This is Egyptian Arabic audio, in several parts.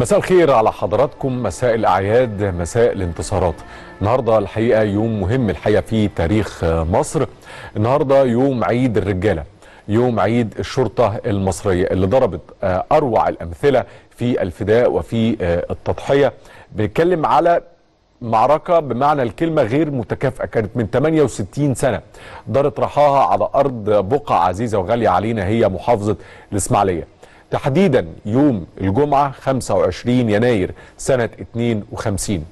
مساء الخير على حضراتكم مساء الأعياد مساء الانتصارات النهاردة الحقيقة يوم مهم الحقيقة في تاريخ مصر النهاردة يوم عيد الرجالة يوم عيد الشرطة المصرية اللي ضربت أروع الأمثلة في الفداء وفي التضحية بنتكلم على معركة بمعنى الكلمة غير متكافئة كانت من 68 سنة دارت رحاها على أرض بقعة عزيزة وغالية علينا هي محافظة الإسماعيلية تحديدا يوم الجمعة 25 يناير سنة 52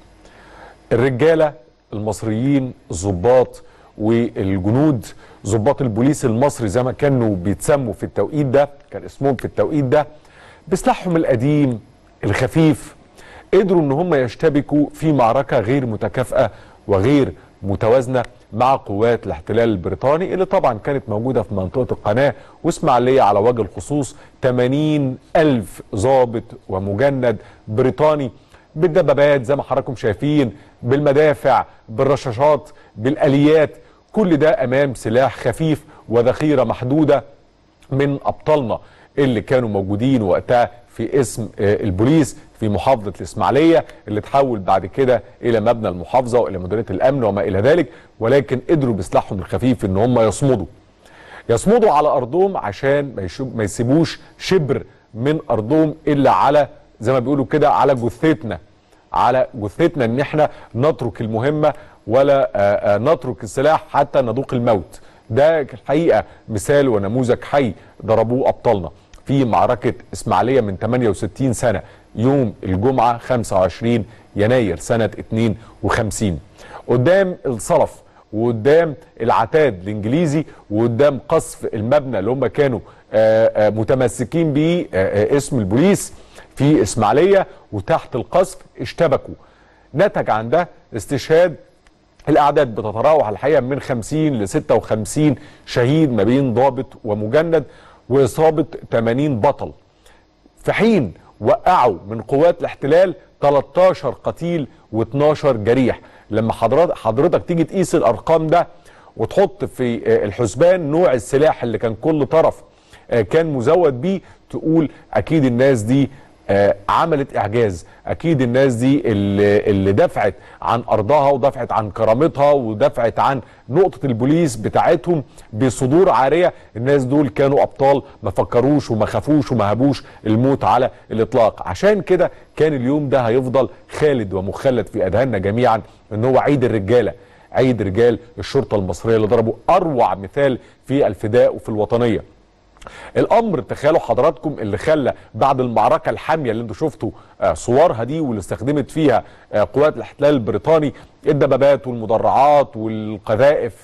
الرجالة المصريين الضباط والجنود ضباط البوليس المصري زي ما كانوا بيتسموا في التوقيت ده كان اسمهم في التوقيت ده بسلاحهم القديم الخفيف قدروا ان هم يشتبكوا في معركة غير متكافئة وغير متوازنة مع قوات الاحتلال البريطاني اللي طبعا كانت موجودة في منطقة القناة واسماعيلية على وجه الخصوص 80 ألف ضابط ومجند بريطاني بالدبابات زي ما حضراتكم شايفين بالمدافع بالرشاشات بالآليات كل ده أمام سلاح خفيف وذخيرة محدودة من أبطالنا اللي كانوا موجودين وقتها في اسم البوليس في محافظة الإسماعيلية اللي تحول بعد كده إلى مبنى المحافظة وإلى مديرية الأمن وما إلى ذلك ولكن قدروا بسلاحهم الخفيف إن هم يصمدوا يصمدوا على أرضهم عشان ما يسيبوش شبر من أرضهم إلا على زي ما بيقولوا كده على جثتنا على جثتنا إن إحنا نترك المهمة ولا نترك السلاح حتى نذوق الموت ده الحقيقة مثال ونموذج حي ضربوه أبطالنا في معركة إسماعيلية من 68 سنة يوم الجمعة 25 يناير سنة 52 قدام الصلف وقدام العتاد الانجليزي وقدام قصف المبنى اللي هم كانوا آآ آآ متمسكين بيه اسم البوليس في اسماعيليه وتحت القصف اشتبكوا نتج عن ده استشهاد الاعداد بتتراوح الحقيقه من 50 ل 56 شهيد ما بين ضابط ومجند واصابه 80 بطل في حين وقعوا من قوات الاحتلال 13 قتيل و12 جريح لما حضرتك حضرتك تيجي تقيس الارقام ده وتحط في الحسبان نوع السلاح اللي كان كل طرف كان مزود بيه تقول اكيد الناس دي عملت اعجاز اكيد الناس دي اللي, اللي دفعت عن ارضها ودفعت عن كرامتها ودفعت عن نقطة البوليس بتاعتهم بصدور عارية الناس دول كانوا ابطال ما فكروش وما خافوش وما هبوش الموت على الاطلاق عشان كده كان اليوم ده هيفضل خالد ومخلد في اذهاننا جميعا ان هو عيد الرجالة عيد رجال الشرطة المصرية اللي ضربوا اروع مثال في الفداء وفي الوطنية الامر تخيلوا حضراتكم اللي خلى بعد المعركه الحاميه اللي انتم شفتوا آه صورها دي واللي استخدمت فيها آه قوات الاحتلال البريطاني الدبابات والمدرعات والقذائف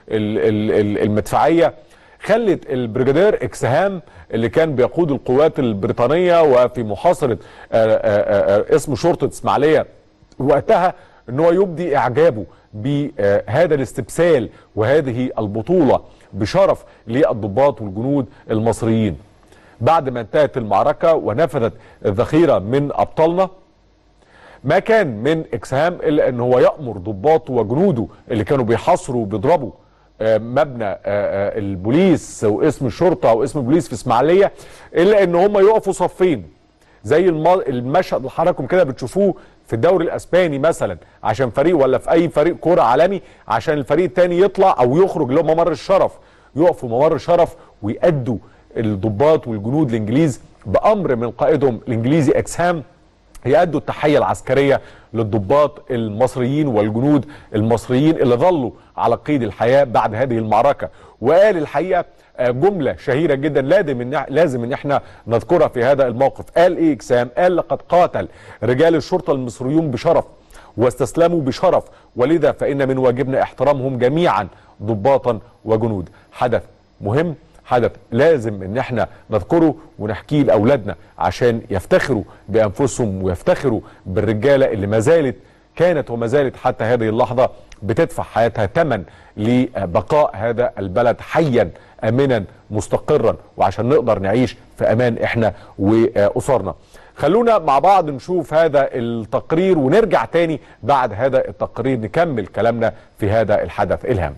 المدفعيه خلت البريجادير اكسهام اللي كان بيقود القوات البريطانيه وفي محاصره آه اسم شرطه اسماعيليه وقتها ان هو يبدي اعجابه بهذا الاستبسال وهذه البطوله بشرف للضباط والجنود المصريين بعد ما انتهت المعركة ونفذت الذخيرة من أبطالنا ما كان من إكسهام إلا أن هو يأمر ضباطه وجنوده اللي كانوا بيحاصروا وبيضربوا مبنى البوليس واسم الشرطة واسم البوليس في إسماعيلية إلا أن هم يقفوا صفين زي المشهد اللي حضراتكم كده بتشوفوه في الدوري الاسباني مثلا عشان فريق ولا في اي فريق كوره عالمي عشان الفريق الثاني يطلع او يخرج اللي هو ممر الشرف يقفوا ممر الشرف ويأدوا الضباط والجنود الانجليز بامر من قائدهم الانجليزي اكسهام يأدوا التحيه العسكريه للضباط المصريين والجنود المصريين اللي ظلوا على قيد الحياه بعد هذه المعركه وقال الحقيقه جمله شهيره جدا لازم ان لازم ان احنا نذكرها في هذا الموقف قال ايه اكسام قال لقد قاتل رجال الشرطه المصريون بشرف واستسلموا بشرف ولذا فان من واجبنا احترامهم جميعا ضباطا وجنود حدث مهم حدث لازم ان احنا نذكره ونحكيه لاولادنا عشان يفتخروا بانفسهم ويفتخروا بالرجاله اللي ما زالت كانت وما زالت حتى هذه اللحظه بتدفع حياتها ثمن لبقاء هذا البلد حيا امنا مستقرا وعشان نقدر نعيش في امان احنا واسرنا خلونا مع بعض نشوف هذا التقرير ونرجع تاني بعد هذا التقرير نكمل كلامنا في هذا الحدث الهام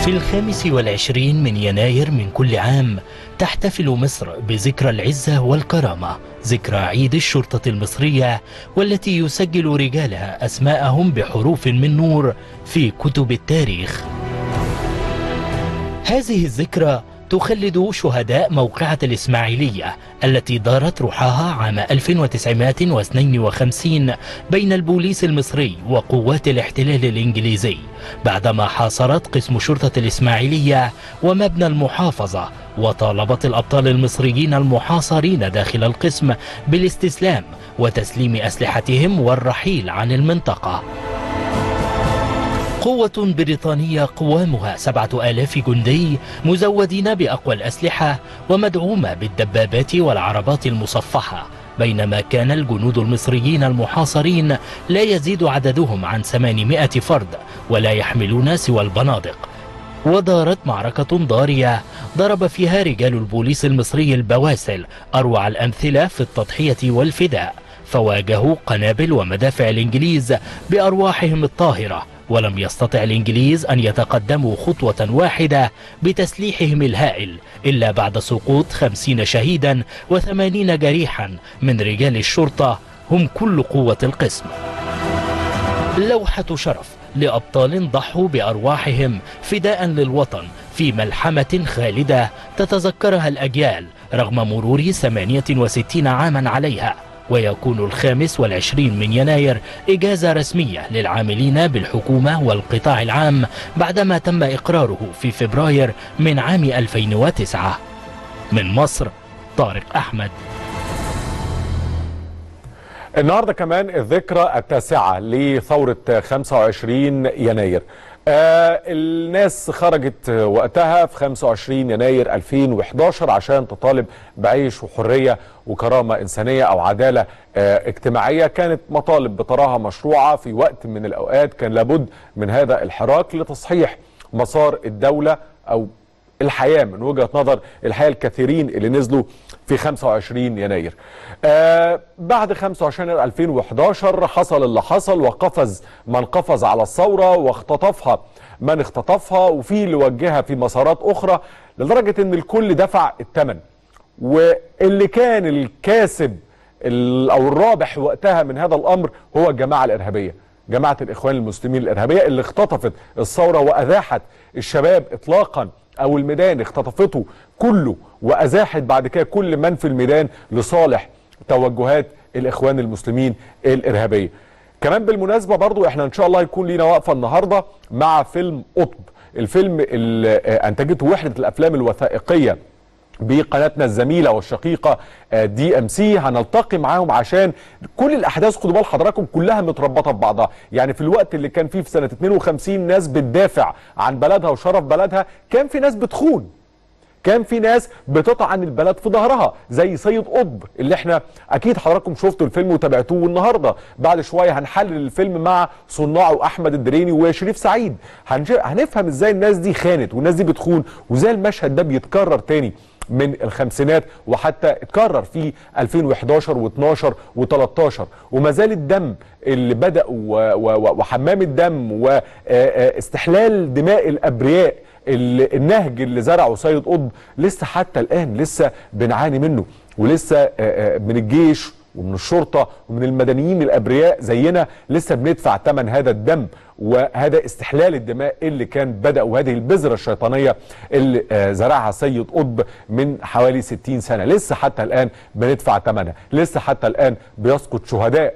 في الخامس والعشرين من يناير من كل عام تحتفل مصر بذكرى العزة والكرامة ذكرى عيد الشرطة المصرية والتي يسجل رجالها أسماءهم بحروف من نور في كتب التاريخ هذه الذكرى تخلد شهداء موقعة الإسماعيلية التي دارت روحها عام 1952 بين البوليس المصري وقوات الاحتلال الإنجليزي بعدما حاصرت قسم شرطة الإسماعيلية ومبنى المحافظة وطالبت الأبطال المصريين المحاصرين داخل القسم بالاستسلام وتسليم أسلحتهم والرحيل عن المنطقة قوة بريطانية قوامها سبعة آلاف جندي مزودين بأقوى الأسلحة ومدعومة بالدبابات والعربات المصفحة بينما كان الجنود المصريين المحاصرين لا يزيد عددهم عن 800 فرد ولا يحملون سوى البنادق ودارت معركة ضارية ضرب فيها رجال البوليس المصري البواسل أروع الأمثلة في التضحية والفداء فواجهوا قنابل ومدافع الإنجليز بأرواحهم الطاهرة ولم يستطع الإنجليز أن يتقدموا خطوة واحدة بتسليحهم الهائل إلا بعد سقوط خمسين شهيدا وثمانين جريحا من رجال الشرطة هم كل قوة القسم لوحة شرف لأبطال ضحوا بأرواحهم فداء للوطن في ملحمة خالدة تتذكرها الأجيال رغم مرور 68 عاما عليها ويكون الخامس والعشرين من يناير إجازة رسمية للعاملين بالحكومة والقطاع العام بعدما تم إقراره في فبراير من عام 2009 من مصر طارق أحمد النهارده كمان الذكرى التاسعة لثورة 25 يناير آه الناس خرجت وقتها في 25 يناير 2011 عشان تطالب بعيش وحرية وكرامة إنسانية أو عدالة آه اجتماعية كانت مطالب بتراها مشروعة في وقت من الأوقات كان لابد من هذا الحراك لتصحيح مسار الدولة أو الحياة من وجهة نظر الحياة الكثيرين اللي نزلوا في 25 يناير آه بعد 25 يناير 2011 حصل اللي حصل وقفز من قفز على الثورة واختطفها من اختطفها وفي اللي وجهها في مسارات أخرى لدرجة ان الكل دفع الثمن واللي كان الكاسب او الرابح وقتها من هذا الامر هو الجماعة الارهابية جماعة الاخوان المسلمين الارهابية اللي اختطفت الثورة واذاحت الشباب اطلاقا او الميدان اختطفته كله وازاحت بعد كده كل من في الميدان لصالح توجهات الاخوان المسلمين الارهابيه كمان بالمناسبه برضو احنا ان شاء الله هيكون لينا وقفه النهارده مع فيلم قطب الفيلم اللي انتجته وحده الافلام الوثائقيه بقناتنا الزميله والشقيقه دي ام سي هنلتقي معاهم عشان كل الاحداث خدوا بال حضراتكم كلها متربطه ببعضها يعني في الوقت اللي كان فيه في سنه 52 ناس بتدافع عن بلدها وشرف بلدها كان في ناس بتخون كان في ناس بتطعن البلد في ظهرها زي سيد قطب اللي احنا اكيد حضراتكم شفتوا الفيلم وتابعتوه والنهارده بعد شويه هنحلل الفيلم مع صناعه احمد الدريني وشريف سعيد هنفهم ازاي الناس دي خانت والناس دي بتخون وازاي المشهد ده بيتكرر تاني من الخمسينات وحتى اتكرر في 2011 و12 و13 وما زال الدم اللي بدأ وحمام الدم واستحلال دماء الابرياء النهج اللي زرعه سيد قطب لسه حتى الان لسه بنعاني منه ولسه من الجيش ومن الشرطه ومن المدنيين الابرياء زينا لسه بندفع ثمن هذا الدم وهذا استحلال الدماء اللي كان بدا وهذه البذره الشيطانيه اللي زرعها سيد قطب من حوالي 60 سنه لسه حتى الان بندفع ثمنها لسه حتى الان بيسقط شهداء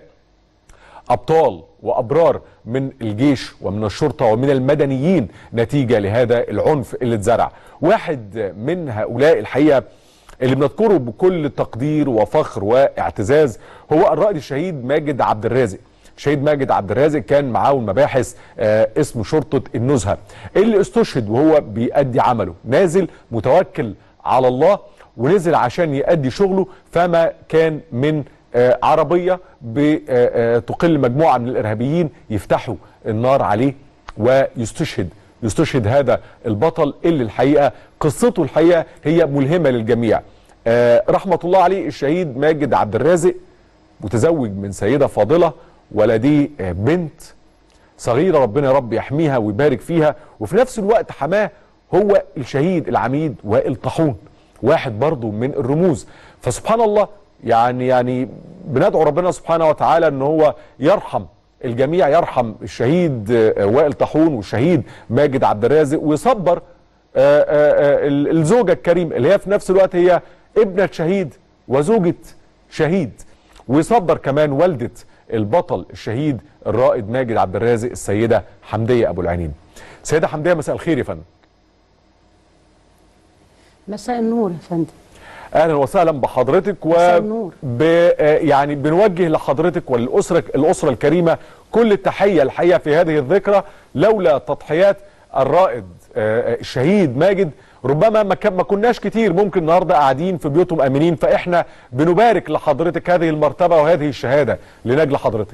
ابطال وابرار من الجيش ومن الشرطه ومن المدنيين نتيجه لهذا العنف اللي اتزرع واحد من هؤلاء الحقيقه اللي بنذكره بكل تقدير وفخر واعتزاز هو الرائد الشهيد ماجد عبد الرازق شهيد ماجد عبد الرازق كان معاه المباحث آه اسمه شرطه النزهه اللي استشهد وهو بيأدي عمله نازل متوكل على الله ونزل عشان يأدي شغله فما كان من آه عربيه بتقل مجموعه من الارهابيين يفتحوا النار عليه ويستشهد يستشهد هذا البطل اللي الحقيقه قصته الحقيقه هي ملهمه للجميع. آه رحمه الله عليه الشهيد ماجد عبد الرازق متزوج من سيده فاضله ولديه آه بنت صغيره ربنا يا رب يحميها ويبارك فيها وفي نفس الوقت حماه هو الشهيد العميد وائل طاحون واحد برضو من الرموز فسبحان الله يعني يعني بندعو ربنا سبحانه وتعالى ان هو يرحم الجميع يرحم الشهيد آه، وائل طاحون والشهيد ماجد عبد الرازق ويصبر آه، آه، آه، ال- الزوجه الكريمه اللي هي في نفس الوقت هي ابنه شهيد وزوجه شهيد ويصبر كمان والده البطل الشهيد الرائد ماجد عبد الرازق السيده حمديه ابو العينين. سيده حمديه مساء الخير يا فندم. مساء النور يا فندم اهلا وسهلا بحضرتك و مساء النور. ب... آه، يعني بنوجه لحضرتك وللاسره الاسره الكريمه كل التحيه الحقيقه في هذه الذكرى لولا تضحيات الرائد آه، آه، الشهيد ماجد ربما ما, كان ما كناش كتير ممكن النهارده قاعدين في بيوتهم امنين فاحنا بنبارك لحضرتك هذه المرتبه وهذه الشهاده لنجل حضرتك.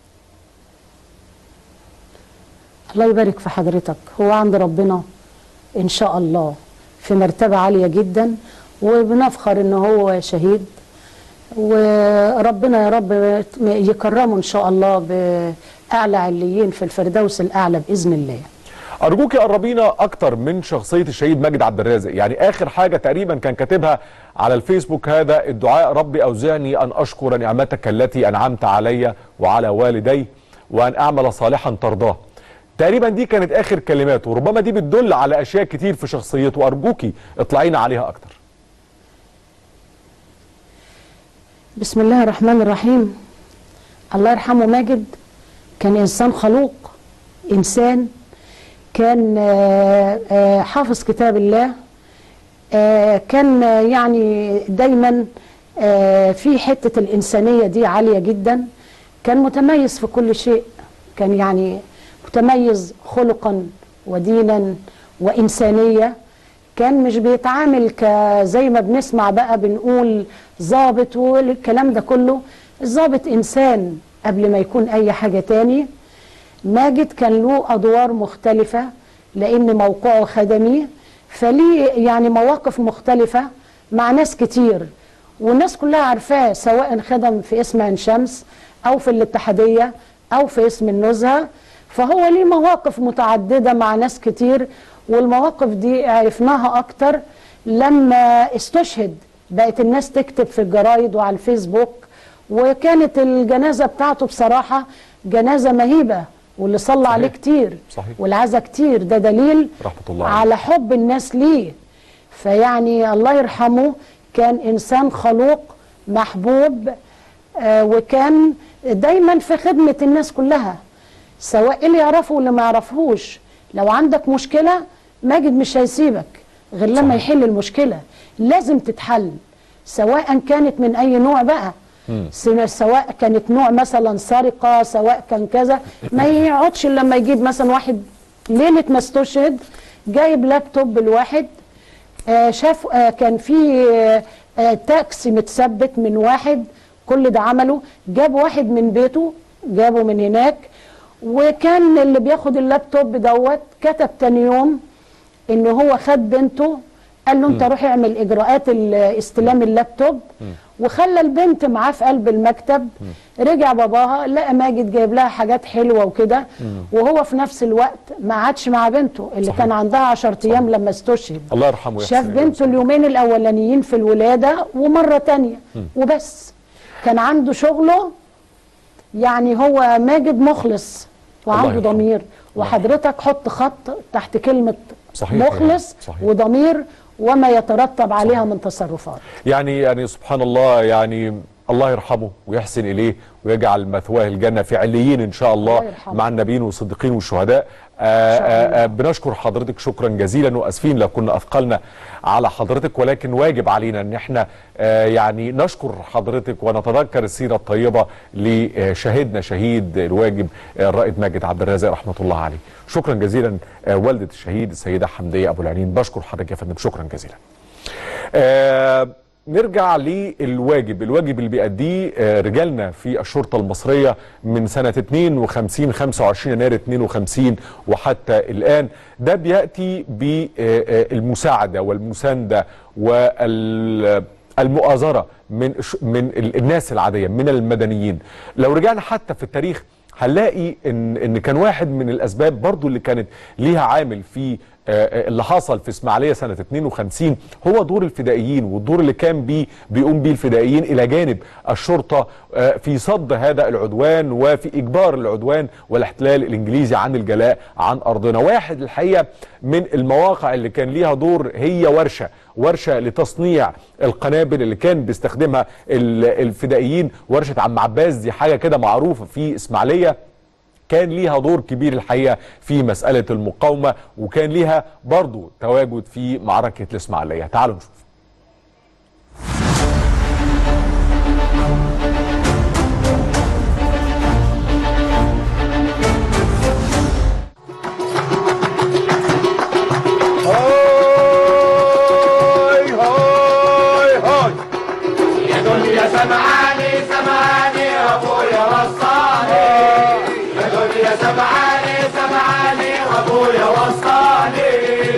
الله يبارك في حضرتك هو عند ربنا ان شاء الله في مرتبه عاليه جدا وبنفخر ان هو شهيد وربنا يا رب يكرمه ان شاء الله باعلى عليين في الفردوس الاعلى باذن الله ارجوك قربينا اكتر من شخصيه الشهيد ماجد عبد الرازق يعني اخر حاجه تقريبا كان كاتبها على الفيسبوك هذا الدعاء ربي اوزعني ان اشكر نعمتك التي انعمت علي وعلى والدي وان اعمل صالحا ترضاه تقريبا دي كانت اخر كلماته وربما دي بتدل على اشياء كتير في شخصيته ارجوكي اطلعينا عليها اكتر بسم الله الرحمن الرحيم الله يرحمه ماجد كان انسان خلوق انسان كان آه، آه، حافظ كتاب الله آه، كان آه، يعني دايما آه، في حته الانسانيه دي عاليه جدا كان متميز في كل شيء كان يعني متميز خلقا ودينا وانسانيه كان مش بيتعامل ك زي ما بنسمع بقى بنقول ظابط والكلام ده كله الظابط انسان قبل ما يكون اي حاجه تاني ماجد كان له ادوار مختلفه لان موقعه خدمي فليه يعني مواقف مختلفه مع ناس كتير والناس كلها عارفاه سواء خدم في اسم عين شمس او في الاتحاديه او في اسم النزهه فهو ليه مواقف متعدده مع ناس كتير والمواقف دي عرفناها اكتر لما استشهد بقت الناس تكتب في الجرايد وعلى الفيسبوك وكانت الجنازه بتاعته بصراحه جنازه مهيبه واللي صلى صحيح. عليه كتير صحيح. والعزا كتير ده دليل رحمة الله عليه. على حب الناس ليه فيعني الله يرحمه كان انسان خلوق محبوب آه وكان دايما في خدمه الناس كلها سواء اللي يعرفه واللي ما يعرفهوش لو عندك مشكله ماجد مش هيسيبك غير لما صحيح. يحل المشكله لازم تتحل سواء كانت من اي نوع بقى سن- سواء كانت نوع مثلا سرقه سواء كان كذا ما يقعدش إلا لما يجيب مثلا واحد ليله ما استشهد جايب لابتوب الواحد آه شاف آه كان في آه آه تاكسي متثبت من واحد كل ده عمله جاب واحد من بيته جابه من هناك وكان اللي بياخد اللابتوب دوت كتب تاني يوم ان هو خد بنته قال له انت روح اعمل اجراءات ال- استلام اللابتوب وخلى البنت معاه في قلب المكتب رجع باباها لقى ماجد جايب لها حاجات حلوه وكده وهو في نفس الوقت ما عادش مع بنته اللي صحيح. كان عندها 10 ايام لما استشهد الله يرحمه ويحسن شاف إليه بنته اليومين الاولانيين في الولاده ومره تانية وبس كان عنده شغله يعني هو ماجد مخلص الله وعنده يرحمه. ضمير وحضرتك حط خط تحت كلمه صحيح مخلص صحيح. وضمير وما يترتب عليها من تصرفات يعني يعني سبحان الله يعني الله يرحمه ويحسن اليه ويجعل مثواه الجنه في عليين ان شاء الله, الله يرحمه. مع النبيين والصديقين والشهداء آه شاء آه الله. آه بنشكر حضرتك شكرا جزيلا واسفين لو كنا اثقلنا على حضرتك ولكن واجب علينا ان احنا آه يعني نشكر حضرتك ونتذكر السيره الطيبه لشهيدنا شهيد الواجب آه، الرائد ماجد عبد الرازق رحمه الله عليه شكرا جزيلا آه والده الشهيد السيده حمديه ابو العنين بشكر حضرتك يا فندم شكرا جزيلا آه نرجع للواجب الواجب اللي بيأديه آه، رجالنا في الشرطة المصرية من سنة 52 25 يناير 52 وحتى الآن ده بيأتي بالمساعدة والمساندة والمؤازرة من الش- من ال- الناس العادية من المدنيين لو رجعنا حتى في التاريخ هنلاقي ان ان كان واحد من الاسباب برضو اللي كانت ليها عامل في آه، اللي حصل في اسماعيليه سنه 52 هو دور الفدائيين والدور اللي كان بيه بيقوم بيه الفدائيين الى جانب الشرطه آه، في صد هذا العدوان وفي اجبار العدوان والاحتلال الانجليزي عن الجلاء عن ارضنا واحد الحقيقه من المواقع اللي كان ليها دور هي ورشه ورشه لتصنيع القنابل اللي كان بيستخدمها ال- الفدائيين ورشه عم عباس دي حاجه كده معروفه في اسماعيليه كان ليها دور كبير الحقيقه في مساله المقاومه وكان ليها برضو تواجد في معركه الاسماعيليه تعالوا نشوف هاي هاي هاي يا دنيا سمعاني سمعاني ابويا وصاني يا دنيا سمعاني سمعاني ابويا وصاني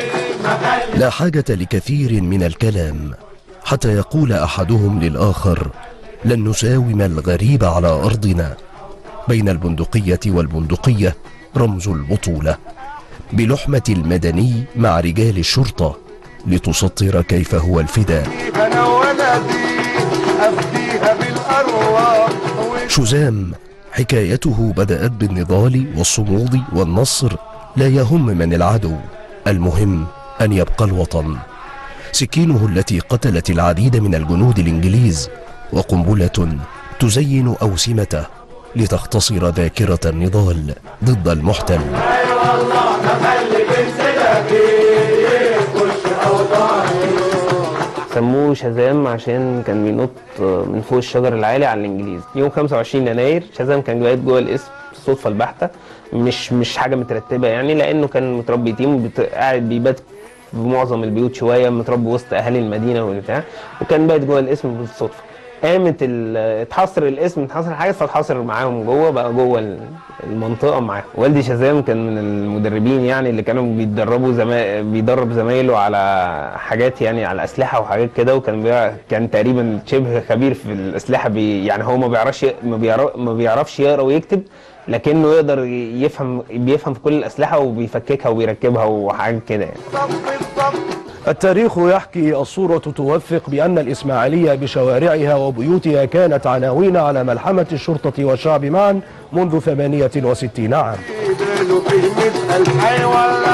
لا حاجة لكثير من الكلام حتى يقول أحدهم للآخر لن نساوم الغريب على أرضنا بين البندقية والبندقية رمز البطولة بلحمة المدني مع رجال الشرطة لتسطر كيف هو الفداء انا ولدي افديها بالارواح شزام حكايته بدأت بالنضال والصمود والنصر لا يهم من العدو المهم أن يبقى الوطن سكينه التي قتلت العديد من الجنود الإنجليز وقنبلة تزين أوسمته لتختصر ذاكرة النضال ضد المحتل اي والله ما خلي بنسلك يخش اوطاني سموه شازام عشان كان بينط من فوق الشجر العالي على الانجليز يوم 25 يناير شازام كان جايب جوه الاسم الصدفه البحته مش مش حاجه مترتبه يعني لانه كان متربي يتيم وبت- قاعد بيبات في معظم البيوت شويه متربي وسط اهالي المدينه والبتاع وكان بايت جوه الاسم بالصدفه قامت ال- اتحصر الاسم اتحصر الحاجات فاتحصر معاهم جوه بقى جوه ال- المنطقه معاهم والدي شازام كان من المدربين يعني اللي كانوا بيتدربوا زما... بيدرب زمايله على حاجات يعني على اسلحه وحاجات كده وكان بيع... كان تقريبا شبه خبير في الاسلحه بي... يعني هو ما بيعرفش ي- ما, بيعرف... ما بيعرفش يقرا ويكتب لكنه يقدر يفهم بيفهم في كل الاسلحه وبيفككها وبيركبها وحاجات كده يعني صف الصف التاريخ يحكي الصورة توثق بأن الإسماعيلية بشوارعها وبيوتها كانت عناوين على ملحمة الشرطة والشعب معا منذ 68 عام يبالوا فيه مسأل حي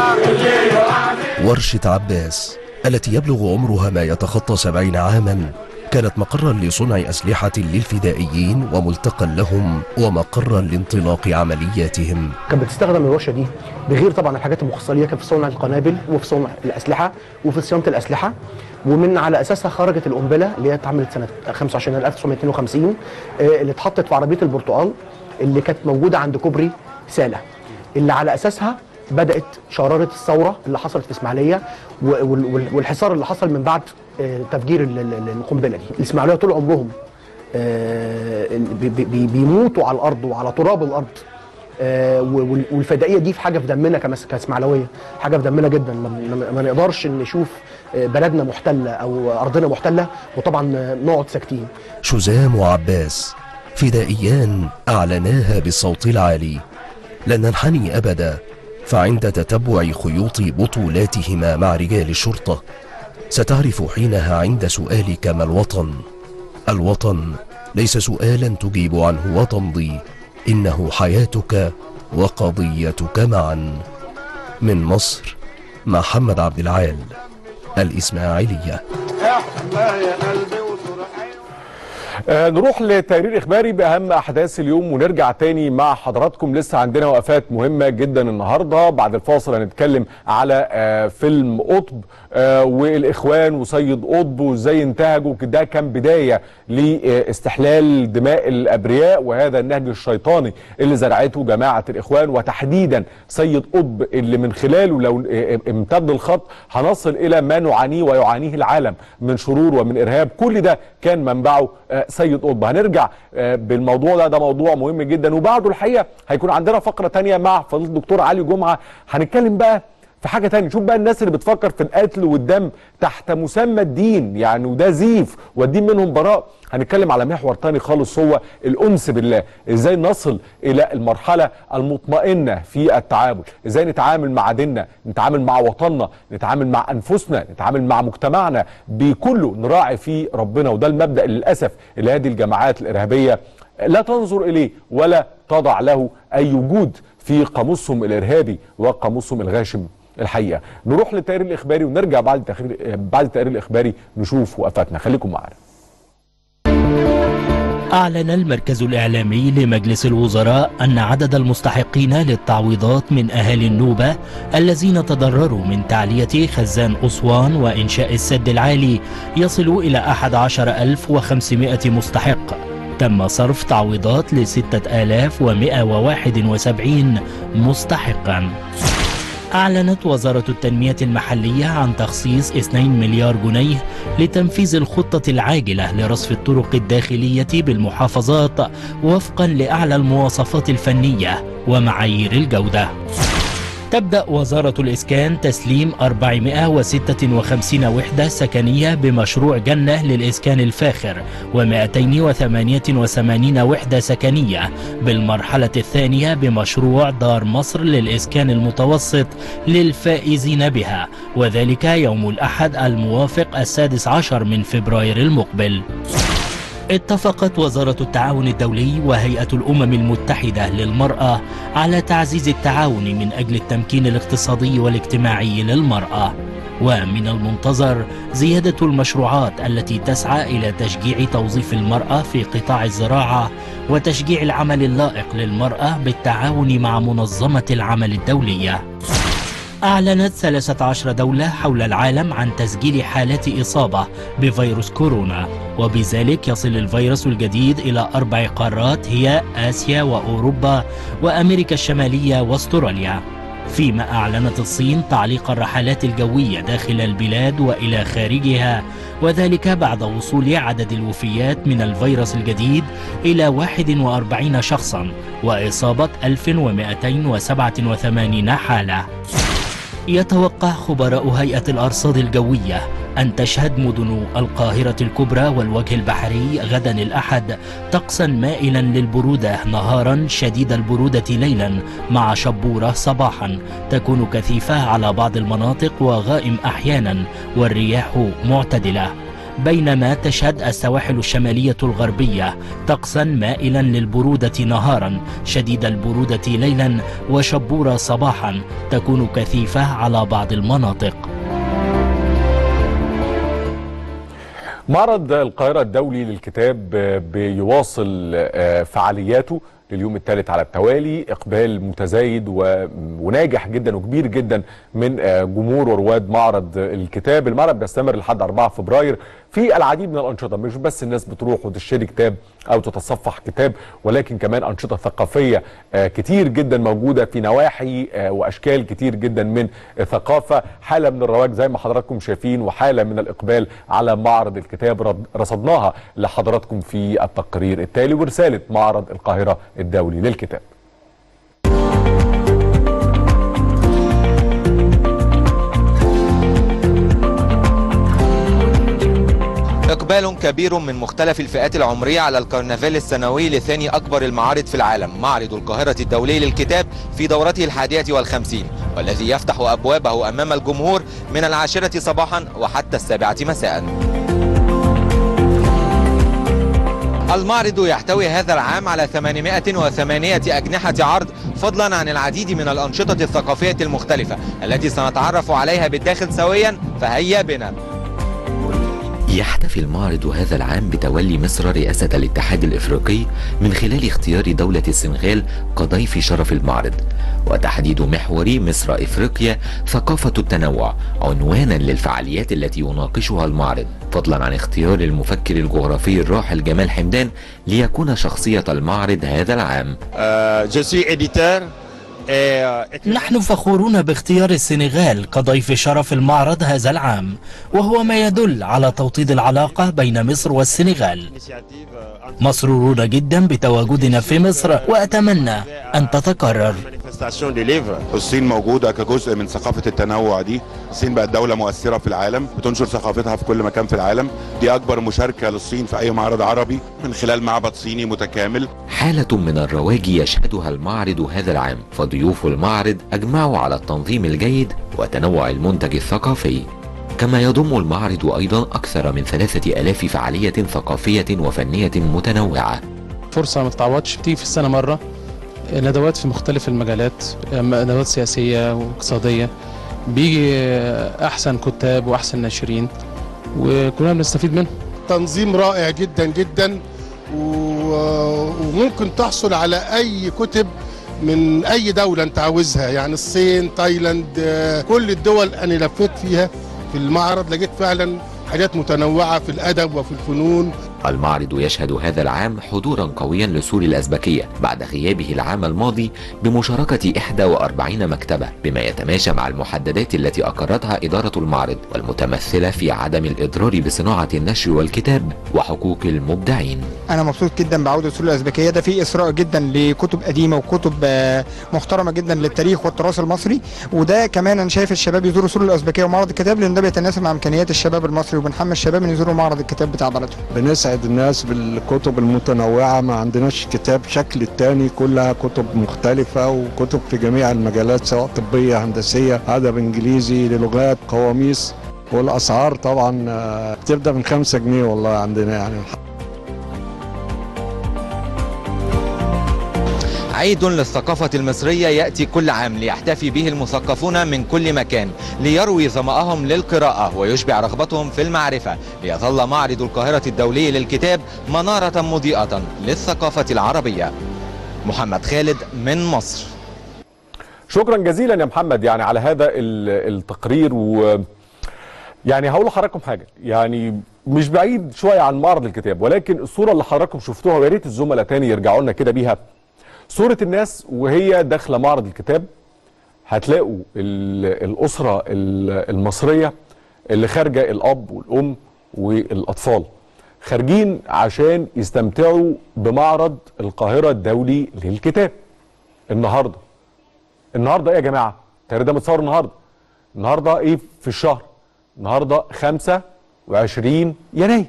ولا ورشة عباس التي يبلغ عمرها ما يتخطى سبعين عاما كانت مقرا لصنع أسلحة للفدائيين وملتقى لهم ومقرا لانطلاق عملياتهم كانت بتستخدم الورشه دي بغير طبعا الحاجات المخصصه ليها كانت في صنع القنابل وفي صنع الاسلحه وفي صيانه الاسلحه ومن على اساسها خرجت القنبله اللي هي اتعملت سنه 25 1952 آه، اللي اتحطت في عربيه البرتقال اللي كانت موجوده عند كوبري ساله اللي على اساسها بدات شراره الثوره اللي حصلت في اسماعيليه و- وال- وال- والحصار اللي حصل من بعد آه، تفجير ال- ال- القنبله دي الاسماعيليه طول عمرهم آه، بي- بي- بيموتوا على الارض وعلى تراب الارض آه، وال- والفدائيه دي في حاجه في دمنا كمس- كاسماعيلويه حاجه في دمنا جدا ما, ما- ما نقدرش نشوف آه، بلدنا محتله او ارضنا محتله وطبعا آه، نقعد ساكتين شزام وعباس فدائيان أعلناها بالصوت العالي لن ننحني أبدا فعند تتبع خيوط بطولاتهما مع رجال الشرطة ستعرف حينها عند سؤالك ما الوطن الوطن ليس سؤالا تجيب عنه وتمضي إنه حياتك وقضيتك معا من مصر محمد عبد العال الإسماعيلية احنا يا قلبي وسرعين آه، نروح لتقرير اخباري باهم احداث اليوم ونرجع تاني مع حضراتكم لسه عندنا وقفات مهمه جدا النهارده بعد الفاصل هنتكلم على آه، فيلم قطب آه، والاخوان وسيد قطب وازاي انتهجوا ده كان بدايه لاستحلال دماء الابرياء وهذا النهج الشيطاني اللي زرعته جماعه الاخوان وتحديدا سيد قطب اللي من خلاله لو آه، امتد الخط هنصل الى ما نعانيه ويعانيه العالم من شرور ومن ارهاب كل ده كان منبعه آه، سيد قطب هنرجع آه، بالموضوع ده ده موضوع مهم جدا وبعده الحقيقه هيكون عندنا فقره تانية مع فضيله الدكتور علي جمعه هنتكلم بقى في حاجه تانية شوف بقى الناس اللي بتفكر في القتل والدم تحت مسمى الدين يعني وده زيف والدين منهم براء هنتكلم على محور تاني خالص هو الانس بالله ازاي نصل الى المرحله المطمئنه في التعامل ازاي نتعامل مع ديننا نتعامل مع وطننا نتعامل مع انفسنا نتعامل مع مجتمعنا بكله نراعي فيه ربنا وده المبدا اللي للاسف اللي هذه الجماعات الارهابيه لا تنظر اليه ولا تضع له اي وجود في قاموسهم الارهابي وقاموسهم الغاشم الحقيقه نروح للتقرير الاخباري ونرجع بعد التقرير بعد التقرير الاخباري نشوف وقفاتنا خليكم معنا أعلن المركز الإعلامي لمجلس الوزراء أن عدد المستحقين للتعويضات من أهالي النوبة الذين تضرروا من تعلية خزان أسوان وإنشاء السد العالي يصل إلى 11500 مستحق تم صرف تعويضات ل 6171 مستحقا أعلنت وزارة التنمية المحلية عن تخصيص 2 مليار جنيه لتنفيذ الخطة العاجلة لرصف الطرق الداخلية بالمحافظات وفقا لأعلى المواصفات الفنية ومعايير الجودة تبدأ وزارة الإسكان تسليم 456 وحدة سكنية بمشروع جنة للإسكان الفاخر و288 وحدة سكنية بالمرحلة الثانية بمشروع دار مصر للإسكان المتوسط للفائزين بها وذلك يوم الأحد الموافق السادس عشر من فبراير المقبل اتفقت وزارة التعاون الدولي وهيئة الأمم المتحدة للمرأة على تعزيز التعاون من أجل التمكين الاقتصادي والاجتماعي للمرأة ومن المنتظر زيادة المشروعات التي تسعى إلى تشجيع توظيف المرأة في قطاع الزراعة وتشجيع العمل اللائق للمرأة بالتعاون مع منظمة العمل الدولية أعلنت 13 دولة حول العالم عن تسجيل حالات إصابة بفيروس كورونا وبذلك يصل الفيروس الجديد إلى أربع قارات هي آسيا وأوروبا وأمريكا الشمالية واستراليا فيما أعلنت الصين تعليق الرحلات الجوية داخل البلاد وإلى خارجها وذلك بعد وصول عدد الوفيات من الفيروس الجديد إلى 41 شخصا وإصابة 1287 حالة يتوقع خبراء هيئة الأرصاد الجوية أن تشهد مدن القاهرة الكبرى والوجه البحري غدا الأحد طقسا مائلا للبرودة نهارا شديد البرودة ليلا مع شبورة صباحا تكون كثيفة على بعض المناطق وغائم أحيانا والرياح معتدلة بينما تشهد السواحل الشمالية الغربية طقسا مائلا للبرودة نهارا شديد البرودة ليلا وشبورة صباحا تكون كثيفة على بعض المناطق معرض القاهرة الدولي للكتاب بيواصل فعالياته لليوم الثالث على التوالي اقبال متزايد وناجح جدا وكبير جدا من جمهور ورواد معرض الكتاب المعرض بيستمر لحد 4 فبراير في العديد من الانشطه مش بس الناس بتروح وتشتري كتاب او تتصفح كتاب ولكن كمان انشطه ثقافيه كتير جدا موجوده في نواحي واشكال كتير جدا من الثقافه حاله من الرواج زي ما حضراتكم شايفين وحاله من الاقبال على معرض الكتاب رصدناها لحضراتكم في التقرير التالي ورساله معرض القاهره الدولي للكتاب إقبال كبير من مختلف الفئات العمرية على الكرنفال السنوي لثاني أكبر المعارض في العالم معرض القاهرة الدولي للكتاب في دورته الحادية والخمسين والذي يفتح أبوابه أمام الجمهور من العاشرة صباحا وحتى السابعة مساء المعرض يحتوي هذا العام على 808 أجنحة عرض فضلا عن العديد من الأنشطة الثقافية المختلفة التي سنتعرف عليها بالداخل سويا فهيا بنا يحتفي المعرض هذا العام بتولي مصر رئاسة الاتحاد الإفريقي من خلال اختيار دولة السنغال كضيف شرف المعرض وتحديد محور مصر إفريقيا ثقافة التنوع عنوانا للفعاليات التي يناقشها المعرض فضلا عن اختيار المفكر الجغرافي الراحل جمال حمدان ليكون شخصية المعرض هذا العام نحن فخورون باختيار السنغال كضيف شرف المعرض هذا العام وهو ما يدل على توطيد العلاقة بين مصر والسنغال مسرورون جدا بتواجدنا في مصر وأتمنى أن تتكرر dégustation des livres. الصين موجودة كجزء من ثقافة التنوع دي الصين بقت دولة مؤثرة في العالم بتنشر ثقافتها في كل مكان في العالم دي أكبر مشاركة للصين في أي معرض عربي من خلال معبد صيني متكامل حالة من الرواج يشهدها المعرض هذا العام فضيوف المعرض أجمعوا على التنظيم الجيد وتنوع المنتج الثقافي كما يضم المعرض أيضا أكثر من ثلاثة ألاف فعالية ثقافية وفنية متنوعة فرصة ما تتعوضش بتيجي في السنة مرة ندوات في مختلف المجالات ندوات سياسية واقتصادية بيجي أحسن كتاب وأحسن ناشرين وكلنا بنستفيد منه تنظيم رائع جدا جدا و- وممكن تحصل على أي كتب من أي دولة أنت عاوزها يعني الصين تايلاند آه، كل الدول أنا لفيت فيها في المعرض لقيت فعلا حاجات متنوعة في الأدب وفي الفنون المعرض يشهد هذا العام حضورا قويا لسور الأزبكية بعد غيابه العام الماضي بمشاركة 41 مكتبة بما يتماشى مع المحددات التي أقرتها إدارة المعرض والمتمثلة في عدم الإضرار بصناعة النشر والكتاب وحقوق المبدعين انا مبسوط جدا بعوده السور الازبكيه ده في اثراء جدا لكتب قديمه وكتب آه، محترمه جدا للتاريخ والتراث المصري وده كمان انا شايف الشباب يزوروا السور الازبكيه ومعرض الكتاب لان ده بيتناسب مع امكانيات الشباب المصري وبنحمس الشباب ان يزوروا معرض الكتاب بتاع بلدهم بنسعد الناس بالكتب المتنوعة ما عندناش كتاب شكل التاني كلها كتب مختلفة وكتب في جميع المجالات سواء طبية هندسية أدب إنجليزي للغات قواميس والأسعار طبعا آه، بتبدأ من خمسة جنيه والله عندنا يعني عيد للثقافة المصرية يأتي كل عام ليحتفي به المثقفون من كل مكان ليروي ظمأهم للقراءة ويشبع رغبتهم في المعرفة ليظل معرض القاهرة الدولي للكتاب منارة مضيئة للثقافة العربية محمد خالد من مصر شكرا جزيلا يا محمد يعني على هذا ال- التقرير و يعني هقول لحضراتكم حاجه يعني مش بعيد شويه عن معرض الكتاب ولكن الصوره اللي حضراتكم شفتوها ويا ريت الزملاء تاني يرجعوا لنا كده بيها صوره الناس وهي داخله معرض الكتاب هتلاقوا ال- الاسره ال- المصريه اللي خارجه الاب والام والاطفال خارجين عشان يستمتعوا بمعرض القاهره الدولي للكتاب النهارده النهارده ايه يا جماعه؟ التقرير ده متصور النهارده. النهارده ايه في الشهر؟ النهارده 25 يناير.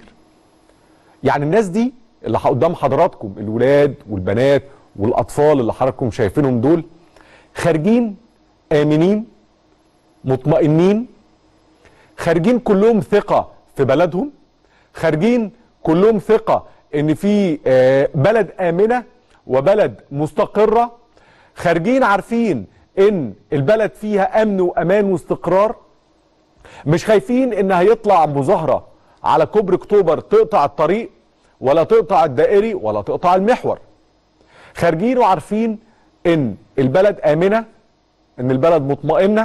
يعني الناس دي اللي قدام حضراتكم الولاد والبنات والاطفال اللي حضراتكم شايفينهم دول خارجين امنين مطمئنين خارجين كلهم ثقه في بلدهم خارجين كلهم ثقه ان في آه، بلد امنه وبلد مستقره خارجين عارفين ان البلد فيها امن وامان واستقرار مش خايفين ان هيطلع مظاهره على كوبري اكتوبر تقطع الطريق ولا تقطع الدائري ولا تقطع المحور خارجين وعارفين ان البلد امنه ان البلد مطمئنه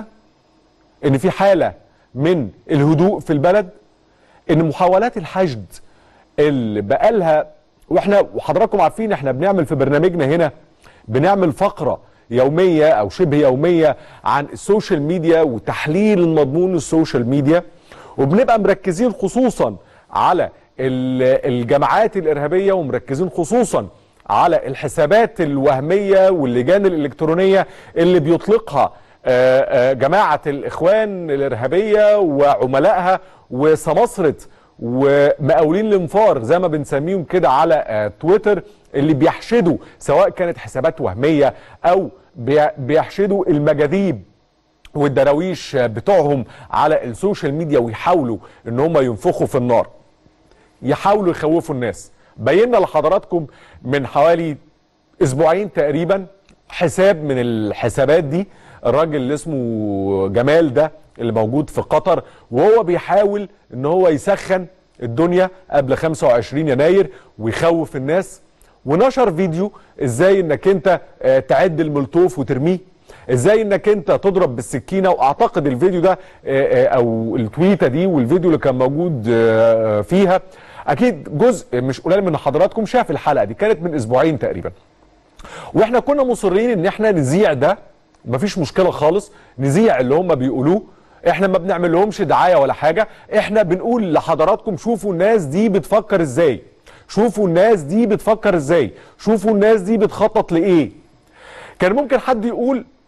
ان في حاله من الهدوء في البلد ان محاولات الحشد اللي بقالها واحنا وحضراتكم عارفين احنا بنعمل في برنامجنا هنا بنعمل فقره يوميه او شبه يوميه عن السوشيال ميديا وتحليل المضمون السوشيال ميديا وبنبقى مركزين خصوصا على ال- الجماعات الارهابيه ومركزين خصوصا على الحسابات الوهميه واللجان الالكترونيه اللي بيطلقها آه، آه، جماعه الاخوان الارهابيه وعملائها وسماسره ومقاولين الانفار زي ما بنسميهم كده على آه، تويتر اللي بيحشدوا سواء كانت حسابات وهميه او بي- بيحشدوا المجاذيب والدراويش بتوعهم على السوشيال ميديا ويحاولوا ان هم ينفخوا في النار يحاولوا يخوفوا الناس بينا لحضراتكم من حوالي اسبوعين تقريبا حساب من الحسابات دي الراجل اللي اسمه جمال ده اللي موجود في قطر وهو بيحاول ان هو يسخن الدنيا قبل 25 يناير ويخوف الناس ونشر فيديو ازاي انك انت آه، تعد الملتوف وترميه ازاي انك انت تضرب بالسكينه واعتقد الفيديو ده آه، آه، او التويته دي والفيديو اللي كان موجود آه، فيها اكيد جزء مش قليل من حضراتكم شاف الحلقه دي كانت من اسبوعين تقريبا واحنا كنا مصرين ان احنا نذيع ده مفيش مشكله خالص نذيع اللي هم بيقولوه احنا ما بنعمل لهمش دعايه ولا حاجه احنا بنقول لحضراتكم شوفوا الناس دي بتفكر ازاي شوفوا الناس دي بتفكر ازاي شوفوا الناس دي بتخطط لايه كان ممكن حد يقول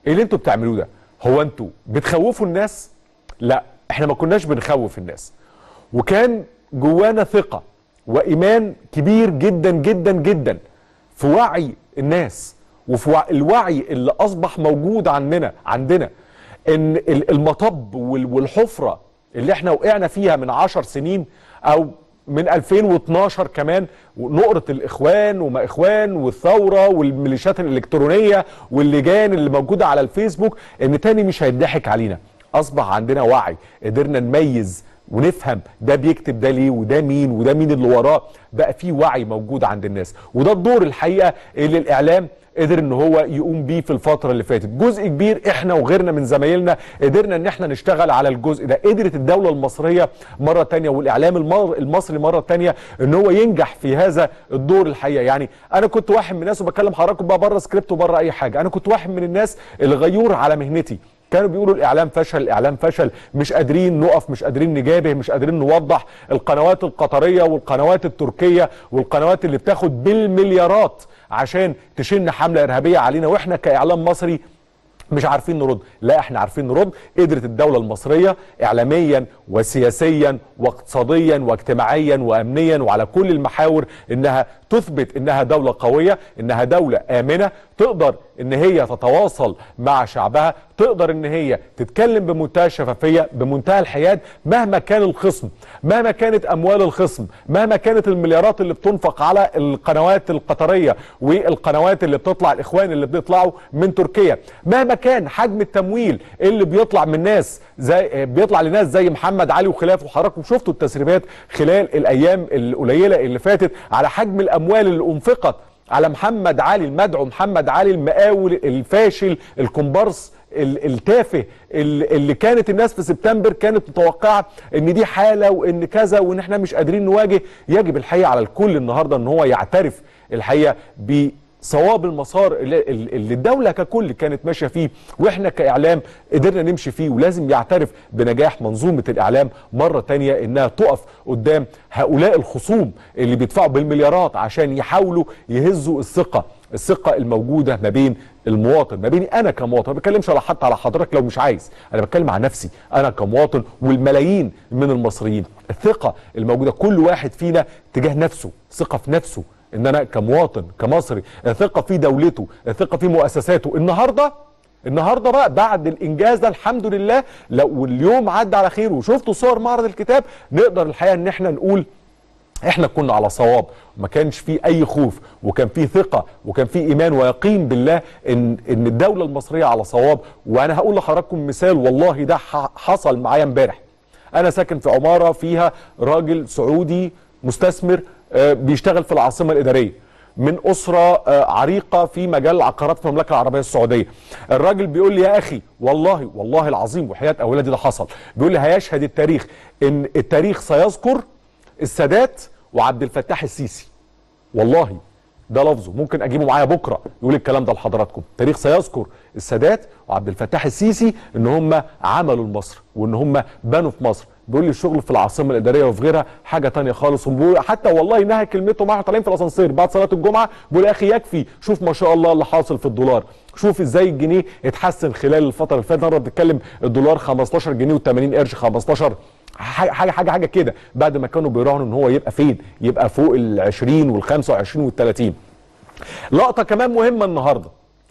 ايه اللي انتوا بتعملوه ده هو انتوا بتخوفوا الناس لا احنا ما كناش بنخوف الناس وكان جوانا ثقه وايمان كبير جدا جدا جدا في وعي الناس وفي وع- الوعي اللي اصبح موجود عندنا عندنا ان ال- المطب وال- والحفره اللي احنا وقعنا فيها من عشر سنين او من 2012 كمان نقرة الإخوان وما إخوان والثورة والميليشيات الإلكترونية واللجان اللي موجودة على الفيسبوك إن تاني مش هيضحك علينا أصبح عندنا وعي قدرنا نميز ونفهم ده بيكتب ده ليه وده مين وده مين اللي وراه بقى في وعي موجود عند الناس وده الدور الحقيقة اللي الإعلام قدر ان هو يقوم بيه في الفتره اللي فاتت جزء كبير احنا وغيرنا من زمايلنا قدرنا ان احنا نشتغل على الجزء ده قدرت الدوله المصريه مره تانية والاعلام المر- المصري مره تانية ان هو ينجح في هذا الدور الحقيقه يعني انا كنت واحد من الناس وبكلم حضراتكم بقى بره سكريبت وبره اي حاجه انا كنت واحد من الناس اللي غيور على مهنتي كانوا بيقولوا الاعلام فشل الاعلام فشل مش قادرين نقف مش قادرين نجابه مش قادرين نوضح القنوات القطريه والقنوات التركيه والقنوات اللي بتاخد بالمليارات عشان تشن حمله ارهابيه علينا واحنا كاعلام مصري مش عارفين نرد لا احنا عارفين نرد قدرت الدولة المصرية اعلاميا وسياسيا واقتصاديا واجتماعيا وامنيا وعلى كل المحاور انها تثبت انها دولة قوية انها دولة امنة تقدر ان هي تتواصل مع شعبها تقدر ان هي تتكلم بمنتهى الشفافية بمنتهى الحياد مهما كان الخصم مهما كانت اموال الخصم مهما كانت المليارات اللي بتنفق على القنوات القطرية والقنوات اللي بتطلع الاخوان اللي بيطلعوا من تركيا مهما كان حجم التمويل اللي بيطلع من ناس زي بيطلع لناس زي محمد علي وخلافه وحضراتكم شفتوا التسريبات خلال الايام القليله اللي فاتت على حجم الاموال اللي انفقت على محمد علي المدعو محمد علي المقاول الفاشل الكومبارس ال- التافه ال- اللي كانت الناس في سبتمبر كانت متوقعه ان دي حاله وان كذا وان احنا مش قادرين نواجه يجب الحقيقه على الكل النهارده ان هو يعترف الحقيقه ب صواب المسار اللي, اللي الدولة ككل كانت ماشية فيه واحنا كإعلام قدرنا نمشي فيه ولازم يعترف بنجاح منظومة الإعلام مرة تانية إنها تقف قدام هؤلاء الخصوم اللي بيدفعوا بالمليارات عشان يحاولوا يهزوا الثقة الثقة الموجودة ما بين المواطن ما بيني أنا كمواطن ما بتكلمش على حتى على حضرتك لو مش عايز أنا بتكلم عن نفسي أنا كمواطن والملايين من المصريين الثقة الموجودة كل واحد فينا تجاه نفسه ثقة في نفسه ان انا كمواطن كمصري ثقه في دولته ثقه في مؤسساته النهارده النهارده بقى بعد الانجاز ده الحمد لله لو اليوم عدى على خير وشفتوا صور معرض الكتاب نقدر الحقيقه ان احنا نقول احنا كنا على صواب وما كانش فيه اي خوف وكان فيه ثقه وكان فيه ايمان ويقين بالله ان ان الدوله المصريه على صواب وانا هقول لحضراتكم مثال والله ده ح- حصل معايا امبارح انا ساكن في عماره فيها راجل سعودي مستثمر آه، بيشتغل في العاصمه الاداريه من اسره آه، عريقه في مجال العقارات في المملكه العربيه السعوديه الراجل بيقول لي يا اخي والله والله العظيم وحياه اولادي ده حصل بيقول لي هيشهد التاريخ ان التاريخ سيذكر السادات وعبد الفتاح السيسي والله ده لفظه ممكن اجيبه معايا بكره يقول الكلام ده لحضراتكم تاريخ سيذكر السادات وعبد الفتاح السيسي ان هم عملوا لمصر وان هم بنوا في مصر بيقول لي الشغل في العاصمه الاداريه وفي غيرها حاجه تانية خالص وبيقول حتى والله نهى كلمته معه طالعين في الاسانسير بعد صلاه الجمعه بيقول يا اخي يكفي شوف ما شاء الله اللي حاصل في الدولار شوف ازاي الجنيه اتحسن خلال الفتره اللي فاتت النهارده بتتكلم الدولار 15 جنيه و80 قرش 15 حاجه حاجه حاجه حاجه كده بعد ما كانوا بيراهنوا ان هو يبقى فين يبقى فوق ال 20 وال 25 وال 30 لقطه كمان مهمه النهارده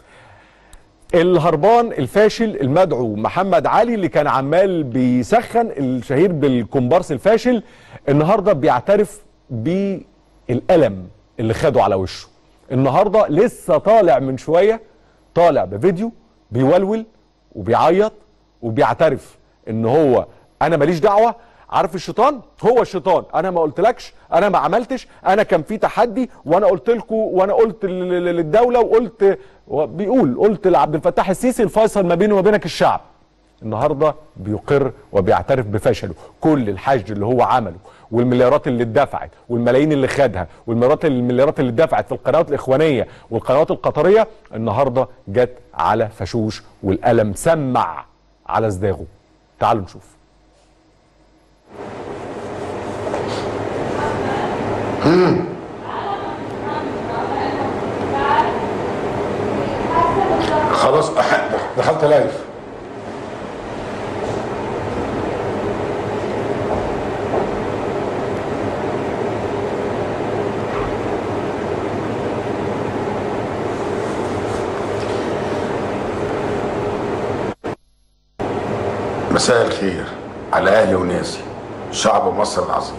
الهربان الفاشل المدعو محمد علي اللي كان عمال بيسخن الشهير بالكومبارس الفاشل النهارده بيعترف بالالم اللي خده على وشه النهارده لسه طالع من شويه طالع بفيديو بيولول وبيعيط وبيعترف ان هو انا ماليش دعوه عارف الشيطان هو الشيطان انا ما قلتلكش انا ما عملتش انا كان في تحدي وانا قلت لكم وانا قلت لل- لل- للدوله وقلت هو بيقول قلت لعبد الفتاح السيسي الفيصل ما بيني وما بينك الشعب النهارده بيقر وبيعترف بفشله كل الحشد اللي هو عمله والمليارات اللي اتدفعت والملايين اللي خدها والمليارات المليارات اللي اتدفعت في القنوات الاخوانيه والقنوات القطريه النهارده جت على فشوش والالم سمع على صداغه تعالوا نشوف خلاص دخلت لايف مساء الخير على اهلي وناسي شعب مصر العظيم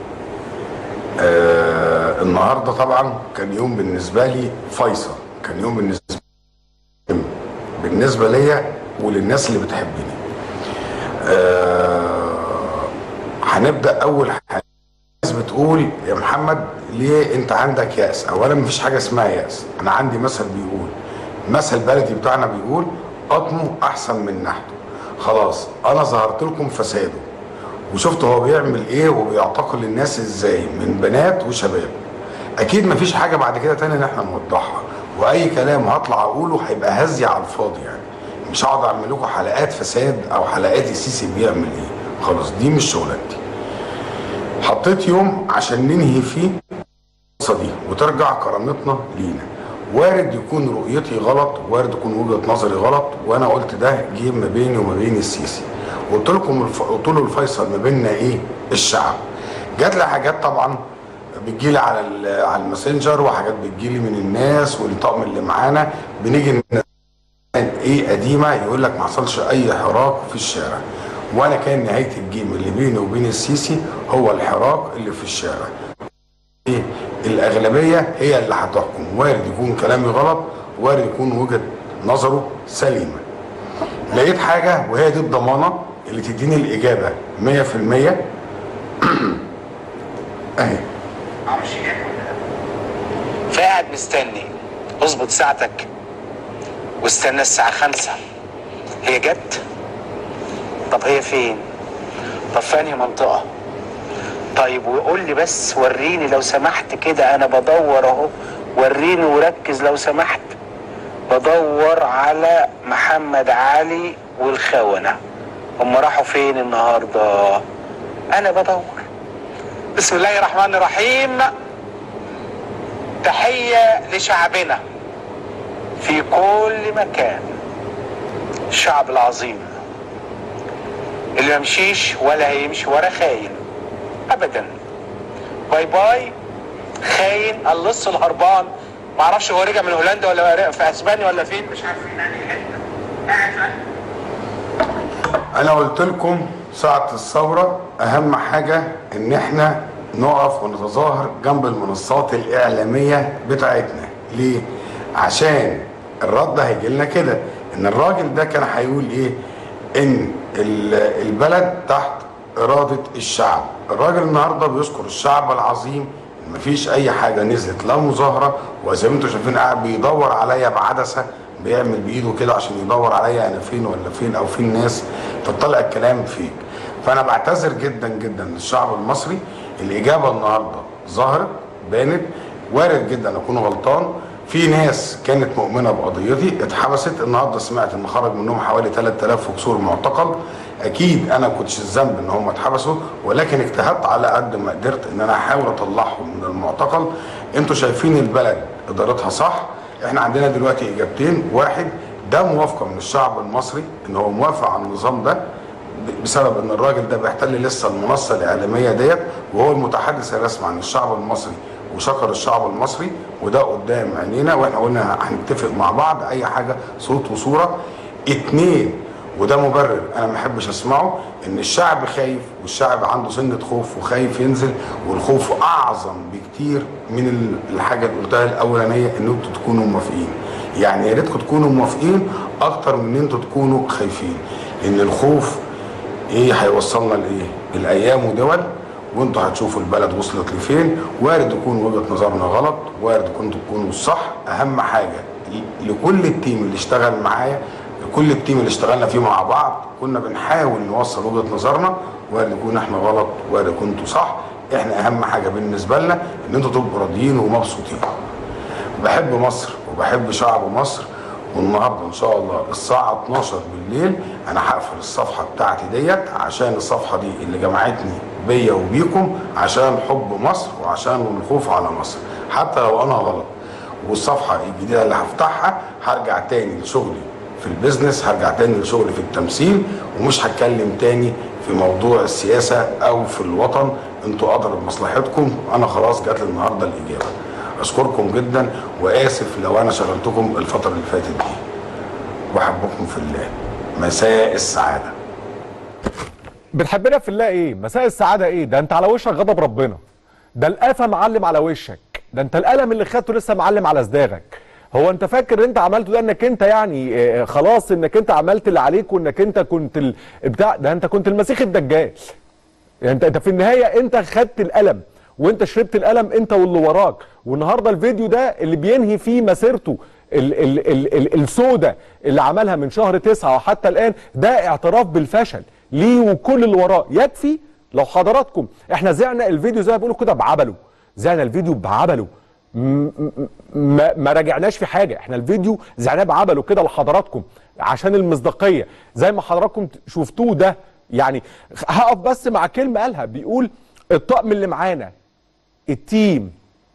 آه النهارده طبعا كان يوم بالنسبه لي فيصل كان يوم بالنسبه بالنسبه ليا وللناس اللي بتحبني آه هنبدا اول حاجه الناس بتقول يا محمد ليه انت عندك يأس اولا مفيش حاجه اسمها يأس انا عندي مثل بيقول مثل بلدي بتاعنا بيقول قطمه احسن من نحته خلاص انا ظهرت لكم فساده وشفت هو بيعمل ايه وبيعتقل الناس ازاي من بنات وشباب اكيد مفيش حاجه بعد كده تاني ان احنا نوضحها واي كلام هطلع اقوله هيبقى هزي على الفاضي يعني مش هقعد اعمل لكم حلقات فساد او حلقات السيسي بيعمل ايه خلاص دي مش شغلانتي حطيت يوم عشان ننهي فيه القصه دي وترجع كرامتنا لينا وارد يكون رؤيتي غلط وارد يكون وجهه نظري غلط وانا قلت ده جه ما بيني وما بين السيسي قلت لكم الف... قلت له الفيصل ما بيننا ايه الشعب جات لي حاجات طبعا بتجيلي على ال... على الماسنجر وحاجات بتجيلي من الناس والطقم اللي معانا بنيجي ن- ايه قديمه يقول لك ما حصلش اي حراك في الشارع وانا كان نهايه الجيم اللي بيني وبين السيسي هو الحراك اللي في الشارع ايه الاغلبيه هي اللي هتحكم وارد يكون كلامي غلط وارد يكون وجهه نظره سليمه لقيت حاجه وهي دي الضمانه اللي تديني الاجابه 100% اهي فقاعد مستني اظبط ساعتك واستنى الساعة خمسة هي جت طب هي فين طب في انهي منطقة طيب وقول لي بس وريني لو سمحت كده انا بدور اهو وريني وركز لو سمحت بدور على محمد علي والخونة هم راحوا فين النهارده انا بدور بسم الله الرحمن الرحيم تحية لشعبنا في كل مكان الشعب العظيم اللي ما يمشيش ولا هيمشي ورا خاين ابدا باي باي خاين اللص الهربان معرفش هو رجع من هولندا ولا في اسبانيا ولا فين مش عارفين انهي حته قاعد انا قلت لكم ساعة الثورة اهم حاجة ان احنا نقف ونتظاهر جنب المنصات الاعلامية بتاعتنا ليه عشان الرد هيجي لنا كده ان الراجل ده كان هيقول ايه ان ال- البلد تحت ارادة الشعب الراجل النهاردة بيذكر الشعب العظيم مفيش اي حاجة نزلت لا مظاهرة وزي ما انتم شايفين قاعد بيدور عليا بعدسة بيعمل بايده كده عشان يدور عليا انا فين ولا فين او فين ناس فطلع الكلام فيك فانا بعتذر جدا جدا للشعب المصري الاجابه النهارده ظهرت بانت وارد جدا اكون غلطان في ناس كانت مؤمنه بقضيتي اتحبست النهارده سمعت ان خرج منهم حوالي 3000 وكسور معتقل اكيد انا كنتش الذنب ان هم اتحبسوا ولكن اجتهدت على قد ما قدرت ان انا احاول اطلعهم من المعتقل انتوا شايفين البلد ادارتها صح احنا عندنا دلوقتي اجابتين واحد ده موافقه من الشعب المصري ان هو موافق على النظام ده ب- بسبب ان الراجل ده بيحتل لسه المنصه الاعلاميه ديت وهو المتحدث الرسمي عن الشعب المصري وشكر الشعب المصري وده قدام عينينا واحنا قلنا هنتفق مع بعض اي حاجه صوت وصوره اتنين وده مبرر انا ما احبش اسمعه ان الشعب خايف والشعب عنده سنه خوف وخايف ينزل والخوف اعظم بكتير من ال- الحاجه اللي قلتها الاولانيه ان انتوا تكونوا موافقين يعني يا ريتكم تكونوا موافقين اكتر من ان انتوا تكونوا خايفين لان الخوف ايه هيوصلنا لايه الايام ودول وانتوا هتشوفوا البلد وصلت لفين وارد يكون وجهه نظرنا غلط وارد كنتوا تكونوا الصح اهم حاجه ل- لكل التيم اللي اشتغل معايا لكل التيم اللي اشتغلنا فيه مع بعض كنا بنحاول نوصل وجهه نظرنا وارد يكون احنا غلط وارد كنتوا صح احنا اهم حاجه بالنسبه لنا ان انتوا تبقوا راضيين ومبسوطين بحب مصر وبحب شعب مصر والنهارده ان شاء الله الساعه 12 بالليل انا هقفل الصفحه بتاعتي ديت عشان الصفحه دي اللي جمعتني بيا وبيكم عشان حب مصر وعشان الخوف على مصر حتى لو انا غلط والصفحه الجديده اللي هفتحها هرجع تاني لشغلي في البيزنس هرجع تاني لشغلي في التمثيل ومش هتكلم تاني في موضوع السياسه او في الوطن انتوا ادرى بمصلحتكم انا خلاص جات لي النهارده الاجابه اشكركم جدا واسف لو انا شغلتكم الفتره اللي فاتت دي بحبكم في الله مساء السعاده بتحبنا في الله ايه مساء السعاده ايه ده انت على وشك غضب ربنا ده القفا معلم على وشك ده انت القلم اللي خدته لسه معلم على صداغك هو انت فاكر ان انت عملته ده انك انت يعني آه، خلاص انك انت عملت اللي عليك وانك انت كنت ال- بتاع ده انت كنت المسيح الدجال يعني انت انت في النهايه انت خدت القلم وانت شربت القلم انت واللي وراك والنهارده الفيديو ده اللي بينهي فيه مسيرته ال ال ال ال السودة اللي عملها من شهر تسعة وحتى الآن ده اعتراف بالفشل ليه وكل اللي وراه يكفي لو حضراتكم احنا زعنا الفيديو زي ما بيقولوا كده بعبله زعنا الفيديو بعبله م- م- ما, ما راجعناش في حاجه احنا الفيديو زعناه بعبله كده لحضراتكم عشان المصداقيه زي ما حضراتكم شفتوه ده يعني هقف بس مع كلمه قالها بيقول الطقم اللي معانا التيم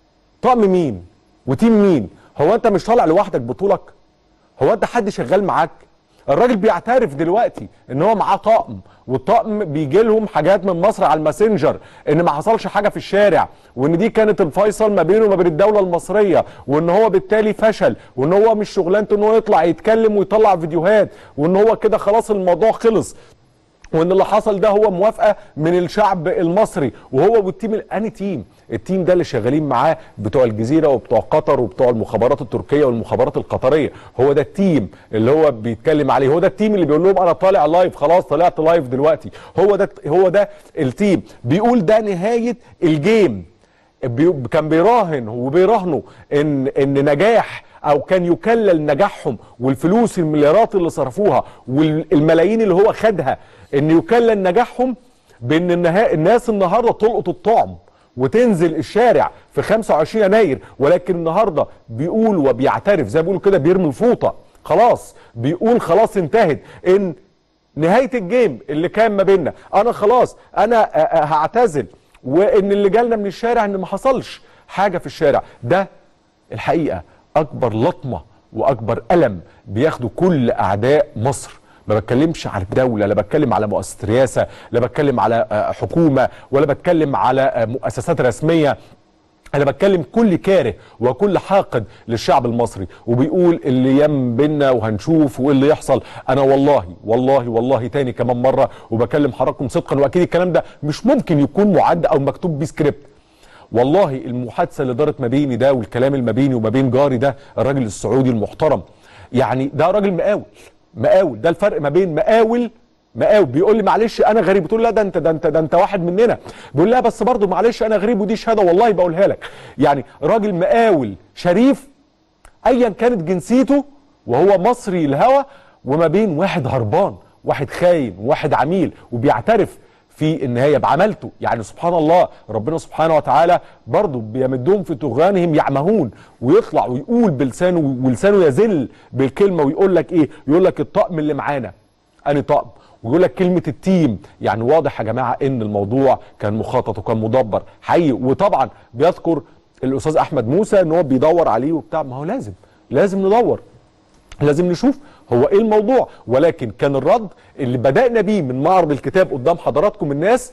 طقم مين وتيم مين هو انت مش طالع لوحدك بطولك هو انت حد شغال معاك الراجل بيعترف دلوقتي ان هو معاه طقم والطقم بيجي لهم حاجات من مصر على الماسنجر ان ما حصلش حاجه في الشارع وان دي كانت الفيصل ما بينه وما بين الدوله المصريه وان هو بالتالي فشل وان هو مش شغلانته ان هو يطلع يتكلم ويطلع فيديوهات وان هو كده خلاص الموضوع خلص وان اللي حصل ده هو موافقه من الشعب المصري وهو والتيم اني تيم التيم ده اللي شغالين معاه بتوع الجزيره وبتوع قطر وبتوع المخابرات التركيه والمخابرات القطريه هو ده التيم اللي هو بيتكلم عليه هو ده التيم اللي بيقول لهم انا طالع لايف خلاص طلعت لايف دلوقتي هو ده هو ده التيم بيقول ده نهايه الجيم بي كان بيراهن وبيراهنوا ان ان نجاح او كان يكلل نجاحهم والفلوس المليارات اللي صرفوها والملايين اللي هو خدها ان يكلل نجاحهم بان النها... الناس النهارده تلقط الطعم وتنزل الشارع في 25 يناير ولكن النهارده بيقول وبيعترف زي ما بيقولوا كده بيرمي الفوطه خلاص بيقول خلاص انتهت ان نهايه الجيم اللي كان ما بيننا انا خلاص انا آه، آه، هعتزل وان اللي جالنا من الشارع ان ما حصلش حاجه في الشارع ده الحقيقه اكبر لطمه واكبر الم بياخده كل اعداء مصر ما بتكلمش على الدوله لا بتكلم على مؤسسه رئاسه لا بتكلم على آه، حكومه ولا بتكلم على آه، مؤسسات رسميه انا بتكلم كل كاره وكل حاقد للشعب المصري وبيقول اللي يم بينا وهنشوف وايه اللي يحصل انا والله والله والله تاني كمان مره وبكلم حضراتكم صدقا واكيد الكلام ده مش ممكن يكون معد او مكتوب بسكريبت والله المحادثه اللي دارت ما بيني ده والكلام اللي ما بيني وما بين جاري ده الراجل السعودي المحترم يعني ده راجل مقاول مقاول ده الفرق ما بين مقاول مقاول بيقول لي معلش انا غريب بتقول لا ده انت ده انت ده انت واحد مننا بيقول لا بس برضه معلش انا غريب ودي شهاده والله بقولها لك يعني راجل مقاول شريف ايا كانت جنسيته وهو مصري الهوى وما بين واحد هربان واحد خاين واحد عميل وبيعترف في النهايه بعملته يعني سبحان الله ربنا سبحانه وتعالى برضه بيمدهم في طغيانهم يعمهون ويطلع ويقول بلسانه ولسانه يزل بالكلمه ويقول لك ايه يقول لك الطقم اللي معانا اني طقم ويقول لك كلمه التيم يعني واضح يا جماعه ان الموضوع كان مخطط وكان مدبر حقيقي وطبعا بيذكر الاستاذ احمد موسى ان هو بيدور عليه وبتاع ما هو لازم لازم ندور لازم نشوف هو ايه الموضوع ولكن كان الرد اللي بدأنا بيه من معرض الكتاب قدام حضراتكم الناس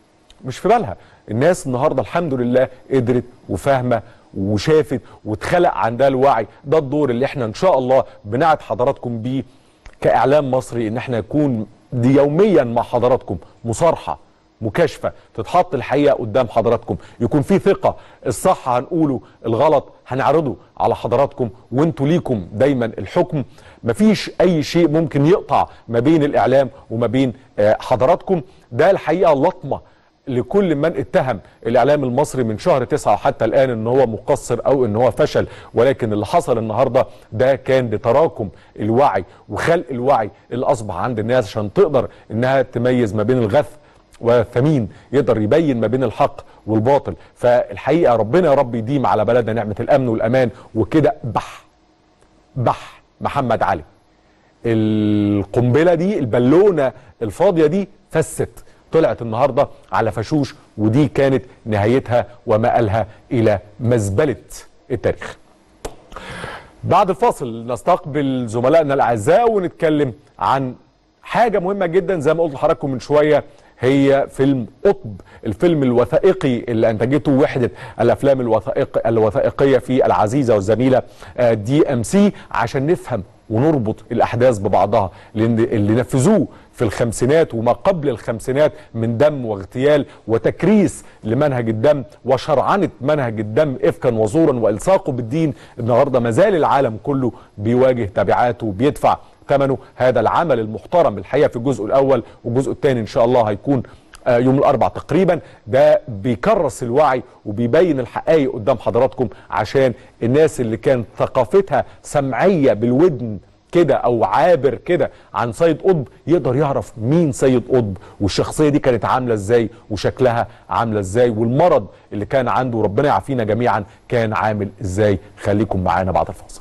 مش في بالها الناس النهارده الحمد لله قدرت وفاهمه وشافت واتخلق عندها الوعي ده الدور اللي احنا ان شاء الله بنعد حضراتكم بيه كاعلام مصري ان احنا نكون دي يوميا مع حضراتكم مصارحه مكاشفه تتحط الحقيقه قدام حضراتكم يكون في ثقه الصح هنقوله الغلط هنعرضه على حضراتكم وانتوا ليكم دايما الحكم مفيش اي شيء ممكن يقطع ما بين الاعلام وما بين آه، حضراتكم ده الحقيقه لطمه لكل من اتهم الاعلام المصري من شهر تسعة حتى الان ان هو مقصر او ان هو فشل ولكن اللي حصل النهارده ده كان لتراكم الوعي وخلق الوعي اللي اصبح عند الناس عشان تقدر انها تميز ما بين الغث والثمين يقدر يبين ما بين الحق والباطل فالحقيقه ربنا يا رب يديم على بلدنا نعمه الامن والامان وكده بح بح محمد علي القنبله دي البالونه الفاضيه دي فست طلعت النهارده على فشوش ودي كانت نهايتها ومآلها الى مزبله التاريخ بعد الفاصل نستقبل زملائنا الاعزاء ونتكلم عن حاجه مهمه جدا زي ما قلت لحضراتكم من شويه هي فيلم قطب الفيلم الوثائقي اللي انتجته وحده الافلام الوثائق الوثائقيه في العزيزه والزميله آه، دي ام سي عشان نفهم ونربط الاحداث ببعضها لان اللي نفذوه في الخمسينات وما قبل الخمسينات من دم واغتيال وتكريس لمنهج الدم وشرعنه منهج الدم افكا وزورا والصاقه بالدين النهارده ما زال العالم كله بيواجه تبعاته وبيدفع ثمنه هذا العمل المحترم الحقيقه في الجزء الاول والجزء الثاني ان شاء الله هيكون آه، يوم الاربع تقريبا ده بيكرس الوعي وبيبين الحقائق قدام حضراتكم عشان الناس اللي كانت ثقافتها سمعيه بالودن كده او عابر كده عن سيد قطب يقدر يعرف مين سيد قطب والشخصيه دي كانت عامله ازاي وشكلها عامله ازاي والمرض اللي كان عنده ربنا يعافينا جميعا كان عامل ازاي خليكم معانا بعد الفاصل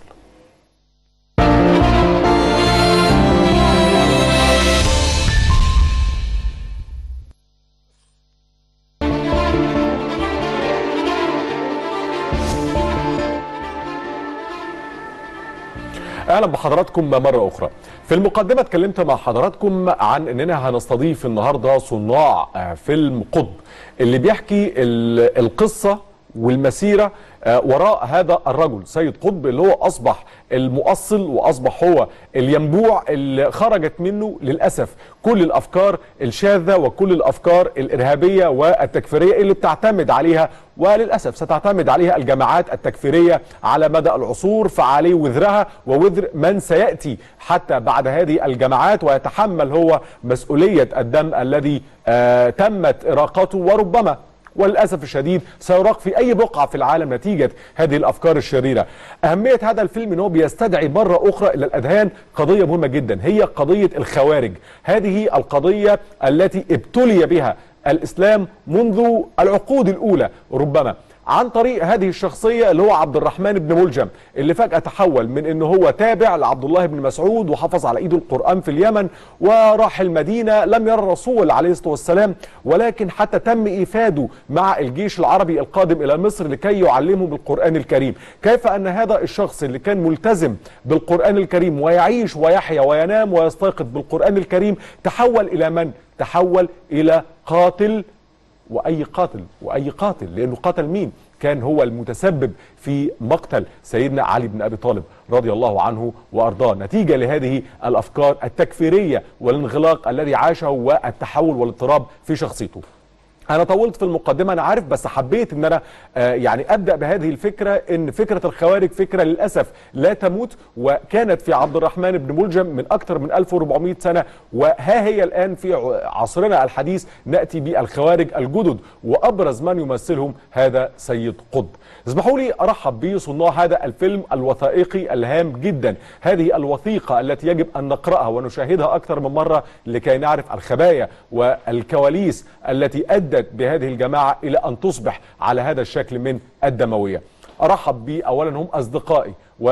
اهلا بحضراتكم مره اخرى في المقدمه اتكلمت مع حضراتكم عن اننا هنستضيف النهارده صناع آه، فيلم قطب اللي بيحكي ال- القصه والمسيره آه، وراء هذا الرجل سيد قطب اللي هو اصبح المؤصل واصبح هو الينبوع اللي خرجت منه للاسف كل الافكار الشاذه وكل الافكار الارهابيه والتكفيريه اللي بتعتمد عليها وللاسف ستعتمد عليها الجماعات التكفيريه على مدى العصور فعليه وذرها ووذر من سياتي حتى بعد هذه الجماعات ويتحمل هو مسؤوليه الدم الذي آه تمت اراقته وربما وللاسف الشديد سيراق في اي بقعه في العالم نتيجه هذه الافكار الشريره. اهميه هذا الفيلم ان هو بيستدعي مره اخرى الى الاذهان قضيه مهمه جدا هي قضيه الخوارج. هذه القضيه التي ابتلي بها الاسلام منذ العقود الاولى ربما عن طريق هذه الشخصية اللي هو عبد الرحمن بن ملجم اللي فجأة تحول من انه هو تابع لعبد الله بن مسعود وحفظ على ايده القرآن في اليمن وراح المدينة لم يرى الرسول عليه الصلاة والسلام ولكن حتى تم إيفاده مع الجيش العربي القادم إلى مصر لكي يعلمهم القرآن الكريم كيف أن هذا الشخص اللي كان ملتزم بالقرآن الكريم ويعيش ويحيا وينام ويستيقظ بالقرآن الكريم تحول إلى من؟ تحول إلى قاتل واي قاتل واي قاتل لانه قتل مين كان هو المتسبب في مقتل سيدنا علي بن ابي طالب رضي الله عنه وارضاه نتيجه لهذه الافكار التكفيريه والانغلاق الذي عاشه والتحول والاضطراب في شخصيته انا طولت في المقدمه انا عارف بس حبيت ان انا آه يعني ابدا بهذه الفكره ان فكره الخوارج فكره للاسف لا تموت وكانت في عبد الرحمن بن ملجم من اكثر من 1400 سنه وها هي الان في ع- عصرنا الحديث ناتي بالخوارج الجدد وابرز من يمثلهم هذا سيد قطب اسمحوا لي ارحب بصناع هذا الفيلم الوثائقي الهام جدا هذه الوثيقه التي يجب ان نقراها ونشاهدها اكثر من مره لكي نعرف الخبايا والكواليس التي ادت بهذه الجماعه الى ان تصبح على هذا الشكل من الدمويه ارحب بي اولا هم اصدقائي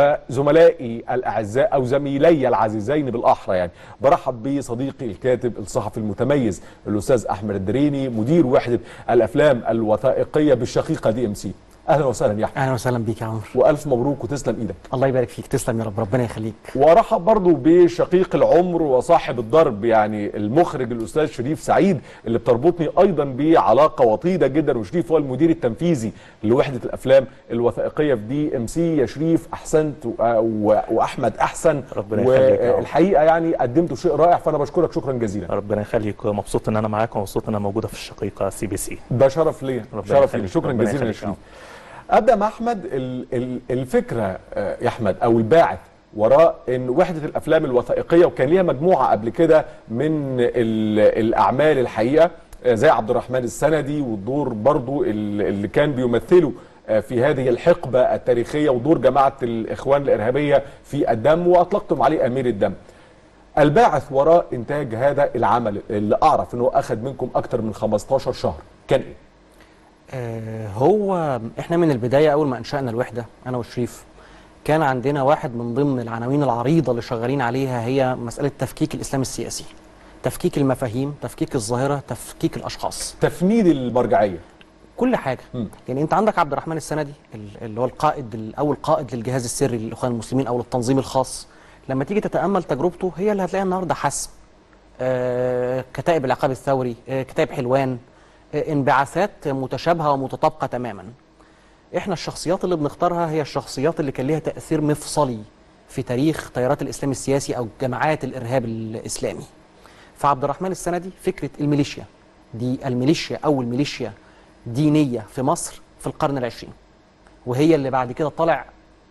وزملائي الاعزاء او زميلي العزيزين بالاحرى يعني برحب بصديقي الكاتب الصحفي المتميز الاستاذ احمد الدريني مدير وحده الافلام الوثائقيه بالشقيقه دي ام سي اهلا وسهلا يا احمد اهلا وسهلا بيك يا عمرو والف مبروك وتسلم ايدك الله يبارك فيك تسلم يا رب ربنا يخليك وارحب برضو بشقيق العمر وصاحب الضرب يعني المخرج الاستاذ شريف سعيد اللي بتربطني ايضا بعلاقه وطيده جدا وشريف هو المدير التنفيذي لوحده الافلام الوثائقيه في دي ام سي يا شريف احسنت و- و- واحمد احسن ربنا يخليك يا رب. والحقيقه يعني قدمتوا شيء رائع فانا بشكرك شكرا جزيلا ربنا يخليك مبسوط ان انا معاك ومبسوط ان انا موجوده في الشقيقه سي بي سي ده شرف ليا ربنا شرف لي يخليك. شكرا ربنا جزيلا يا يخليك يا شريف ابدا مع احمد ال- ال- الفكره آه، يا احمد او الباعث وراء ان وحده الافلام الوثائقيه وكان ليها مجموعه قبل كده من ال- الاعمال الحقيقه آه، زي عبد الرحمن السندي والدور برضو ال- اللي كان بيمثله آه، في هذه الحقبه التاريخيه ودور جماعه الاخوان الارهابيه في الدم واطلقتم عليه امير الدم الباعث وراء انتاج هذا العمل اللي اعرف انه اخذ منكم اكتر من 15 شهر كان ايه آه هو احنا من البدايه اول ما انشانا الوحده انا وشريف كان عندنا واحد من ضمن العناوين العريضه اللي شغالين عليها هي مساله تفكيك الاسلام السياسي تفكيك المفاهيم تفكيك الظاهره تفكيك الاشخاص تفنيد المرجعيه كل حاجه يعني انت عندك عبد الرحمن السندي ال- اللي هو القائد ال- اول قائد للجهاز السري للاخوان المسلمين او للتنظيم الخاص لما تيجي تتامل تجربته هي اللي هتلاقيها النهارده حسم آه كتائب العقاب الثوري آه كتائب حلوان آه انبعاثات متشابهه ومتطابقه تماما احنا الشخصيات اللي بنختارها هي الشخصيات اللي كان ليها تاثير مفصلي في تاريخ تيارات الاسلام السياسي او جماعات الارهاب الاسلامي فعبد الرحمن السندي فكره الميليشيا دي الميليشيا اول ميليشيا دينيه في مصر في القرن العشرين وهي اللي بعد كده طالع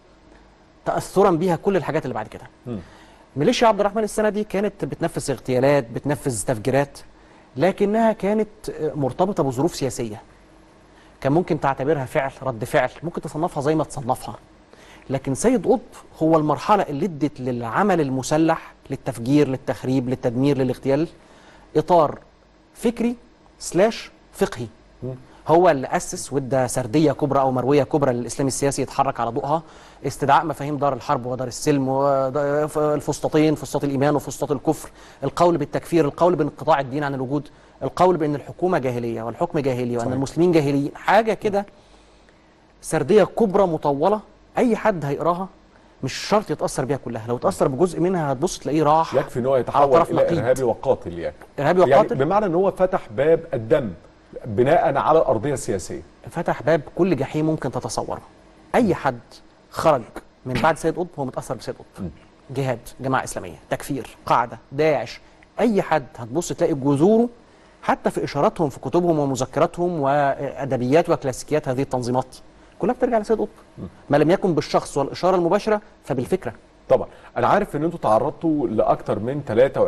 تاثرا بيها كل الحاجات اللي بعد كده ميليشيا عبد الرحمن السندي كانت بتنفذ اغتيالات بتنفذ تفجيرات لكنها كانت مرتبطه بظروف سياسيه كان ممكن تعتبرها فعل رد فعل ممكن تصنفها زي ما تصنفها لكن سيد قطب هو المرحله اللي ادت للعمل المسلح للتفجير للتخريب للتدمير للاغتيال اطار فكري سلاش فقهي هو اللي اسس وادى سرديه كبرى او مرويه كبرى للاسلام السياسي يتحرك على ضوءها استدعاء مفاهيم دار الحرب ودار السلم والفسطاطين فسطاط الايمان وفسطاط الكفر القول بالتكفير القول بانقطاع الدين عن الوجود القول بان الحكومه جاهليه والحكم جاهلي وان صحيح. المسلمين جاهليين حاجه كده سرديه كبرى مطوله اي حد هيقراها مش شرط يتاثر بيها كلها لو اتاثر بجزء منها هتبص تلاقيه راح يكفي ان هو على يتحول طرف الى نقيض. ارهابي وقاتل يعني إرهابي يعني وقاتل. بمعنى ان هو فتح باب الدم بناء على الارضيه السياسيه فتح باب كل جحيم ممكن تتصوره اي حد خرج من بعد سيد قطب هو متاثر بسيد قطب جهاد جماعه اسلاميه تكفير قاعده داعش اي حد هتبص تلاقي جذوره حتى في اشاراتهم في كتبهم ومذكراتهم وادبيات وكلاسيكيات هذه التنظيمات كلها بترجع لسيد قطب ما لم يكن بالشخص والاشاره المباشره فبالفكره طبعا انا عارف ان انتوا تعرضتوا لاكثر من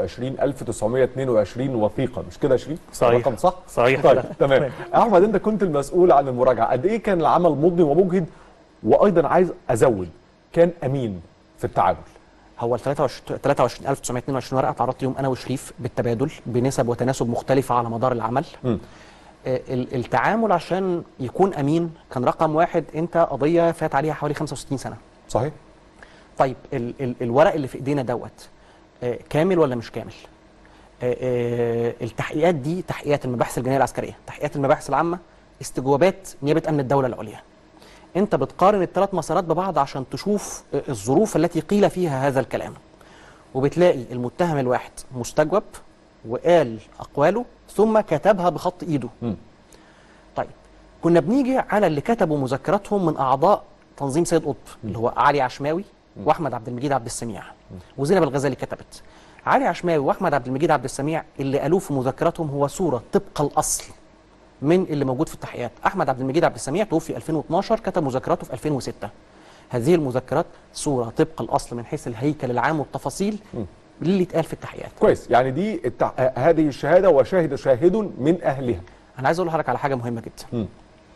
23922 وثيقه مش كده يا شريف صحيح. رقم صح صحيح. طيب تمام تمام. احمد انت كنت المسؤول عن المراجعه قد ايه كان العمل مضني ومجهد وايضا عايز ازود كان امين في التعامل هو ال 23 23922 ورقه تعرضت ليهم انا وشريف بالتبادل بنسب وتناسب مختلفه على مدار العمل م. آه، ال- التعامل عشان يكون امين كان رقم واحد انت قضيه فات عليها حوالي 65 سنه صحيح طيب ال ال الورق اللي في ايدينا دوت آه، كامل ولا مش كامل آه، آه، التحقيقات دي تحقيقات المباحث الجنائيه العسكريه تحقيقات المباحث العامه استجوابات نيابه امن الدوله العليا انت بتقارن الثلاث مسارات ببعض عشان تشوف آه، الظروف التي قيل فيها هذا الكلام وبتلاقي المتهم الواحد مستجوب وقال اقواله ثم كتبها بخط ايده طيب كنا بنيجي على اللي كتبوا مذكراتهم من اعضاء تنظيم سيد قطب اللي هو علي عشماوي واحمد عبد المجيد عبد السميع وزينب الغزالي كتبت علي عشماوي واحمد عبد المجيد عبد السميع اللي قالوه في مذكراتهم هو صوره طبق الاصل من اللي موجود في التحقيقات احمد عبد المجيد عبد السميع توفي 2012 كتب مذكراته في 2006 هذه المذكرات صوره طبق الاصل من حيث الهيكل العام والتفاصيل اللي اتقال في التحقيقات كويس يعني دي التع... آه، هذه الشهاده وشاهد شاهد من اهلها انا عايز اقول لحضرتك على حاجه مهمه جدا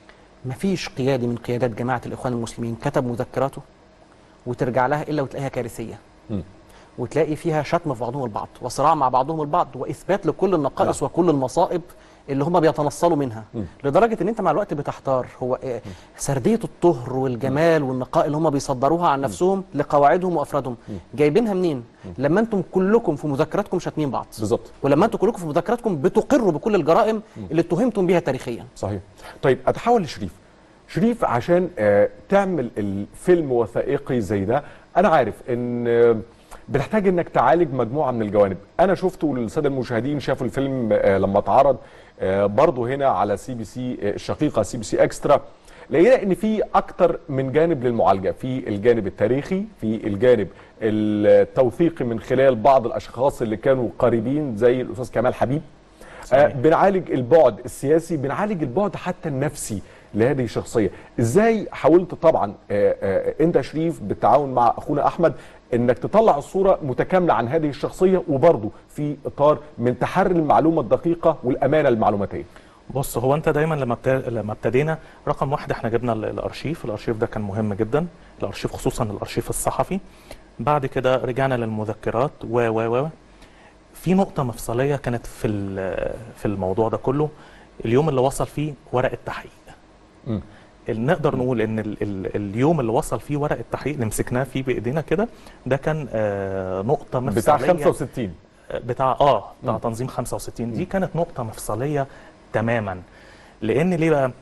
مفيش قيادي من قيادات جماعه الاخوان المسلمين كتب مذكراته وترجع لها الا وتلاقيها كارثيه مم. وتلاقي فيها شتم في بعضهم البعض وصراع مع بعضهم البعض واثبات لكل النقائص وكل المصائب اللي هم بيتنصلوا منها مم. لدرجه ان انت مع الوقت بتحتار هو إيه سرديه الطهر والجمال والنقاء اللي هم بيصدروها عن نفسهم لقواعدهم وافرادهم جايبينها منين لما انتم كلكم في مذكراتكم شاتمين بعض بالظبط ولما انتم كلكم في مذكراتكم بتقروا بكل الجرائم اللي اتهمتم بيها تاريخيا صحيح طيب اتحول لشريف شريف عشان آه، تعمل الفيلم وثائقي زي ده انا عارف ان آه، بتحتاج انك تعالج مجموعه من الجوانب انا شفته والساده المشاهدين شافوا الفيلم آه، لما اتعرض آه، برضه هنا على سي بي سي آه، الشقيقه سي بي سي اكسترا لقينا ان في اكتر من جانب للمعالجه في الجانب التاريخي في الجانب التوثيقي من خلال بعض الاشخاص اللي كانوا قريبين زي الاستاذ كمال حبيب آه بنعالج البعد السياسي بنعالج البعد حتى النفسي لهذه الشخصيه ازاي حاولت طبعا آه آه انت يا شريف بالتعاون مع اخونا احمد انك تطلع الصوره متكامله عن هذه الشخصيه وبرضه في اطار من تحري المعلومه الدقيقه والامانه المعلوماتيه بص هو انت دايما لما بتا... لما ابتدينا رقم واحد احنا جبنا ال- الارشيف الارشيف ده كان مهم جدا الارشيف خصوصا الارشيف الصحفي بعد كده رجعنا للمذكرات و و و في نقطه مفصليه كانت في ال- في الموضوع ده كله اليوم اللي وصل فيه ورق التحقيق مم. ال- نقدر نقول ان ال ال اليوم اللي وصل فيه ورق التحقيق اللي مسكناه فيه بايدينا كده ده كان آه نقطه مفصليه بتاع 65 بتاع اه بتاع مم. تنظيم 65 دي كانت نقطه مفصليه تماما لان ليه بقى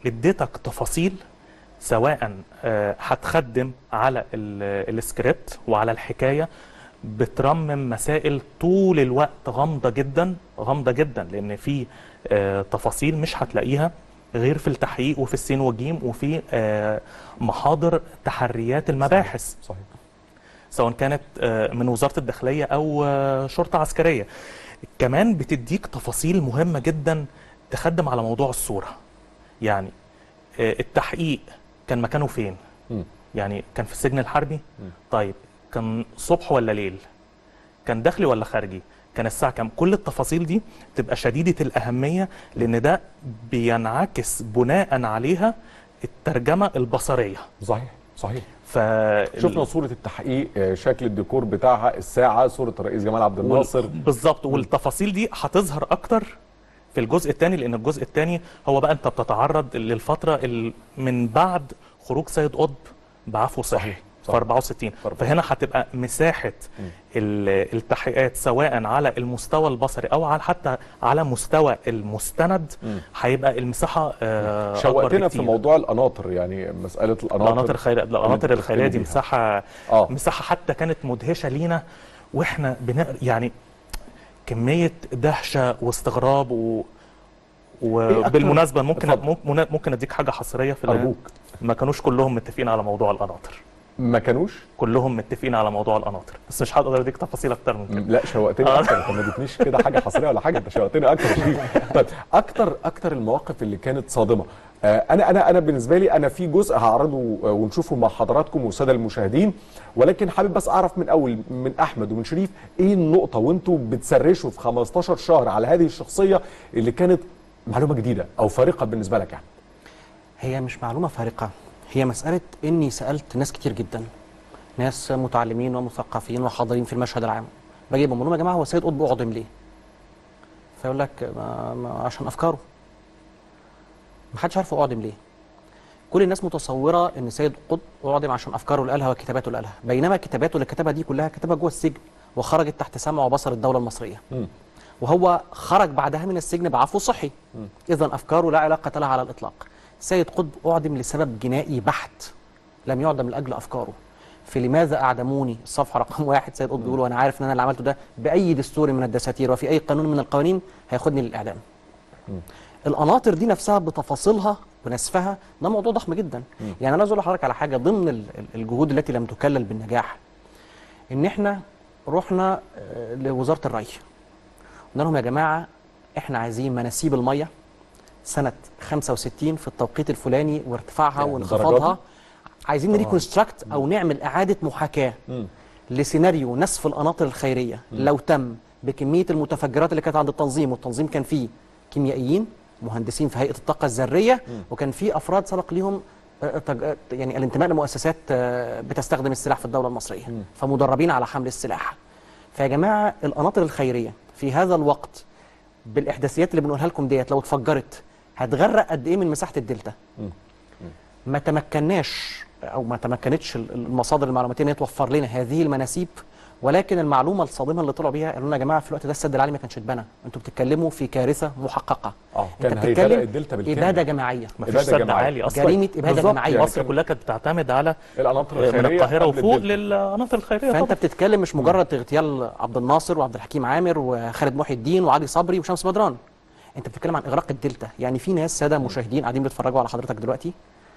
اديتك تفاصيل سواء آه، هتخدم على ال- السكريبت وعلى الحكايه بترمم مسائل طول الوقت غامضه جدا غامضه جدا لان في آه، تفاصيل مش هتلاقيها غير في التحقيق وفي السين والجيم وفي آه، محاضر تحريات المباحث صحيح سواء كانت آه، من وزاره الداخليه او آه، شرطه عسكريه كمان بتديك تفاصيل مهمه جدا تخدم على موضوع الصوره يعني آه، التحقيق كان مكانه فين مم. يعني كان في السجن الحربي طيب كان صبح ولا ليل كان داخلي ولا خارجي كان الساعة كام كل التفاصيل دي تبقى شديدة الأهمية لأن ده بينعكس بناء عليها الترجمة البصرية صحيح صحيح ف شفنا صورة التحقيق آه، شكل الديكور بتاعها الساعة صورة الرئيس جمال عبد الناصر بالظبط والتفاصيل دي هتظهر أكتر في الجزء الثاني لأن الجزء الثاني هو بقى أنت بتتعرض للفترة ال- من بعد خروج سيد قطب بعفو صحي في 64 فهنا هتبقى مساحة ال- التحقيقات سواء على المستوى البصري أو على حتى على مستوى المستند هيبقى المساحة آه، أكبر شوقتنا في بكتير. موضوع القناطر يعني مسألة القناطر القناطر الخيرية القناطر الخيرية دي بيها. مساحة آه. مساحة حتى كانت مدهشة لينا واحنا بنقر يعني كمية دهشة واستغراب و إيه أكتر- وبالمناسبة ممكن اتفضل. ممكن ممكن اديك حاجة حصرية في ال- أرجوك. ما كانوش كلهم متفقين على موضوع القناطر ما كانوش كلهم متفقين على موضوع القناطر بس مش هقدر اديك تفاصيل اكتر من كده لا شوقتني آه. اكتر انت ما اديتنيش كده حاجه حصريه ولا حاجه انت شوقتني اكتر شديد طيب اكتر اكتر المواقف اللي كانت صادمه آه، انا انا انا بالنسبه لي انا في جزء هعرضه آه، ونشوفه مع حضراتكم والساده المشاهدين ولكن حابب بس اعرف من اول من احمد ومن شريف ايه النقطه وانتوا بتسرشوا في 15 شهر على هذه الشخصيه اللي كانت معلومه جديده او فارقه بالنسبه لك يعني هي مش معلومة فارقة هي مسألة إني سألت ناس كتير جدا ناس متعلمين ومثقفين وحاضرين في المشهد العام بجيبهم بقول لهم يا جماعة هو سيد قطب أعدم ليه؟ فيقول لك ما ما عشان أفكاره محدش عارف أعدم ليه كل الناس متصورة إن سيد قطب أعدم عشان أفكاره اللي قالها وكتاباته اللي قالها بينما كتاباته اللي كتبها دي كلها كتبها جوه السجن وخرجت تحت سمع وبصر الدولة المصرية وهو خرج بعدها من السجن بعفو صحي إذا أفكاره لا علاقة لها على الإطلاق سيد قطب أعدم لسبب جنائي بحت لم يعدم لأجل أفكاره في لماذا أعدموني الصفحة رقم واحد سيد قطب بيقول وأنا عارف إن أنا اللي عملته ده بأي دستور من الدساتير وفي أي قانون من القوانين هياخدني للإعدام القناطر دي نفسها بتفاصيلها ونسفها ده موضوع ضخم جدا يعني انا عايز اقول لحضرتك على حاجه ضمن ال- ال- الجهود التي لم تكلل بالنجاح ان احنا رحنا آه، لوزاره الري قلنا لهم يا جماعه احنا عايزين مناسيب الميه سنه 65 في التوقيت الفلاني وارتفاعها يعني وانخفاضها الدرجات عايزين آه. ريكونستراكت او نعمل اعاده محاكاه لسيناريو نسف القناطر الخيريه لو تم بكميه المتفجرات اللي كانت عند التنظيم والتنظيم كان فيه كيميائيين مهندسين في هيئه الطاقه الذريه وكان في افراد سبق ليهم آه، تج- آه، يعني الانتماء لمؤسسات آه، بتستخدم السلاح في الدوله المصريه فمدربين على حمل السلاح فيا جماعه القناطر الخيريه في هذا الوقت بالاحداثيات اللي بنقولها لكم ديت لو اتفجرت هتغرق قد ايه من مساحه الدلتا ما تمكناش او ما تمكنتش ال- المصادر المعلوماتيه ان هي توفر لنا هذه المناسيب ولكن المعلومه الصادمه اللي طلعوا بيها قالوا لنا يا جماعه في الوقت ده السد العالي ما كانش اتبنى انتوا بتتكلموا في كارثه محققه اه انت كان هيغرق بتتكلم الدلتا بالكامل اباده جماعيه مفيش سد عالي اصلا جريمه اباده بالظبط، جماعيه مصر كلها كانت بتعتمد على القناطر من الخيرية القاهره قبل وفوق الدلتا. للقناطر الخيريه فانت طبعا بتتكلم مش مجرد اغتيال عبد الناصر وعبد الحكيم عامر وخالد محي الدين وعلي صبري وشمس بدران انت بتتكلم عن اغراق الدلتا يعني في ناس ساده مشاهدين قاعدين بيتفرجوا على حضرتك دلوقتي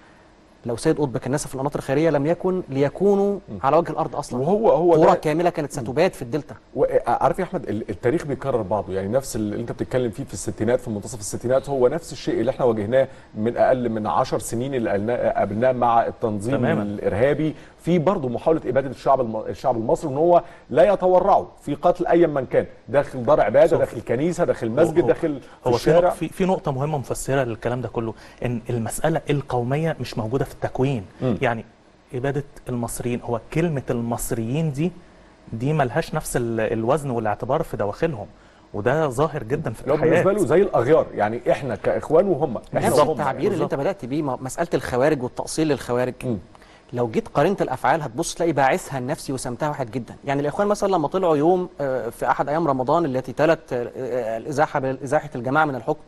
لو سيد قطب كان ناسف القناطر الخيريه لم يكن ليكونوا على وجه الارض اصلا وهو هو قرى ده- كامله كانت ستبات في الدلتا عارف يا احمد ال- التاريخ بيكرر بعضه يعني نفس اللي انت بتتكلم فيه في الستينات في منتصف الستينات هو نفس الشيء اللي احنا واجهناه من اقل من 10 سنين اللي قلنا- قابلناه مع التنظيم تماماً. الارهابي في برضه محاوله اباده الشعب الم... الشعب المصري ان هو لا يتورعوا في قتل اي من كان داخل دار عباده شوف. داخل كنيسه داخل مسجد هو- داخل في هو في الشارع نق- في في نقطه مهمه مفسره للكلام ده كله ان المساله القوميه مش موجوده في التكوين مم. يعني اباده المصريين هو كلمه المصريين دي دي ملهاش نفس ال- الوزن والاعتبار في دواخلهم وده ظاهر جدا في لو بالنسبه التحيات له زي الاغيار يعني احنا كاخوان وهم احنا نفس وهم التعبير اللي انت بدات بيه م- مساله الخوارج والتاصيل للخوارج لو جيت قارنت الافعال هتبص تلاقي باعثها النفسي وسمتها واحد جدا يعني الاخوان مثلا لما طلعوا يوم آه، في احد ايام رمضان التي تلت آه، آه، الازاحه بازاحه الجماعه من الحكم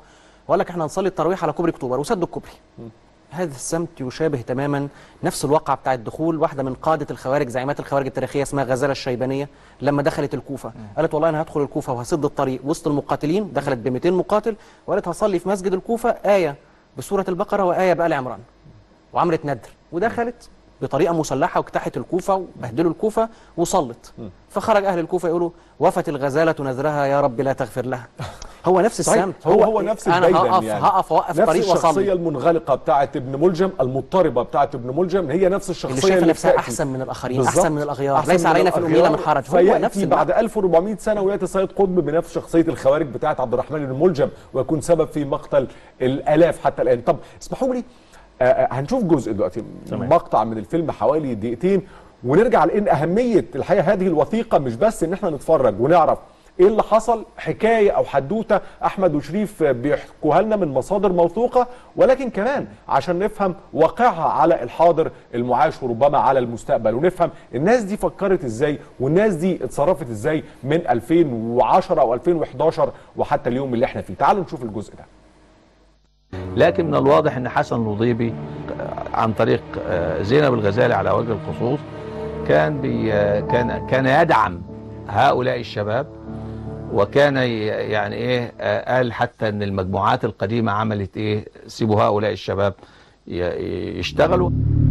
وقال لك احنا هنصلي التراويح على كوبري اكتوبر وسد الكوبري هذا السمت يشابه تماما نفس الواقعة بتاع الدخول واحدة من قادة الخوارج زعيمات الخوارج التاريخية اسمها غزالة الشيبانية لما دخلت الكوفة قالت والله أنا هدخل الكوفة وهسد الطريق وسط المقاتلين دخلت ب 200 مقاتل وقالت هصلي في مسجد الكوفة آية بسورة البقرة وآية بآل عمران وعملت ندر ودخلت بطريقة مسلحة واجتاحت الكوفة وبهدلوا الكوفة وصلت فخرج أهل الكوفة يقولوا وفت الغزالة نذرها يا رب لا تغفر لها هو نفس صحيح. السمت هو هو نفس أنا الديدن هقف يعني هقف وأوقف نفس طريق الشخصيه وأصلي المنغلقه بتاعه ابن ملجم المضطربه بتاعه ابن ملجم هي نفس الشخصيه اللي شايفة نفسها بتأتي. أحسن من الآخرين، بالظبط. أحسن من الأغيار. أحسن ليس من علينا في الأميين الأغيار. من حرج. هو نفس فيأتي المعنى. بعد 1400 سنه وياتي سيد قطب بنفس شخصيه الخوارج بتاعه عبد الرحمن بن ملجم ويكون سبب في مقتل الالاف حتى الان طب اسمحوا لي آه، آه، هنشوف جزء دلوقتي تمام. مقطع من الفيلم حوالي دقيقتين ونرجع لان اهميه الحقيقه هذه الوثيقه مش بس ان احنا نتفرج ونعرف ايه اللي حصل حكايه او حدوته احمد وشريف بيحكوها لنا من مصادر موثوقه ولكن كمان عشان نفهم واقعها على الحاضر المعاش وربما على المستقبل ونفهم الناس دي فكرت ازاي والناس دي اتصرفت ازاي من 2010 او 2011 وحتى اليوم اللي احنا فيه تعالوا نشوف الجزء ده لكن من الواضح ان حسن لضيبي عن طريق آه، زينب الغزالي على وجه الخصوص كان بي آه، كان كان يدعم هؤلاء الشباب وكان ي- يعني ايه آه، قال حتى ان المجموعات القديمه عملت ايه سيبوا هؤلاء الشباب ي- يشتغلوا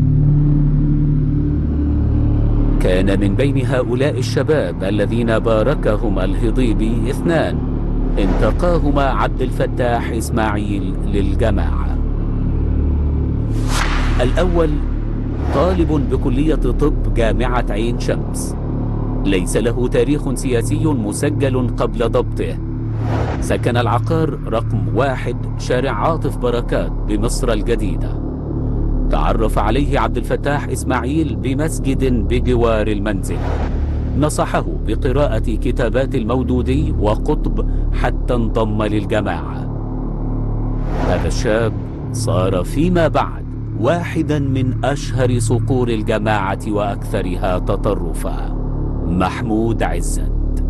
كان من بين هؤلاء الشباب الذين باركهم الهضيبي اثنان انتقاهما عبد الفتاح إسماعيل للجماعة الأول طالب بكلية طب جامعة عين شمس ليس له تاريخ سياسي مسجل قبل ضبطه سكن العقار رقم واحد شارع عاطف بركات بمصر الجديدة تعرف عليه عبد الفتاح إسماعيل بمسجد بجوار المنزل نصحه بقراءة كتابات المودودي وقطب حتى انضم للجماعة هذا الشاب صار فيما بعد واحدا من أشهر صقور الجماعة وأكثرها تطرفا محمود عزت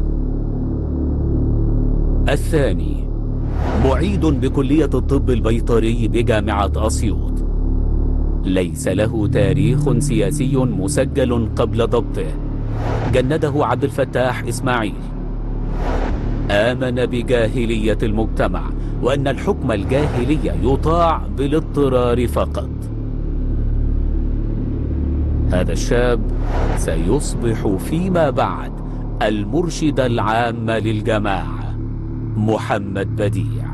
الثاني معيد بكلية الطب البيطري بجامعة أسيوط ليس له تاريخ سياسي مسجل قبل ضبطه جنده عبد الفتاح إسماعيل آمن بجاهلية المجتمع وأن الحكم الجاهلي يطاع بالاضطرار فقط هذا الشاب سيصبح فيما بعد المرشد العام للجماعة محمد بديع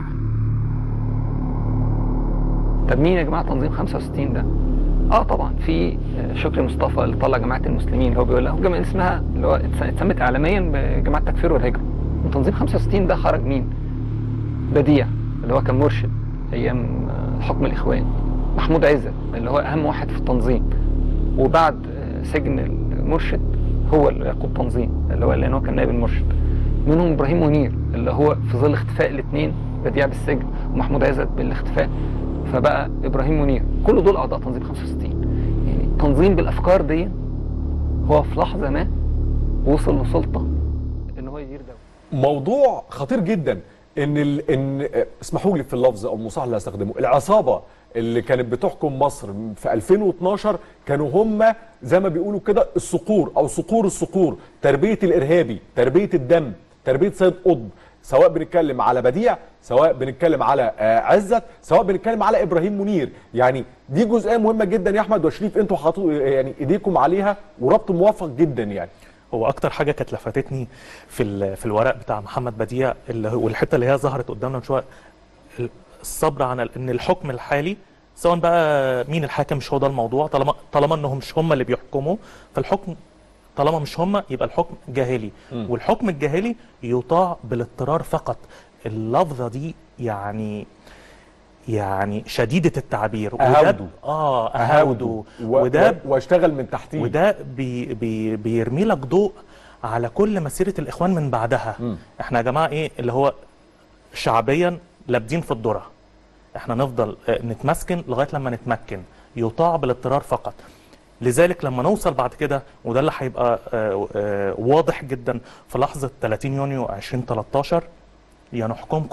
طب مين يا جماعه تنظيم 65 ده؟ اه طبعا في شكري مصطفى اللي طلع جماعه المسلمين اللي هو بيقول لهم جماعه اسمها اللي هو اتسمت اعلاميا بجماعه التكفير والهجره من تنظيم 65 ده خرج مين؟ بديع اللي هو كان مرشد ايام حكم الاخوان محمود عزت اللي هو اهم واحد في التنظيم وبعد سجن المرشد هو اللي يقود تنظيم اللي هو لان هو كان نائب المرشد منهم ابراهيم منير اللي هو في ظل اختفاء الاثنين بديع بالسجن ومحمود عزت بالاختفاء فبقى ابراهيم منير كل دول اعضاء تنظيم 65 يعني تنظيم بالافكار دي هو في لحظه ما وصل لسلطه ان هو يدير دوله موضوع خطير جدا ان ال... ان اسمحوا لي في اللفظ او المصطلح اللي هستخدمه العصابه اللي كانت بتحكم مصر في 2012 كانوا هم زي ما بيقولوا كده الصقور او صقور الصقور تربيه الارهابي تربيه الدم تربيه سيد قطب سواء بنتكلم على بديع سواء بنتكلم على آه عزت سواء بنتكلم على ابراهيم منير يعني دي جزئيه مهمه جدا يا احمد وشريف انتوا حاطوا يعني ايديكم عليها وربط موفق جدا يعني هو اكتر حاجه كانت لفتتني في في الورق بتاع محمد بديع اللي هو والحته اللي هي ظهرت قدامنا من شويه الصبر عن ان الحكم الحالي سواء بقى مين الحاكم مش هو ده الموضوع طالما طالما انهم مش هم اللي بيحكموا فالحكم طالما مش هم يبقى الحكم جاهلي م. والحكم الجاهلي يطاع بالاضطرار فقط اللفظه دي يعني يعني شديده التعبير أهاوده اه اهاوده وده واشتغل من تحتيه وده بي بي بيرمي لك ضوء على كل مسيره الاخوان من بعدها م. احنا يا جماعه ايه اللي هو شعبيا لابدين في الذره احنا نفضل نتمسكن لغايه لما نتمكن يطاع بالاضطرار فقط لذلك لما نوصل بعد كده وده اللي هيبقى واضح جدا في لحظه 30 يونيو 2013 يا نحكمكم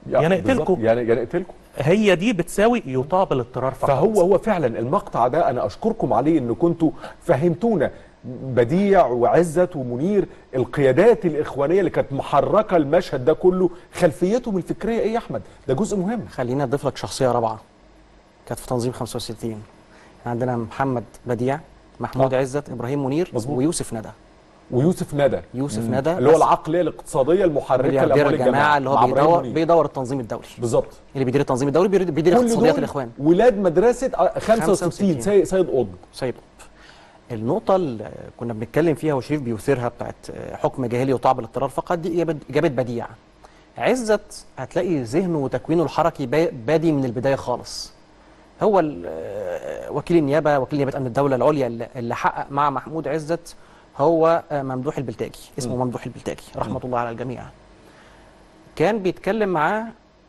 يا بالظبط. نقتلكم يعني يعني نقتلكم هي دي بتساوي يطاع بالاضطرار فقط فهو هو فعلا المقطع ده انا اشكركم عليه ان كنتوا فهمتونا بديع وعزت ومنير القيادات الاخوانيه اللي كانت محركه المشهد ده كله خلفيتهم الفكريه ايه يا احمد ده جزء مهم خليني اضيف لك شخصيه رابعه كانت في تنظيم 65 عندنا محمد بديع محمود آه. عزت ابراهيم منير مظبوط. ويوسف ندى ويوسف ندى يوسف مم. ندى اللي هو بس- العقليه الاقتصاديه المحركه ملياردير لاموال الجماعه اللي مع هو إبراهيم بيدور منير. بيدور التنظيم الدولي بالظبط اللي بيدير التنظيم الدولي بيدير, بيدير كل اقتصاديات دول الاخوان ولاد مدرسه آه، 65 سيد سيد قطب سيد قطب النقطة اللي كنا بنتكلم فيها وشريف بيثيرها بتاعت حكم جاهلي وطاع بالاضطرار فقط دي إجابة إجابة بديع عزت هتلاقي ذهنه وتكوينه الحركي با- بادي من البداية خالص هو ال- آه، وكيل النيابة وكيل نيابة أمن الدولة العليا اللي اللي حقق مع محمود عزت هو آه، ممدوح البلتاجي اسمه ممدوح البلتاجي رحمة الله على الجميع كان بيتكلم معاه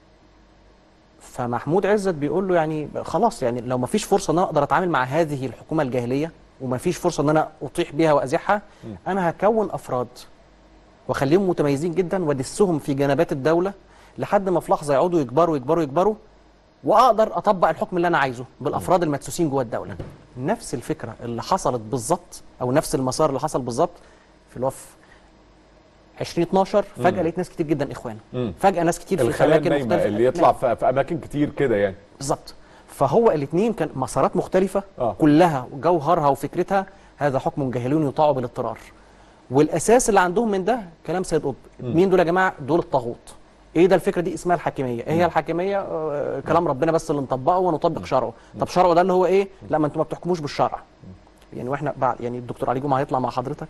فمحمود عزت بيقول له يعني خلاص يعني لو ما فيش فرصه ان انا اقدر اتعامل مع هذه الحكومه الجاهليه وما فيش فرصه ان انا اطيح بيها وازيحها انا هكون افراد واخليهم متميزين جدا وادسهم في جنبات الدوله لحد ما في لحظه يقعدوا يكبروا يكبروا يكبروا واقدر اطبق الحكم اللي انا عايزه بالافراد المدسوسين جوه الدوله نفس الفكره اللي حصلت بالظبط او نفس المسار اللي حصل بالظبط في اللي هو في 2012 فجاه مم. لقيت ناس كتير جدا اخوان مم. فجاه ناس كتير في الخلايا اماكن النايمه مختلفه اللي يطلع في, في اماكن كتير كده يعني بالظبط فهو الاثنين كان مسارات مختلفه آه. آه. كلها جوهرها وفكرتها هذا حكم جاهلون يطاع بالاضطرار والاساس اللي عندهم من ده كلام سيد قطب مين دول يا جماعه دول الطاغوت ايه ده الفكره دي اسمها الحاكميه ايه هي الحاكميه آه كلام ربنا بس اللي نطبقه ونطبق شرعه طب شرعه ده اللي هو ايه لا ما انتم ما بتحكموش بالشرع يعني واحنا بعد يعني الدكتور علي جمعه هيطلع مع حضرتك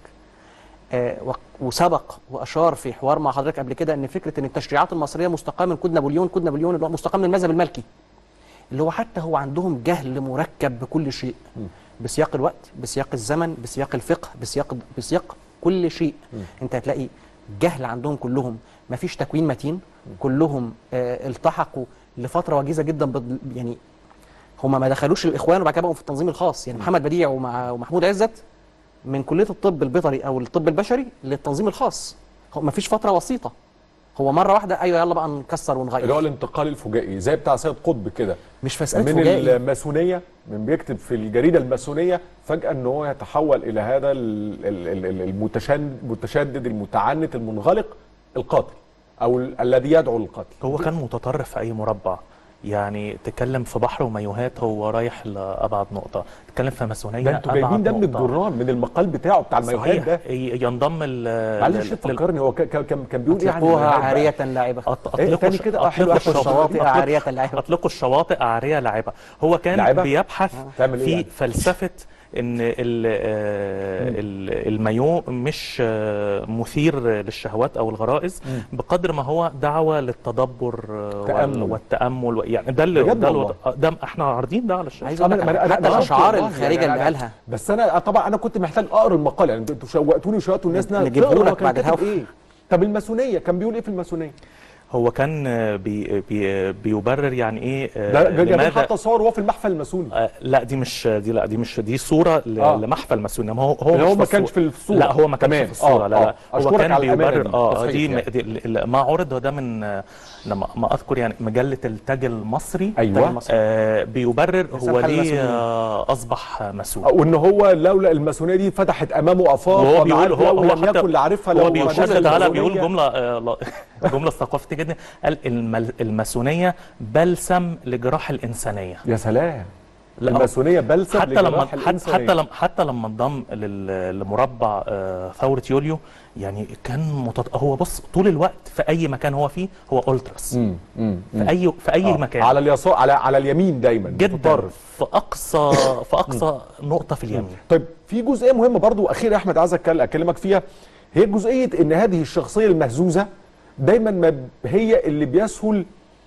آه و- وسبق واشار في حوار مع حضرتك قبل كده ان فكره ان التشريعات المصريه مستقاه من كود نابليون كود نابليون اللي هو مستقاه من المذهب المالكي اللي هو حتى هو عندهم جهل مركب بكل شيء بسياق الوقت بسياق الزمن بسياق الفقه بسياق بسياق كل شيء انت هتلاقي جهل عندهم كلهم مفيش تكوين متين كلهم آه التحقوا لفتره وجيزه جدا بض- يعني هما ما دخلوش الاخوان وبعد كده بقوا في التنظيم الخاص يعني محمد بديع ومع ومحمود عزت من كليه الطب البيطري او الطب البشري للتنظيم الخاص هو ما فيش فتره وسيطه هو مره واحده ايوه يلا بقى نكسر ونغير اللي هو الانتقال الفجائي زي بتاع سيد قطب كده مش مساله من فجائي الماسونيه من بيكتب في الجريده الماسونيه فجاه ان هو يتحول الى هذا ال- ال- ال- ال- المتشن- المتشدد المتعنت المنغلق القاتل او ال- الذي يدعو للقتل هو كان متطرف في اي مربع يعني تتكلم في بحر ومايوهات هو رايح لابعد نقطه تتكلم في ماسونيه ده انتوا أبعد جايبين ده من نقطة. الجران من المقال بتاعه بتاع المايوهات صحيح ده ي- ينضم ال معلش لل- فكرني هو ك- ك- كان كان بيقول ايه عن اطلقوها المايوهات بقى؟ عاريه لاعبه أط- إيه اطلقوا تاني الش- كده؟ آه، حلوة اطلقوا الشواطئ. الشواطئ أطلق- عاريه لاعبه اطلقوا الشواطئ عاريه لاعبه هو كان لاعبة؟ بيبحث تعمل إيه في يعني؟ فلسفه ان ال- آه، ال- المايو مش آه، مثير للشهوات او الغرائز بقدر ما هو دعوه للتدبر آه، وال- تأمل. والتامل و- يعني ده اللي بجد ده, اللي- والله. آه، ده احنا عارضين ده على الشاشه عايز اقول لك أنا- أنا- أنا- حتى أنا الاشعار والله الخارجه يعني اللي أنا- قالها بس انا طبعا انا كنت محتاج اقرا المقال يعني انتوا شوقتوني وشوقتوا الناس انها نجيبه تقرا لك هو كان بعد كاتب الهوا. ايه طب الماسونيه كان بيقول ايه في الماسونيه هو كان آه، بي بي بيبرر يعني ايه آه، ده جايبين لماذا حتى صور وهو في المحفل الماسوني آه، لا دي مش دي لا دي مش دي صوره ل- آه. لمحفل ماسوني ما هو هو اللي مش هو ما في كانش الصورة. في الصورة. لا هو ما كانش تمام. في الصوره آه، لا لا آه. هو أشكرك كان على الأمانة بيبرر دي. اه تصحيح دي, يعني. دي ال- ما عرض ده من آه، لما ما اذكر يعني مجله التاج المصري أيوة. آه بيبرر هو حل ليه الماسونية. آه اصبح ماسون وان هو لولا الماسونيه دي فتحت امامه افاق وهو بيقول ومعارف هو لو هو لم يكن لعرفها لو هو ما بيشدد دخل على الماسونية. بيقول جمله آه، لا- جمله ثقافتيه جدا قال المل- الماسونيه بلسم لجراح الانسانيه يا سلام لا، الماسونيه بلسم حتى لما لجراح حتى الإنسانية. حتى لما حتى لما انضم لل- لمربع آه، ثوره يوليو يعني كان متط... هو بص طول الوقت في اي مكان هو فيه هو التراس مم، مم، مم. في اي في اي آه. مكان على اليسار على على اليمين دايما جدا متطرف. في اقصى في اقصى نقطه في اليمين طيب في جزئيه مهمه برضو واخيره يا احمد عايز أتكلم- اكلمك فيها هي جزئيه ان هذه الشخصيه المهزوزه دايما ما ب- هي اللي بيسهل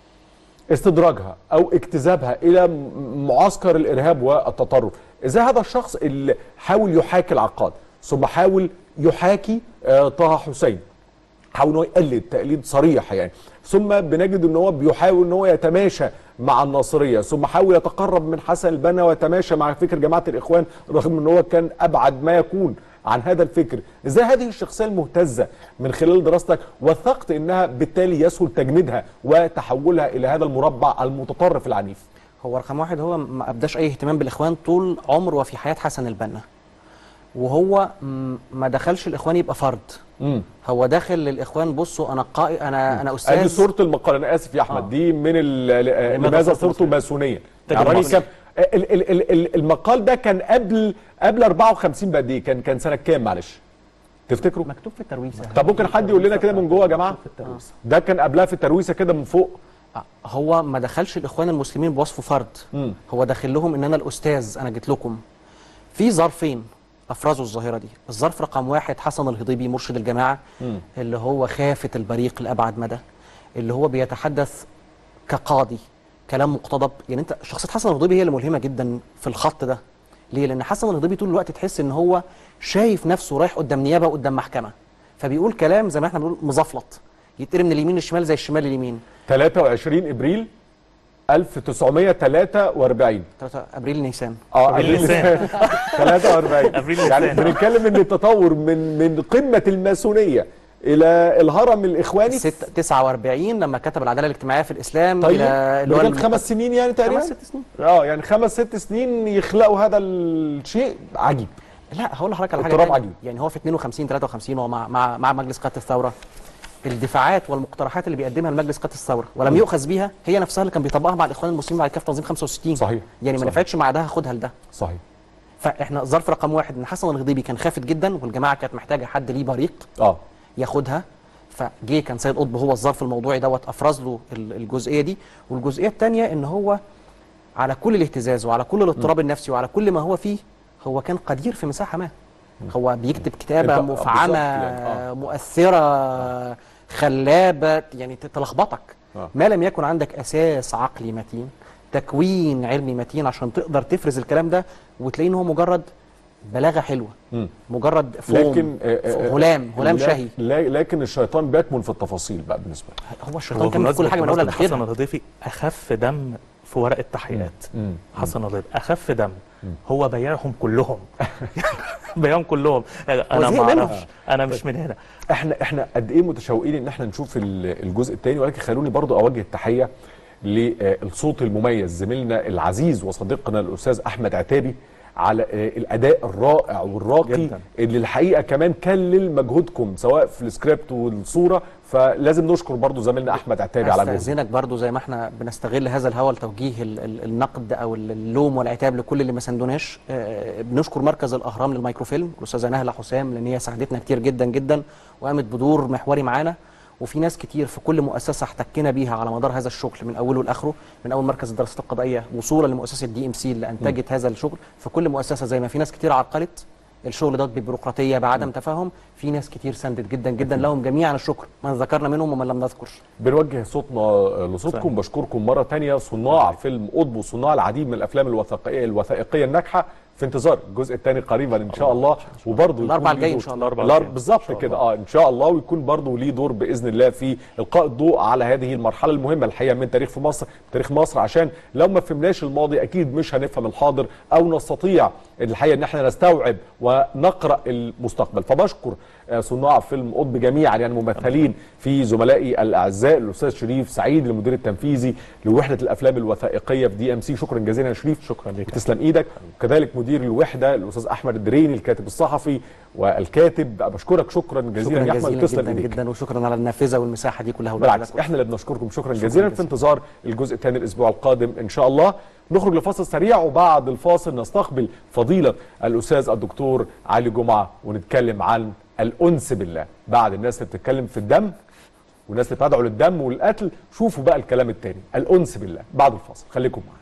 استدراجها او اجتذابها الى م- معسكر الارهاب والتطرف ازاي هذا الشخص اللي حاول يحاكي العقاد ثم حاول يحاكي آه، طه حسين حاول ان هو يقلد تقليد صريح يعني ثم بنجد ان هو بيحاول ان هو يتماشى مع الناصريه ثم حاول يتقرب من حسن البنا ويتماشى مع فكر جماعه الاخوان رغم ان هو كان ابعد ما يكون عن هذا الفكر ازاي هذه الشخصيه المهتزه من خلال دراستك وثقت انها بالتالي يسهل تجنيدها وتحولها الى هذا المربع المتطرف العنيف هو رقم واحد هو ما ابداش اي اهتمام بالاخوان طول عمره وفي حياه حسن البنا وهو م- ما دخلش الاخوان يبقى فرد امم هو داخل للاخوان بصوا انا قائد انا انا استاذ ادي صوره المقال انا اسف يا احمد آه. دي من ال- ال- لماذا لماذا صرت صرت ماسونيه تاج يعني الراجل المصري. كان ال- ال- ال- ال- المقال ده كان قبل قبل 54 بقد ايه كان كان سنه كام معلش تفتكروا مكتوب في الترويسه طب ممكن حد يقول لنا كده من جوه يا جماعه ده كان قبلها في الترويسه كده من فوق هو ما دخلش الاخوان المسلمين بوصفه فرد مم. هو داخل لهم ان انا الاستاذ انا جيت لكم في ظرفين افرزوا الظاهره دي الظرف رقم واحد حسن الهضيبي مرشد الجماعه مم. اللي هو خافة البريق لأبعد مدى اللي هو بيتحدث كقاضي كلام مقتضب يعني انت شخصية حسن الهضيبي هي اللي ملهمة جدا في الخط ده ليه؟ لأن حسن الهضيبي طول الوقت تحس إن هو شايف نفسه رايح قدام نيابة وقدام محكمة فبيقول كلام زي ما احنا بنقول مزفلط يتقري من اليمين للشمال زي الشمال لليمين 23 ابريل 1943 3 ابريل نيسان اه أبريل ابريل نيسان. 43 أبريل يعني نيسان. بنتكلم ان التطور من من قمه الماسونيه الى الهرم الاخواني ست 49 لما كتب العداله الاجتماعيه في الاسلام طيب الى اللي هو اللي الم- كان خمس سنين يعني تقريبا خمس ست سنين اه يعني خمس ست سنين يخلقوا هذا الشيء عجيب لا هقول لحضرتك على حاجه اضطراب تانية. عجيب. يعني هو في 52 53 وهو مع مع مع مجلس قاده الثوره الدفاعات والمقترحات اللي بيقدمها المجلس قاده الثوره ولم م. يؤخذ بيها هي نفسها اللي كان بيطبقها مع الاخوان المسلمين بعد كده في تنظيم 65 صحيح يعني ما صحيح. نفعتش مع ده هاخدها لده صحيح فاحنا ظرف رقم واحد ان حسن الغضيبي كان خافت جدا والجماعه كانت محتاجه حد ليه بريق اه ياخدها فجه كان سيد قطب هو الظرف الموضوعي دوت افرز له ال- الجزئيه دي والجزئيه الثانيه ان هو على كل الاهتزاز وعلى كل الاضطراب النفسي وعلى كل ما هو فيه هو كان قدير في مساحه ما هو بيكتب كتابه أنت- مفعمه بالظبط يعني، مؤثره خلابه يعني ت- تلخبطك آه. ما لم يكن عندك اساس عقلي متين تكوين علمي متين عشان تقدر تفرز الكلام ده وتلاقيه ان هو مجرد بلاغه حلوه مم. مجرد فوم لكن آه، آه، هلام هلام لا- شهي لا- لكن الشيطان بيكمن في التفاصيل بقى بالنسبه لي هو الشيطان كان في كل حاجه من اولها حسن لاخرها الهضيفي اخف دم في ورق التحقيقات مم. حسن الهضيفي اخف دم هو بيعهم كلهم بيعهم كلهم انا زهق ما منهم. اعرفش انا مش من هنا احنا احنا قد ايه متشوقين ان احنا نشوف ال- الجزء الثاني ولكن خلوني برضو اوجه التحيه للصوت المميز زميلنا العزيز وصديقنا الاستاذ احمد عتابي على آه، الاداء الرائع والراقي جداً. اللي الحقيقه كمان كلل مجهودكم سواء في السكريبت والصوره فلازم نشكر برضو زميلنا احمد عتابي على مجهوده استاذنك برضو زي ما احنا بنستغل هذا الهوى لتوجيه ال- ال- النقد او ال- اللوم والعتاب لكل اللي ما ساندوناش آه، بنشكر مركز الاهرام للميكروفيلم الاستاذه نهله حسام لان هي ساعدتنا كتير جدا جدا وقامت بدور محوري معانا وفي ناس كتير في كل مؤسسه احتكينا بيها على مدار هذا الشغل من اوله لاخره من اول مركز الدراسات القضائيه وصولا لمؤسسه دي ام سي اللي انتجت هذا الشغل في كل مؤسسه زي ما في ناس كتير عرقلت الشغل ده ببيروقراطيه بعدم تفاهم في ناس كتير ساندت جدا جدا لهم جميعا الشكر من ذكرنا منهم ومن لم نذكر بنوجه صوتنا لصوتكم بشكركم مرة تانية صناع فيلم قطب وصناع العديد من الأفلام الوثائقية الوثائقية الناجحة في انتظار الجزء الثاني قريبا ان شاء الله وبرضه الأربعاء يكون ليه الجاي إن دور- شاء الله. الأربعاء الأربعاء الجاي. بالظبط كده اه ان شاء الله ويكون برضه ليه دور باذن الله في القاء الضوء على هذه المرحله المهمه الحقيقه من تاريخ في مصر تاريخ مصر عشان لو ما فهمناش الماضي اكيد مش هنفهم الحاضر او نستطيع الحقيقه ان احنا نستوعب ونقرا المستقبل فبشكر آه، صناع فيلم قطب جميعا يعني ممثلين في زملائي الاعزاء الاستاذ شريف سعيد المدير التنفيذي لوحده الافلام الوثائقيه في دي ام سي شكرا جزيلا يا شريف شكرا لك تسلم ايدك وكذلك مدير الوحده الاستاذ احمد الدريني الكاتب الصحفي والكاتب بشكرك شكرا جزيلا شكرا يا احمد جزيلا تسلم جدا ايديك جدا وشكرا على النافذه والمساحه دي كلها بالعكس احنا اللي بنشكركم شكرا جزيلا في انتظار الجزء الثاني الاسبوع القادم ان شاء الله نخرج لفاصل سريع وبعد الفاصل نستقبل فضيله الاستاذ الدكتور علي جمعه ونتكلم عن الانس بالله بعد الناس اللي بتتكلم في الدم والناس اللي بتدعو للدم والقتل شوفوا بقى الكلام الثاني الانس بالله بعد الفاصل خليكم معانا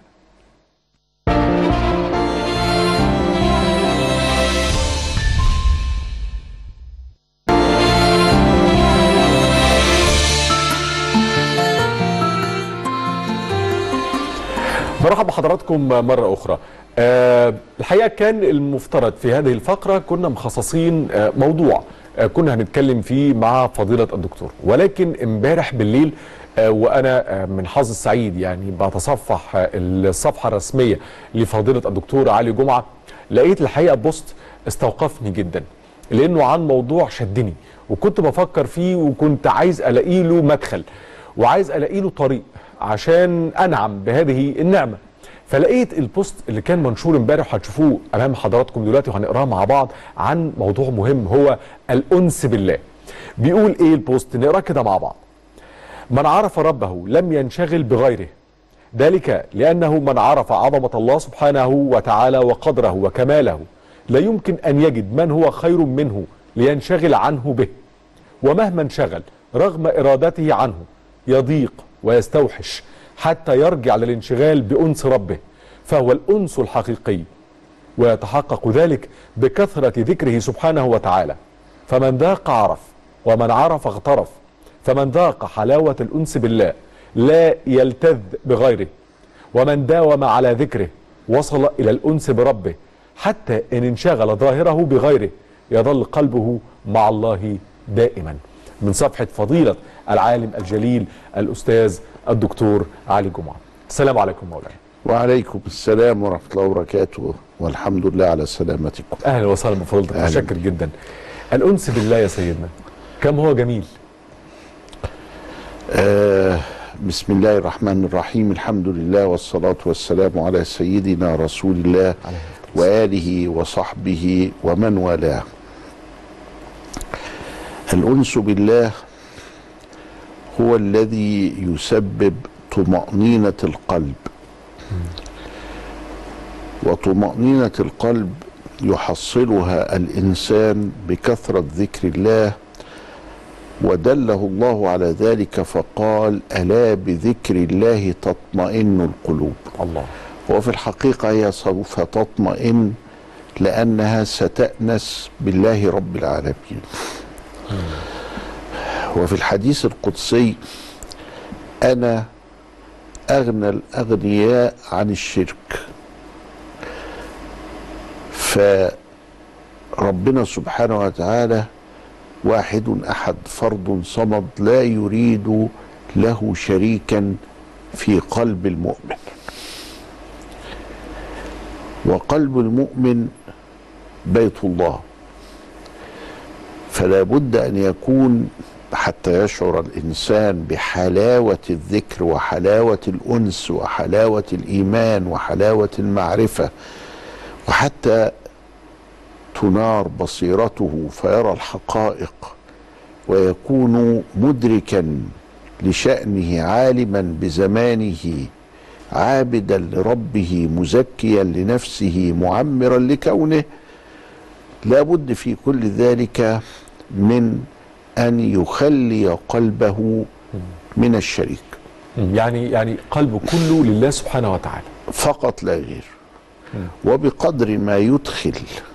مرحبا بحضراتكم مرة أخرى أه الحقيقة كان المفترض في هذه الفقرة كنا مخصصين أه موضوع أه كنا هنتكلم فيه مع فضيلة الدكتور ولكن امبارح بالليل أه وأنا أه من حظ السعيد يعني بتصفح أه الصفحة الرسمية لفضيلة الدكتور علي جمعة لقيت الحقيقة بوست استوقفني جدا لانه عن موضوع شدني وكنت بفكر فيه وكنت عايز الاقي له مدخل وعايز الاقي له طريق عشان انعم بهذه النعمه فلقيت البوست اللي كان منشور امبارح هتشوفوه امام حضراتكم دلوقتي وهنقراه مع بعض عن موضوع مهم هو الانس بالله بيقول ايه البوست نقراه كده مع بعض من عرف ربه لم ينشغل بغيره ذلك لأنه من عرف عظمة الله سبحانه وتعالى وقدره وكماله لا يمكن أن يجد من هو خير منه لينشغل عنه به ومهما انشغل رغم إرادته عنه يضيق ويستوحش حتى يرجع للانشغال بأنس ربه فهو الأنس الحقيقي ويتحقق ذلك بكثرة ذكره سبحانه وتعالى فمن ذاق عرف ومن عرف اغترف فمن ذاق حلاوة الأنس بالله لا يلتذ بغيره ومن داوم على ذكره وصل إلى الأنس بربه حتى إن انشغل ظاهره بغيره يظل قلبه مع الله دائما من صفحة فضيلة العالم الجليل الأستاذ الدكتور علي جمعة السلام عليكم مولانا وعليكم السلام ورحمة الله وبركاته والحمد لله على سلامتكم أهلا وسهلا بفضيلتك أهلاً. متشكر جدا الأنس بالله يا سيدنا كم هو جميل آه بسم الله الرحمن الرحيم الحمد لله والصلاة والسلام على سيدنا رسول الله وآله وصحبه ومن والاه الأنس بالله هو الذي يسبب طمأنينة القلب وطمأنينة القلب يحصلها الإنسان بكثرة ذكر الله ودله الله على ذلك فقال ألا بذكر الله تطمئن القلوب الله وفي الحقيقة هي سوف تطمئن لأنها ستأنس بالله رب العالمين وفي الحديث القدسي أنا أغنى الأغنياء عن الشرك فربنا سبحانه وتعالى واحد أحد فرد صمد لا يريد له شريكا في قلب المؤمن وقلب المؤمن بيت الله فلا بد أن يكون حتى يشعر الإنسان بحلاوة الذكر وحلاوة الأنس وحلاوة الإيمان وحلاوة المعرفة وحتى تنار بصيرته فيرى الحقائق ويكون مدركا لشأنه عالما بزمانه عابدا لربه مزكيا لنفسه معمرا لكونه لابد في كل ذلك من ان يخلي قلبه من الشريك يعني يعني قلبه كله لله سبحانه وتعالى فقط لا غير وبقدر ما يدخل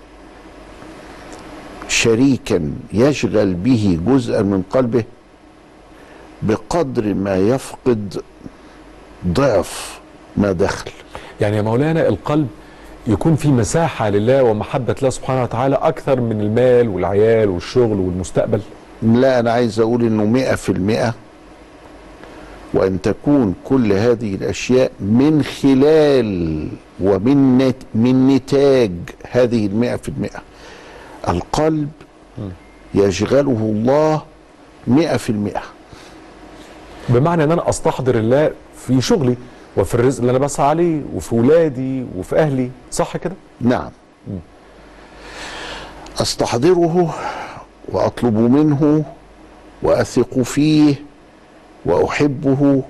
شريكا يشغل به جزءا من قلبه بقدر ما يفقد ضعف ما دخل يعني يا مولانا القلب يكون في مساحة لله ومحبة الله سبحانه وتعالى أكثر من المال والعيال والشغل والمستقبل لا أنا عايز أقول إنه مئة في المئة وأن تكون كل هذه الأشياء من خلال ومن نت من نتاج هذه المئة في المئة القلب يشغله الله مئة في المئة بمعنى أن أنا أستحضر الله في شغلي وفي الرزق اللي أنا بسعى عليه وفي ولادي وفي أهلي صح كده؟ نعم استحضره واطلب منه واثق فيه واحبه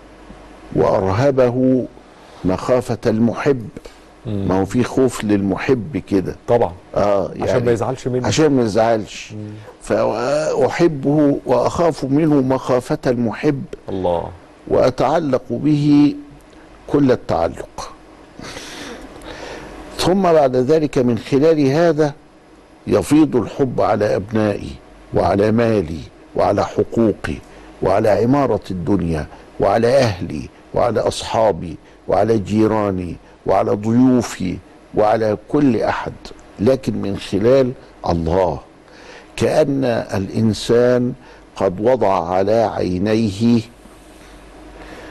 وارهبه مخافه المحب ما هو في خوف للمحب كده طبعا اه عشان ما يزعلش مني عشان ما يزعلش فاحبه واخاف منه مخافه المحب الله واتعلق به كل التعلق ثم بعد ذلك من خلال هذا يفيض الحب على ابنائي وعلى مالي وعلى حقوقي وعلى عماره الدنيا وعلى اهلي وعلى اصحابي وعلى جيراني وعلى ضيوفي وعلى كل احد لكن من خلال الله كان الانسان قد وضع على عينيه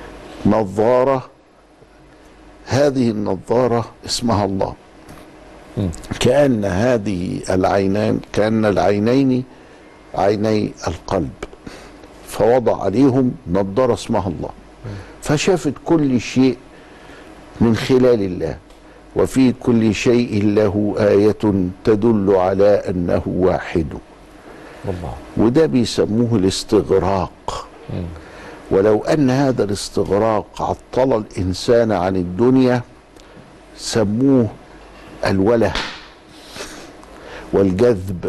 نظاره هذه النظاره اسمها الله كأن هذه العينان كأن العينين عيني القلب فوضع عليهم نضارة اسمها الله فشافت كل شيء من خلال الله وفي كل شيء له آية تدل على أنه واحد الله وده بيسموه الاستغراق ولو أن هذا الاستغراق عطل الإنسان عن الدنيا سموه الوله والجذب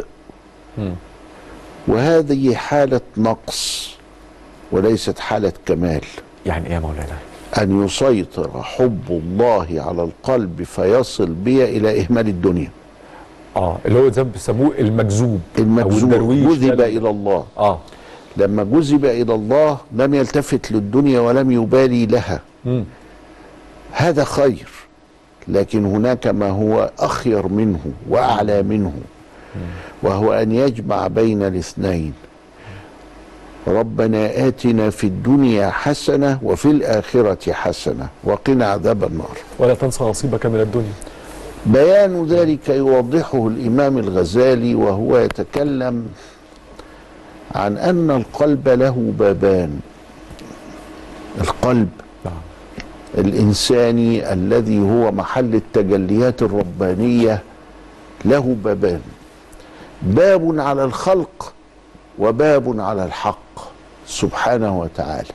وهذه حالة نقص وليست حالة كمال يعني ايه يا مولانا أن يسيطر حب الله على القلب فيصل بي إلى إهمال الدنيا اه اللي هو زي ما بيسموه المجذوب المجذوب الدرويش جذب ده. إلى الله اه لما جذب إلى الله لم يلتفت للدنيا ولم يبالي لها مم. هذا خير لكن هناك ما هو أخير منه وأعلى منه وهو أن يجمع بين الاثنين ربنا آتنا في الدنيا حسنة وفي الآخرة حسنة وقنا عذاب النار ولا تنسى نصيبك من الدنيا بيان ذلك يوضحه الإمام الغزالي وهو يتكلم عن أن القلب له بابان القلب الإنساني الذي هو محل التجليات الربانية له بابان باب على الخلق وباب على الحق سبحانه وتعالى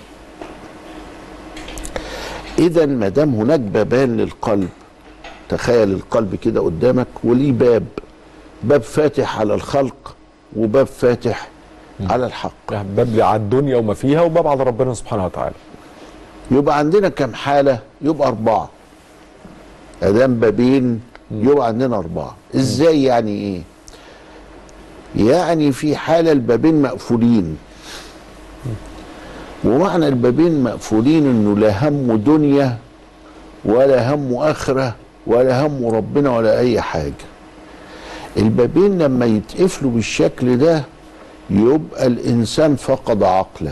إذا ما دام هناك بابان للقلب تخيل القلب كده قدامك وليه باب باب فاتح على الخلق وباب فاتح على الحق يعني باب على الدنيا وما فيها وباب على ربنا سبحانه وتعالى يبقى عندنا كم حالة يبقى أربعة أدام بابين يبقى عندنا أربعة إزاي يعني إيه يعني في حالة البابين مقفولين ومعنى البابين مقفولين إنه لا هم دنيا ولا هم آخرة ولا هم ربنا ولا أي حاجة البابين لما يتقفلوا بالشكل ده يبقى الإنسان فقد عقله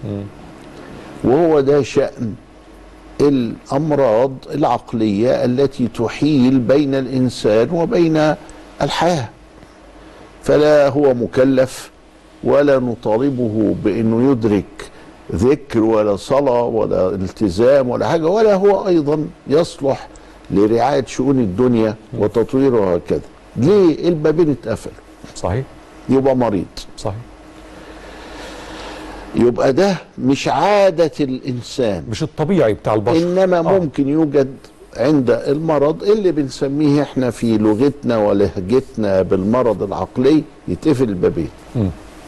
وهو ده شأن الأمراض العقلية التي تحيل بين الإنسان وبين الحياة فلا هو مكلف ولا نطالبه بأنه يدرك ذكر ولا صلاة ولا التزام ولا حاجة ولا هو أيضا يصلح لرعاية شؤون الدنيا وتطويرها وهكذا ليه البابين اتقفلوا صحيح يبقى مريض صحيح يبقى ده مش عادة الإنسان مش الطبيعي بتاع البشر إنما آه. ممكن يوجد عند المرض اللي بنسميه احنا في لغتنا ولهجتنا بالمرض العقلي يتقفل البابين م.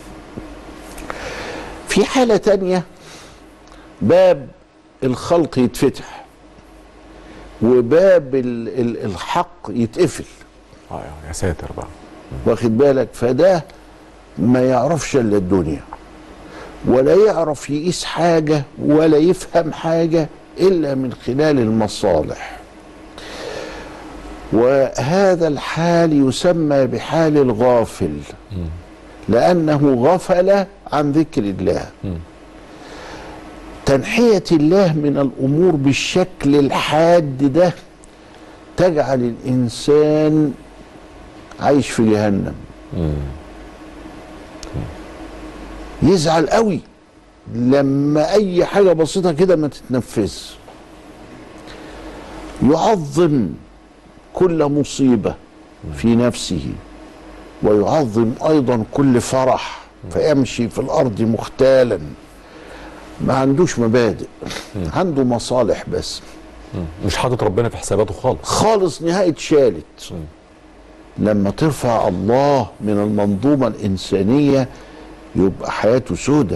في حالة تانية باب الخلق يتفتح وباب ال ال الحق يتقفل اه يا ساتر بقى واخد بالك فده ما يعرفش الا الدنيا ولا يعرف يقيس حاجة ولا يفهم حاجة إلا من خلال المصالح وهذا الحال يسمى بحال الغافل لأنه غفل عن ذكر الله تنحية الله من الأمور بالشكل الحاد ده تجعل الإنسان عايش في جهنم يزعل قوي لما اي حاجه بسيطه كده ما تتنفذ يعظم كل مصيبه في نفسه ويعظم ايضا كل فرح فيمشي في الارض مختالا ما عندوش مبادئ عنده مصالح بس مش حاطط ربنا في حساباته خالص خالص نهايه شالت لما ترفع الله من المنظومه الانسانيه يبقى حياته سودة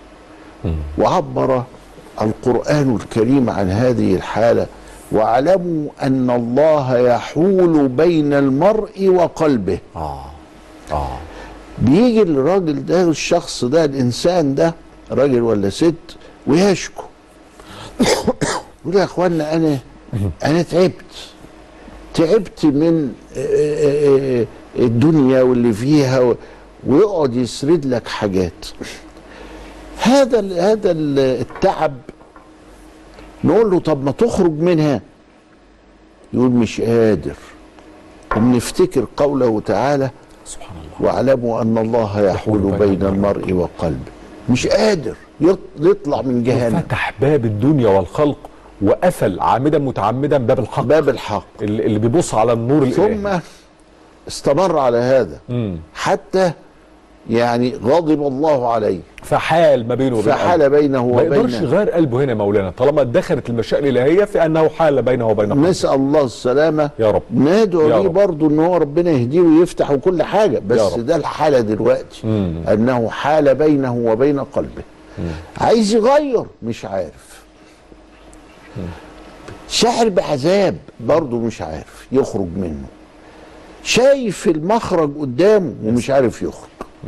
وعبر القرآن الكريم عن هذه الحالة واعلموا أن الله يحول بين المرء وقلبه آه. آه. بيجي الراجل ده الشخص ده الإنسان ده راجل ولا ست ويشكو يقول يا اخوانا انا انا تعبت تعبت من الدنيا واللي فيها ويقعد يسرد لك حاجات هذا هذا التعب نقول له طب ما تخرج منها يقول مش قادر وبنفتكر قوله تعالى سبحان الله واعلموا ان الله يحول بين المرء وقلبه مش قادر يط- يطلع من جهنم فتح باب الدنيا والخلق وقفل عامدا متعمدا باب الحق باب الحق اللي اللي بيبص على النور الالهي ثم استمر على هذا مم. حتى يعني غضب الله عليه فحال ما بينه وبين فحال قلبه. بينه ما يقدرش وبين يغير قلبه هنا يا مولانا طالما دخلت المشيئه الالهيه في انه حال بينه وبين قلبه نسال الله السلامه يا رب ندعو يا ليه رب. برضه ان هو ربنا يهديه ويفتح وكل حاجه يا بس رب. ده الحاله دلوقتي مم. انه حال بينه وبين قلبه عايز يغير مش عارف شاعر بعذاب برضه مش عارف يخرج منه شايف المخرج قدامه ومش عارف يخرج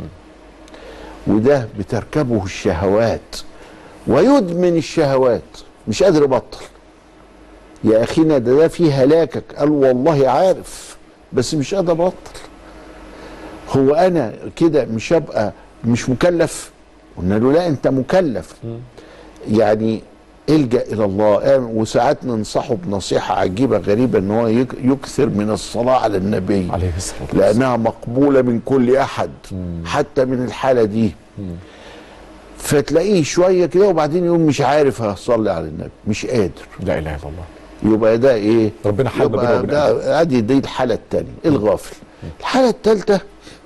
وده بتركبه الشهوات ويدمن الشهوات مش قادر يبطل يا اخينا ده ده فيه هلاكك قال والله عارف بس مش قادر ابطل هو انا كده مش هبقى مش مكلف قلنا له لا انت مكلف يعني الجا الى الله آه، وساعات ننصحه بنصيحه عجيبه غريبه ان هو يك- يكثر من الصلاه على النبي عليه الصلاه والسلام لانها مقبوله من كل احد حتى من الحاله دي فتلاقيه شويه كده وبعدين يقول مش عارف هصلي على النبي مش قادر لا اله الا الله يبقى ده ايه ربنا حال ما بينه يبقى وبين ده ادي دي الحاله الثانيه الغافل الحاله الثالثه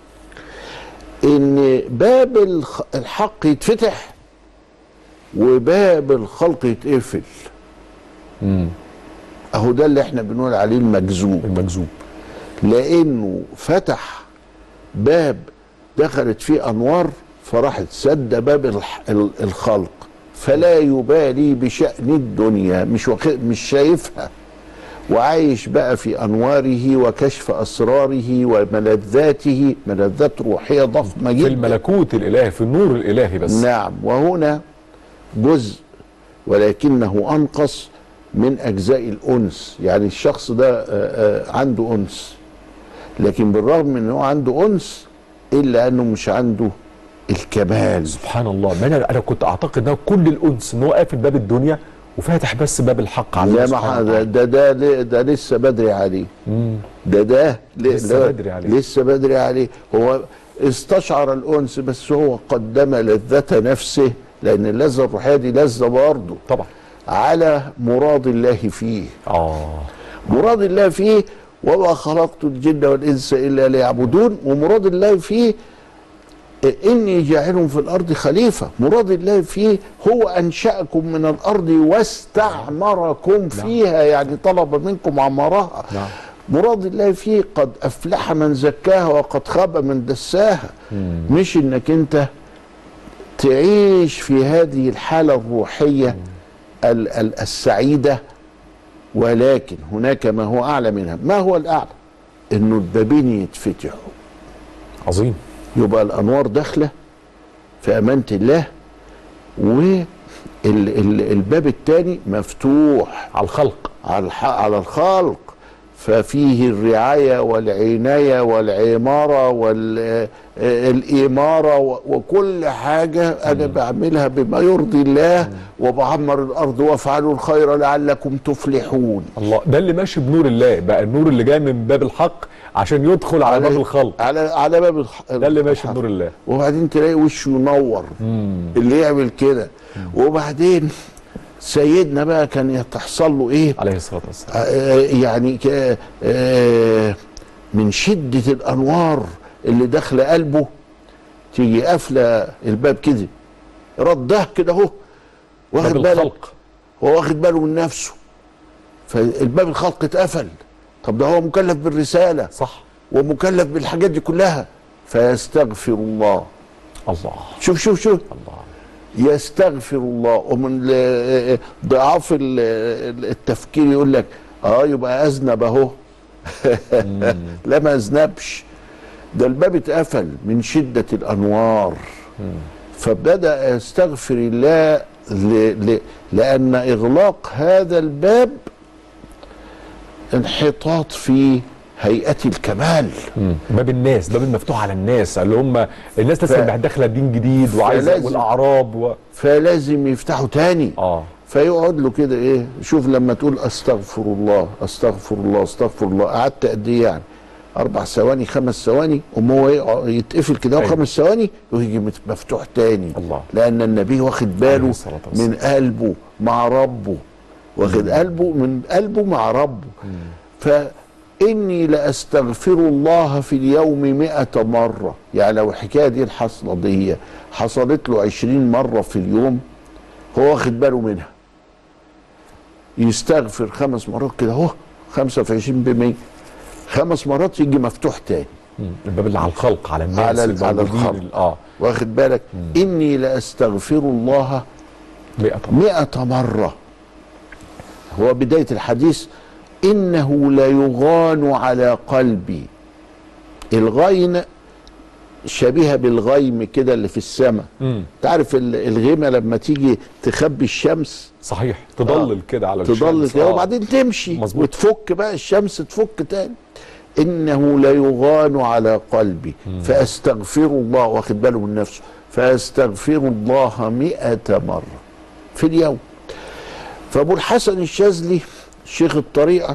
ان باب الخ- الحق يتفتح وباب الخلق يتقفل مم. اهو ده اللي احنا بنقول عليه المجذوب المجذوب لانه فتح باب دخلت فيه انوار فراحت سد باب الح- ال- الخلق فلا يبالي بشأن الدنيا مش واخ- مش شايفها وعايش بقى في انواره وكشف اسراره وملذاته ملذات روحيه ضخمه في جدا الملكوت الالهي في النور الالهي بس نعم وهنا جزء ولكنه انقص من اجزاء الانس يعني الشخص ده آه، آه، عنده انس لكن بالرغم من انه عنده انس الا انه مش عنده الكمال سبحان الله ما انا انا كنت اعتقد ان هو كل الانس ان هو قافل باب الدنيا وفاتح بس باب الحق على لا الله ما سبحانه ح- وتعالى. ده ده ده, ده لسه بدري عليه مم. ده ده ل- لسه لا- بدري عليه. لسه بدري عليه هو استشعر الانس بس هو قدم لذة نفسه لان اللذة الروحية دي لذة برضه طبعا على مراد الله فيه اه مراد الله فيه وما خلقت الجن والانس الا ليعبدون ومراد الله فيه اني جاعل في الارض خليفه مراد الله فيه هو انشاكم من الارض واستعمركم فيها يعني طلب منكم عمرها نعم مراد الله فيه قد افلح من زكاها وقد خاب من دساها مش انك انت تعيش في هذه الحاله الروحيه ال- ال- السعيده ولكن هناك ما هو اعلى منها ما هو الاعلى انه البابين يتفتحوا عظيم يبقى الانوار داخله في امانه الله والباب الثاني مفتوح على الخلق على الح- على الخلق ففيه الرعايه والعنايه والعماره والإمارة وكل حاجة أنا بعملها بما يرضي الله وبعمر الأرض وافعلوا الخير لعلكم تفلحون الله ده اللي ماشي بنور الله بقى النور اللي جاي من باب الحق عشان يدخل على, باب الخلق على على باب الح... ده اللي ماشي بنور الله وبعدين تلاقي وشه ينور اللي يعمل كده وبعدين سيدنا بقى كان تحصل له ايه عليه الصلاه والسلام آه يعني ك- آه من شده الانوار اللي داخله قلبه تيجي قافله الباب كده رده كده اهو واخد باب باله الخلق. هو واخد باله من نفسه فالباب الخلق اتقفل طب ده هو مكلف بالرساله صح ومكلف بالحاجات دي كلها فيستغفر الله الله شوف شوف شوف الله يستغفر الله ومن ل- ضعاف ال- التفكير يقول لك اه يبقى اذنب اهو لا ما اذنبش ده الباب اتقفل من شده الانوار فبدا يستغفر الله ل... ل... لان اغلاق هذا الباب انحطاط في هيئه الكمال مم. باب الناس باب المفتوح على الناس اللي هم الناس لسه ف- ف... داخله دين جديد وعايزه فلازم- والاعراب و... فلازم يفتحوا تاني اه فيقعد له كده ايه شوف لما تقول استغفر الله استغفر الله استغفر الله قعدت قد ايه يعني اربع ثواني خمس ثواني قوم هو يقع- يتقفل كده أيوة. وخمس ثواني ويجي مت- مفتوح تاني الله. لان النبي واخد باله الصلاة والسلام. من قلبه مع ربه واخد قلبه من قلبه مع ربه فإني لأستغفر الله في اليوم مئة مرة يعني لو الحكاية دي الحصلة دي حصلت له عشرين مرة في اليوم هو واخد باله منها يستغفر خمس مرات كده اهو خمسة في عشرين بمية خمس مرات يجي مفتوح تاني مم. الباب اللي على الخلق على الناس على ال- على الموجودين الخلق. ال- اه واخد بالك إني لأستغفر الله مئة مئة مرة هو بداية الحديث إنه ليغان على قلبي الغين شبيهة بالغيم كده اللي في السماء مم. تعرف ال- الغيمة لما تيجي تخبي الشمس صحيح تضلل كده على تضل الشمس. كده آه. وبعدين تمشي مظبوط. وتفك بقى الشمس تفك تاني انه ليغان على قلبي فاستغفر الله واخد باله من نفسه فاستغفر الله مئة مرة في اليوم فابو الحسن الشاذلي شيخ الطريقة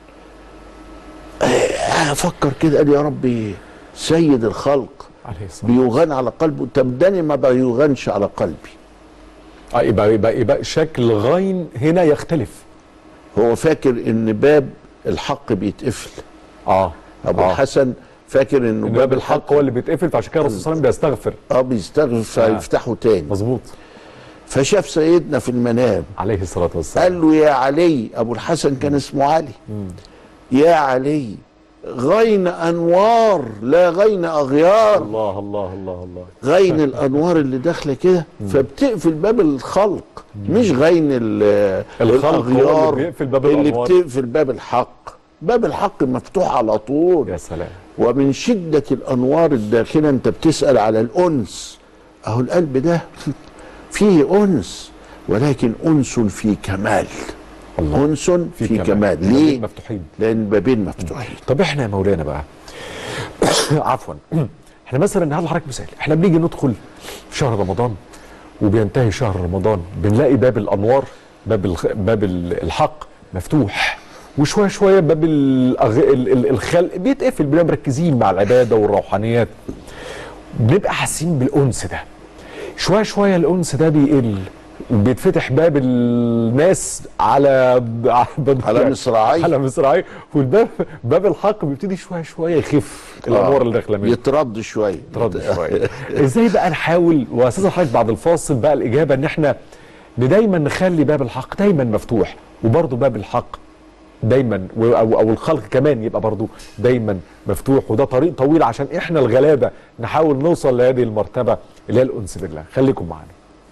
آه، فكر كده قال يا ربي سيد الخلق عليه الصلاة بيغان على قلبه طب ده أنا ما بيغانش على قلبي اه يبقى يبقى يبقى شكل غين هنا يختلف هو فاكر ان باب الحق بيتقفل اه ابو آه. الحسن فاكر انه إن باب الحق هو اللي بيتقفل فعشان كده الرسول صلى الله عليه وسلم بيستغفر اه بيستغفر فيفتحه تاني مظبوط فشاف سيدنا في المنام عليه الصلاه والسلام قال له يا علي ابو الحسن كان اسمه علي يا علي غين انوار لا غين اغيار الله الله الله الله غين الانوار اللي داخله كده فبتقفل باب الخلق مش غين ال- الخلق هو اللي الاغيار بيقفل باب اللي الأنوار. بتقفل باب الحق باب الحق مفتوح على طول يا سلام ومن شدة الأنوار الداخلة أنت بتسأل على الأنس أهو القلب ده فيه أنس ولكن أنس في كمال الله. أنس في, في كمال. كمال البابين ليه؟ مفتوحين لأن البابين مفتوحين طب احنا يا مولانا بقى عفوا احنا مثلا هذا حضرتك مثال احنا بنيجي ندخل في شهر رمضان وبينتهي شهر رمضان بنلاقي باب الانوار باب الخ... باب ال- الحق مفتوح وشويه شويه باب الأغ... ال... ال- الخلق بيتقفل بنبقى مركزين مع العباده والروحانيات بنبقى حاسين بالانس ده شويه شويه الانس ده بيقل وبيتفتح باب الناس على على مصراعيه على مصراعيه والباب باب الحق بيبتدي شويه شويه يخف الانوار اللي داخله منه يترد شوية يترد شويه ازاي بقى نحاول واساسا حضرتك بعد الفاصل بقى الاجابه ان احنا دايما نخلي باب الحق دايما مفتوح وبرضه باب الحق دايما و- او او الخلق كمان يبقى برضه دايما مفتوح وده طريق طويل عشان احنا الغلابه نحاول نوصل لهذه المرتبه اللي هي الانس بالله خليكم معانا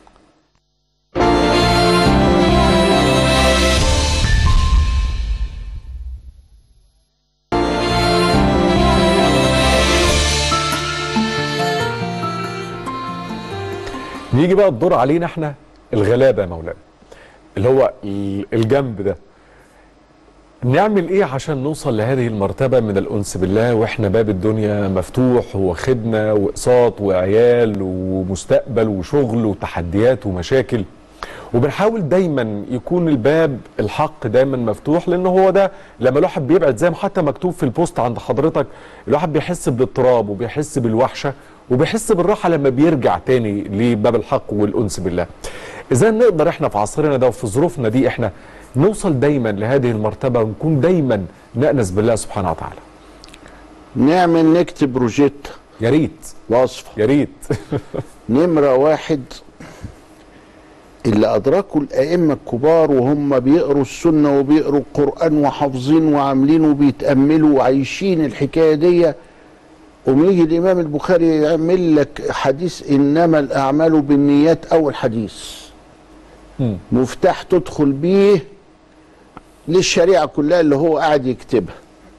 نيجي بقى الدور علينا احنا الغلابه يا مولانا اللي هو ال- الجنب ده نعمل ايه عشان نوصل لهذه المرتبه من الانس بالله واحنا باب الدنيا مفتوح وخدمه واقساط وعيال ومستقبل وشغل وتحديات ومشاكل وبنحاول دايما يكون الباب الحق دايما مفتوح لان هو ده لما الواحد بيبعد زي ما حتى مكتوب في البوست عند حضرتك الواحد بيحس بالاضطراب وبيحس بالوحشه وبيحس بالراحه لما بيرجع تاني لباب الحق والانس بالله. ازاي نقدر احنا في عصرنا ده وفي ظروفنا دي احنا نوصل دايما لهذه المرتبه ونكون دايما نأنس بالله سبحانه وتعالى. نعمل نكتب روجيتا يا ريت وصفة يا ريت نمرة واحد اللي أدركوا الأئمة الكبار وهم بيقروا السنة وبيقروا القرآن وحافظين وعاملين وبيتأملوا وعايشين الحكاية دي قوم يجي الإمام البخاري يعمل لك حديث إنما الأعمال بالنيات أول حديث مفتاح تدخل بيه للشريعة كلها اللي هو قاعد يكتبها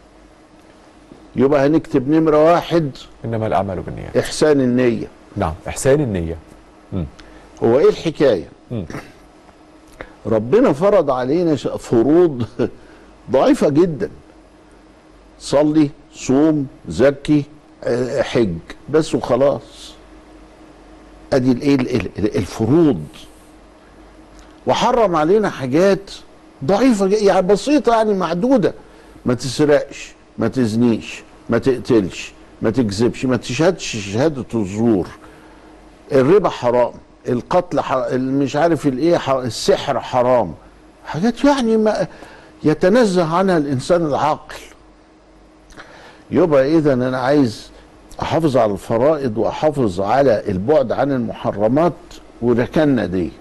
يبقى هنكتب نمرة واحد انما الاعمال بالنيات إحسان النية نعم احسان النيه مم. هو ايه الحكايه مم. ربنا فرض علينا ش- فروض ضعيفه جدا صلي صوم زكي آه، حج بس وخلاص ادي الايه ال- ال- الفروض وحرم علينا حاجات ضعيفه ج- يعني بسيطه يعني معدوده ما تسرقش ما تزنيش ما تقتلش ما تكذبش ما تشهدش شهاده الزور الربا حرام القتل حرام مش عارف الايه حرام السحر حرام حاجات يعني ما يتنزه عنها الانسان العاقل يبقى اذا انا عايز احافظ على الفرائض واحافظ على البعد عن المحرمات وركنا دي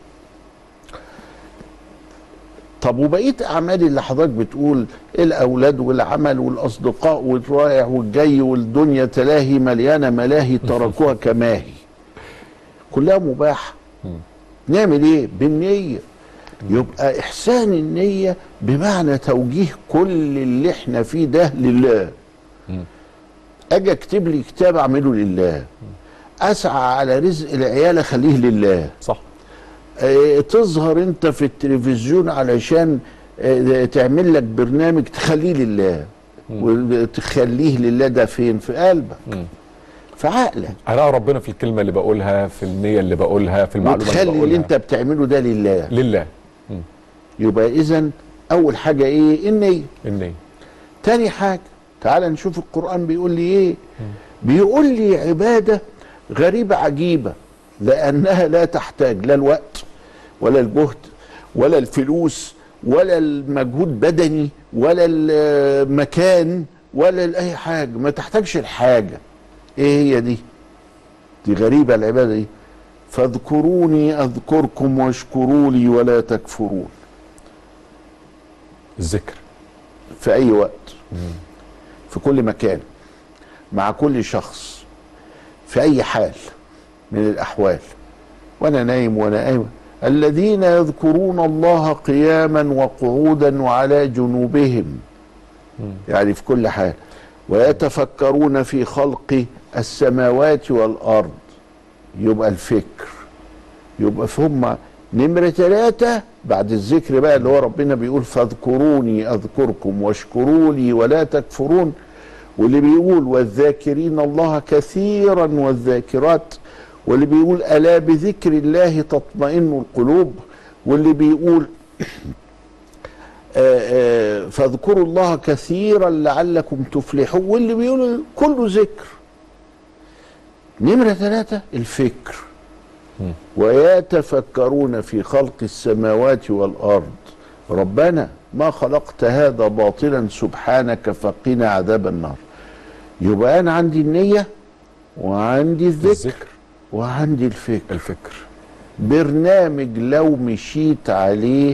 طب وبقيه اعمالي اللي حضرتك بتقول الاولاد والعمل والاصدقاء والرايح والجاي والدنيا تلاهي مليانه ملاهي تركوها كماهي كلها مباحه نعمل ايه بالنيه يبقى احسان النيه بمعنى توجيه كل اللي احنا فيه ده لله اجي اكتب لي كتاب اعمله لله اسعى على رزق العيال اخليه لله صح اه تظهر انت في التلفزيون علشان اه تعمل لك برنامج تخليه لله وتخليه لله ده فين في قلبك في عقلك اراء ربنا في الكلمه اللي بقولها في النيه اللي بقولها في المعلومه اللي وتخلي بقولها اللي انت بتعمله ده لله لله يبقى اذا اول حاجه ايه النيه النيه تاني حاجه تعال نشوف القران بيقول لي ايه بيقول لي عباده غريبه عجيبه لانها لا تحتاج لا الوقت ولا الجهد ولا الفلوس ولا المجهود بدني ولا المكان ولا اي حاجه ما تحتاجش الحاجه ايه هي دي دي غريبه العباده دي فاذكروني اذكركم واشكروا لي ولا تكفرون الذكر في اي وقت في كل مكان مع كل شخص في اي حال من الاحوال وانا نايم وانا قايم الذين يذكرون الله قياما وقعودا وعلى جنوبهم يعني في كل حال ويتفكرون في خلق السماوات والارض يبقى الفكر يبقى فهم نمرة ثلاثة بعد الذكر بقى اللي هو ربنا بيقول فاذكروني أذكركم واشكروا لي ولا تكفرون واللي بيقول والذاكرين الله كثيرا والذاكرات واللي بيقول ألا بذكر الله تطمئن القلوب واللي بيقول آآ آآ فاذكروا الله كثيرا لعلكم تفلحون واللي بيقول كله ذكر نمرة ثلاثة الفكر ويتفكرون في خلق السماوات والأرض ربنا ما خلقت هذا باطلا سبحانك فقنا عذاب النار يبقى أنا عندي النية وعندي الذكر, الذكر. وعندي الفكر الفكر برنامج لو مشيت عليه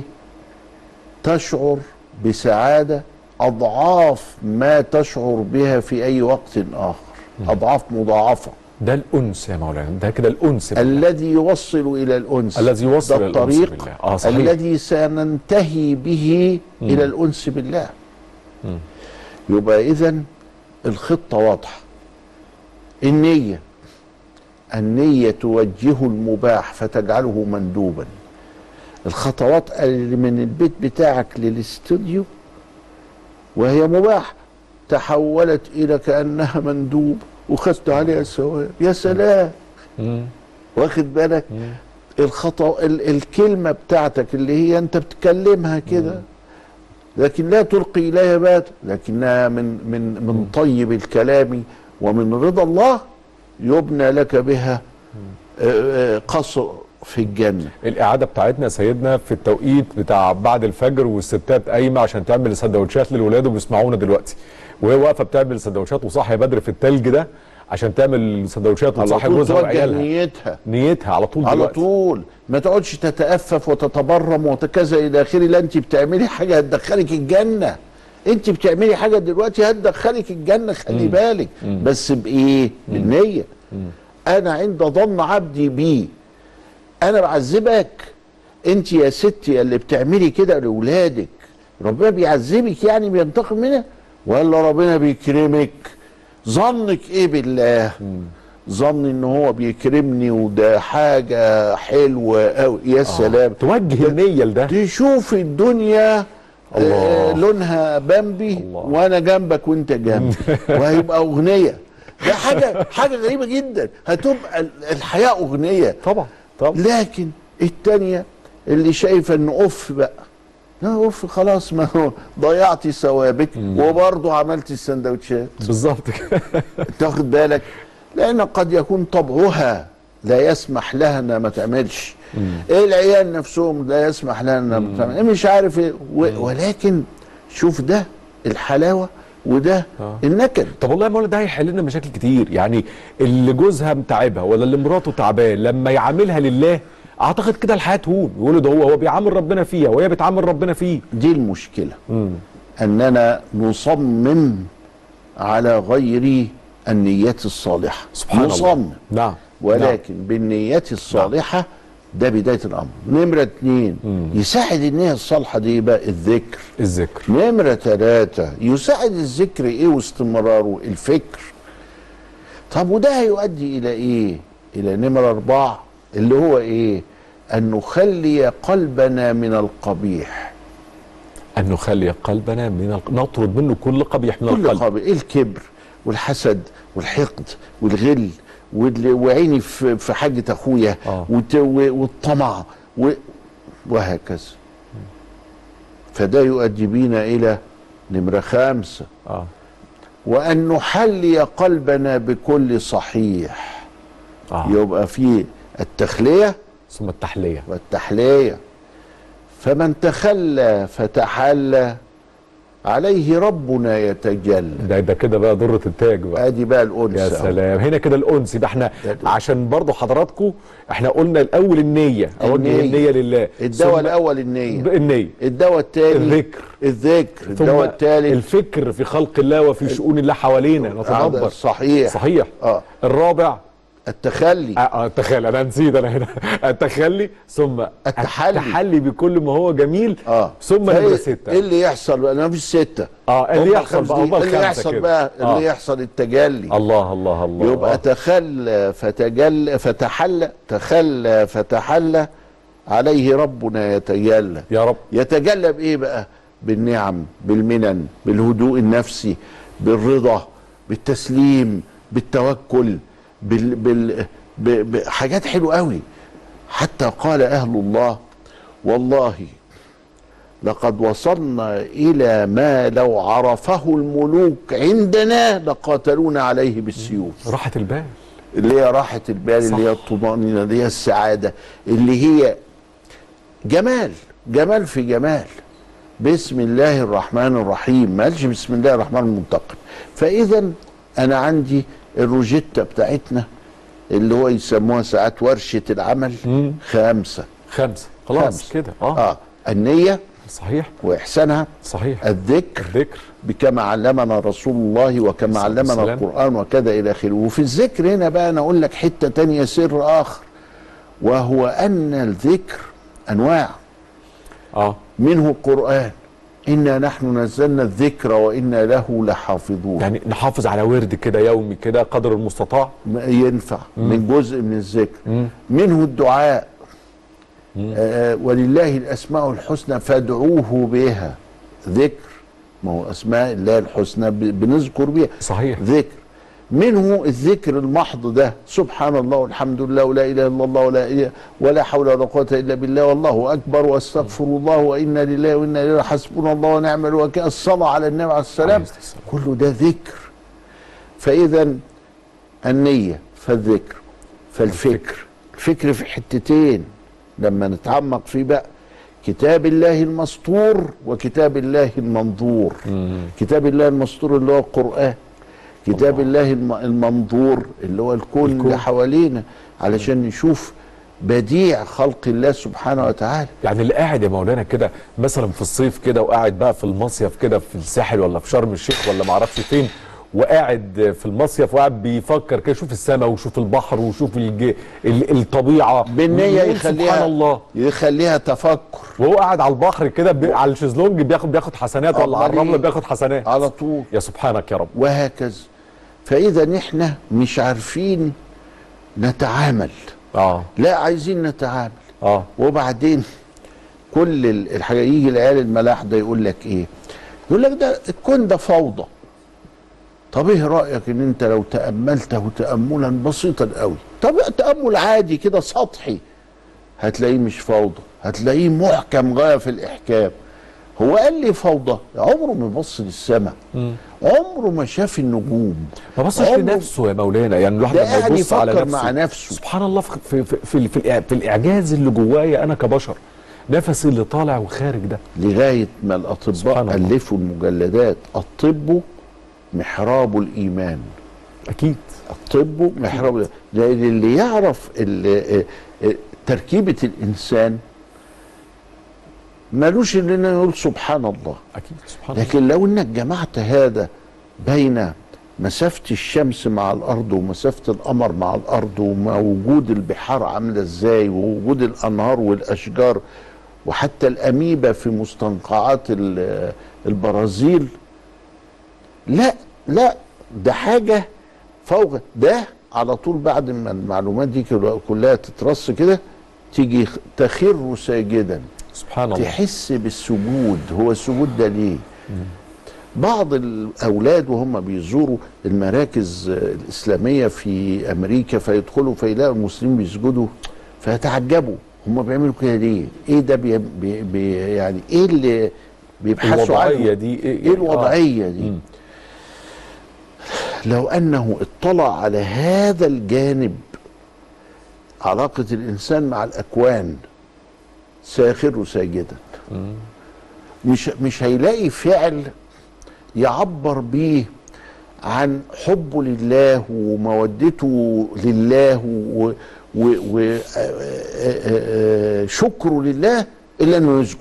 تشعر بسعادة أضعاف ما تشعر بها في أي وقت آخر أضعاف مضاعفة ده الانس يا مولانا ده كده الانس بالله. الذي يوصل الى الانس الذي يوصل ده الى الانس الطريق بالله اه صحيح الذي سننتهي به مم. الى الانس بالله مم. يبقى اذا الخطه واضحه النيه النيه توجه المباح فتجعله مندوبا الخطوات اللي من البيت بتاعك للاستوديو وهي مباح تحولت الى كانها مندوب وخدت عليها الثواب يا سلام واخد بالك الخطا ال الكلمه بتاعتك اللي هي انت بتكلمها كده لكن لا تلقي اليها بات لكنها من من من طيب الكلام ومن رضا الله يبنى لك بها آه، آه، قصر في الجنه الاعاده بتاعتنا يا سيدنا في التوقيت بتاع بعد الفجر والستات قايمه عشان تعمل سندوتشات للولاد وبيسمعونا دلوقتي وهي واقفه بتعمل سندوتشات وصاحيه بدري في التلج ده عشان تعمل سندوتشات على وتصحي طول جوزها توجه وعيالها نيتها نيتها على طول على دلوقتي. طول ما تقعدش تتأفف وتتبرم وكذا الى اخره لا انت بتعملي حاجه هتدخلك الجنه انت بتعملي حاجه دلوقتي هتدخلك الجنه خلي مم. بالك مم. بس بايه بالنيه انا عند ظن عبدي بي انا بعذبك انت يا ستي اللي بتعملي كده لاولادك ربنا بيعذبك يعني بينتقم منها ولا ربنا بيكرمك ظنك ايه بالله ظن ان هو بيكرمني وده حاجه حلوه قوي يا سلام توجه النيه لده تشوف الدنيا الله. آه لونها بامبي وانا جنبك وانت جنبي وهيبقى اغنيه ده حاجه حاجه غريبه جدا هتبقى ال- الحياه اغنيه طبعا طبعا لكن التانيه اللي شايفه ان اوف بقى لا اوف خلاص ما هو ضيعتي ثوابك وبرضه عملتي السندوتشات بالظبط كده تاخد بالك لان قد يكون طبعها لا يسمح لها انها ما تعملش ايه العيال نفسهم لا يسمح لها انها ما تعمل إيه مش عارف ايه و- ولكن شوف ده الحلاوه وده النكد طب والله يا مولانا ده هيحل لنا مشاكل كتير يعني اللي جوزها متعبها ولا اللي مراته تعبان لما يعاملها لله اعتقد كده الحياه تهون يقولوا ده هو هو بيعامل ربنا فيها وهي بتعامل ربنا فيه دي المشكله اننا نصمم على غير النيات الصالحه سبحان الله. نصمم نعم ولكن بالنيات الصالحه ده بدايه الامر نمره اتنين يساعد النيه الصالحه دي بقى الذكر الذكر نمره ثلاثه يساعد الذكر ايه واستمراره الفكر طب وده هيؤدي الى ايه الى نمره اربعه اللي هو ايه ان نخلي قلبنا من القبيح ان نخلي قلبنا من الق... نطرد منه كل قبيح من كل القلب قبيح الكبر والحسد والحقد والغل وال- وعيني في في حاجه اخويا وت- و- والطمع و- وهكذا فده يؤدي بينا الى نمره خامسه آه. وان نحلي قلبنا بكل صحيح آه. يبقى في التخليه ثم التحليه والتحليه فمن تخلى فتحلى عليه ربنا يتجلى ده ده كده بقى ضرة التاج بقى ادي بقى الانس يا أهو. سلام هنا كده الانس يبقى احنا عشان برضو حضراتكم احنا قلنا الاول النيه اوجه النية. النيه لله الدواء ثم الاول النيه النيه الدواء الثاني الذكر الذكر ثم الدواء الثالث الفكر في خلق الله وفي شؤون الله حوالينا نتدبر صحيح صحيح اه الرابع التخلي اه, آه التخلي انا نسيت انا هنا التخلي ثم التحلي. التحلي بكل ما هو جميل اه ثم فإيه- نمره سته ايه اللي يحصل بقى ما فيش سته اه اللي هم يحصل الخمس بقى دي. هم اللي الخمسه يحصل كده بقى آه. اللي يحصل التجلي الله الله الله يبقى تخلى فتجلى فتحلى تخلى فتحلى عليه ربنا يتجلى يا رب يتجلى بايه بقى بالنعم بالمنن بالهدوء النفسي بالرضا بالتسليم بالتوكل بال بال ب- بحاجات حلوه قوي حتى قال اهل الله والله لقد وصلنا الى ما لو عرفه الملوك عندنا لقاتلونا عليه بالسيوف راحه البال اللي هي راحه البال اللي هي الطمانينه اللي هي السعاده اللي هي جمال جمال في جمال بسم الله الرحمن الرحيم ما قالش بسم الله الرحمن المنتقم فاذا انا عندي الروجيتا بتاعتنا اللي هو يسموها ساعات ورشه العمل خمسه خمسه خلاص خمسة. كده اه اه النيه صحيح واحسانها صحيح الذكر الذكر بكما علمنا رسول الله وكما الصلاة علمنا والسلام. القرآن وكذا إلى آخره وفي الذكر هنا بقى أنا أقول لك حتة تانية سر آخر وهو أن الذكر أنواع اه منه القرآن إنا نحن نزلنا الذكر وإنا له لحافظون يعني نحافظ على ورد كده يومي كده قدر المستطاع ينفع مم. من جزء من الذكر مم. منه الدعاء آه ولله الأسماء الحسنى فادعوه بها ذكر ما هو أسماء الله الحسنى ب- بنذكر بها صحيح ذكر منه الذكر المحض ده سبحان الله والحمد لله ولا اله الا الله ولا إله ولا حول ولا قوه الا بالله والله اكبر واستغفر الله وانا لله وانا اليه حسبنا الله ونعم الوكيل الصلاه على النبي عليه السلام كله ده ذكر فاذا النيه فالذكر فالفكر الفكر في حتتين لما نتعمق فيه بقى كتاب الله المسطور وكتاب الله المنظور كتاب الله المسطور اللي هو القرآن كتاب الله الم- المنظور اللي هو الكون, الكون. اللي حوالينا علشان نشوف بديع خلق الله سبحانه وتعالى يعني اللي قاعد يا مولانا كده مثلا في الصيف كده وقاعد بقى في المصيف كده في الساحل ولا في شرم الشيخ ولا ما اعرفش فين وقاعد في المصيف وقاعد بيفكر كده يشوف السماء ويشوف البحر ويشوف الج... ال- الطبيعه بالنية ويقول يخليها سبحان الله يخليها تفكر وهو قاعد على البحر كده ب... على الشезлونج بياخد بياخد حسنات ولا على أمال الرمله إيه؟ بياخد حسنات على طول يا سبحانك يا رب وهكذا فاذا احنا مش عارفين نتعامل اه لا عايزين نتعامل اه وبعدين كل ال- الحاجه يجي العيال الملاح ده يقول لك ايه يقول لك ده الكون ده فوضى طب ايه رايك ان انت لو تاملته تاملا بسيطا قوي طب تامل عادي كده سطحي هتلاقيه مش فوضى هتلاقيه محكم غايه في الاحكام هو قال لي فوضى عمره ما بص للسماء عمره ما شاف النجوم ما بصش عمره- لنفسه يا مولانا يعني الواحد ده لما قاعد يبص على يفكر نفسه مع نفسه. سبحان الله في في في, في, في, الإع- في الاعجاز اللي جوايا انا كبشر نفسي اللي طالع وخارج ده لغايه ما الاطباء الفوا المجلدات الطب محراب الايمان اكيد الطب محراب الإيمان. لان اللي يعرف ال- آه، آه، تركيبه الانسان مالوش اننا نقول سبحان الله اكيد سبحان لكن لو انك جمعت هذا بين مسافة الشمس مع الأرض ومسافة القمر مع الأرض ووجود البحار عاملة ازاي ووجود الأنهار والأشجار وحتى الأميبا في مستنقعات ال- البرازيل لا لا ده حاجة فوق ده على طول بعد ما المعلومات دي كل- كلها تترص كده تيجي تخر ساجدا سبحان الله تحس بالسجود هو السجود ده ليه بعض الاولاد وهم بيزوروا المراكز آه، الاسلاميه في امريكا فيدخلوا فيلاقوا المسلمين بيسجدوا فيتعجبوا هم بيعملوا كده ليه؟ ايه ده بي بي بي يعني ايه اللي بيبحثوا الوضعية عنه؟ دي إيه- ايه الوضعيه آه. دي؟ لو انه اطلع على هذا الجانب علاقه الانسان مع الاكوان ساخر ساجدا مش مش هيلاقي فعل يعبر بيه عن حبه لله ومودته لله وشكره لله الا انه يسجد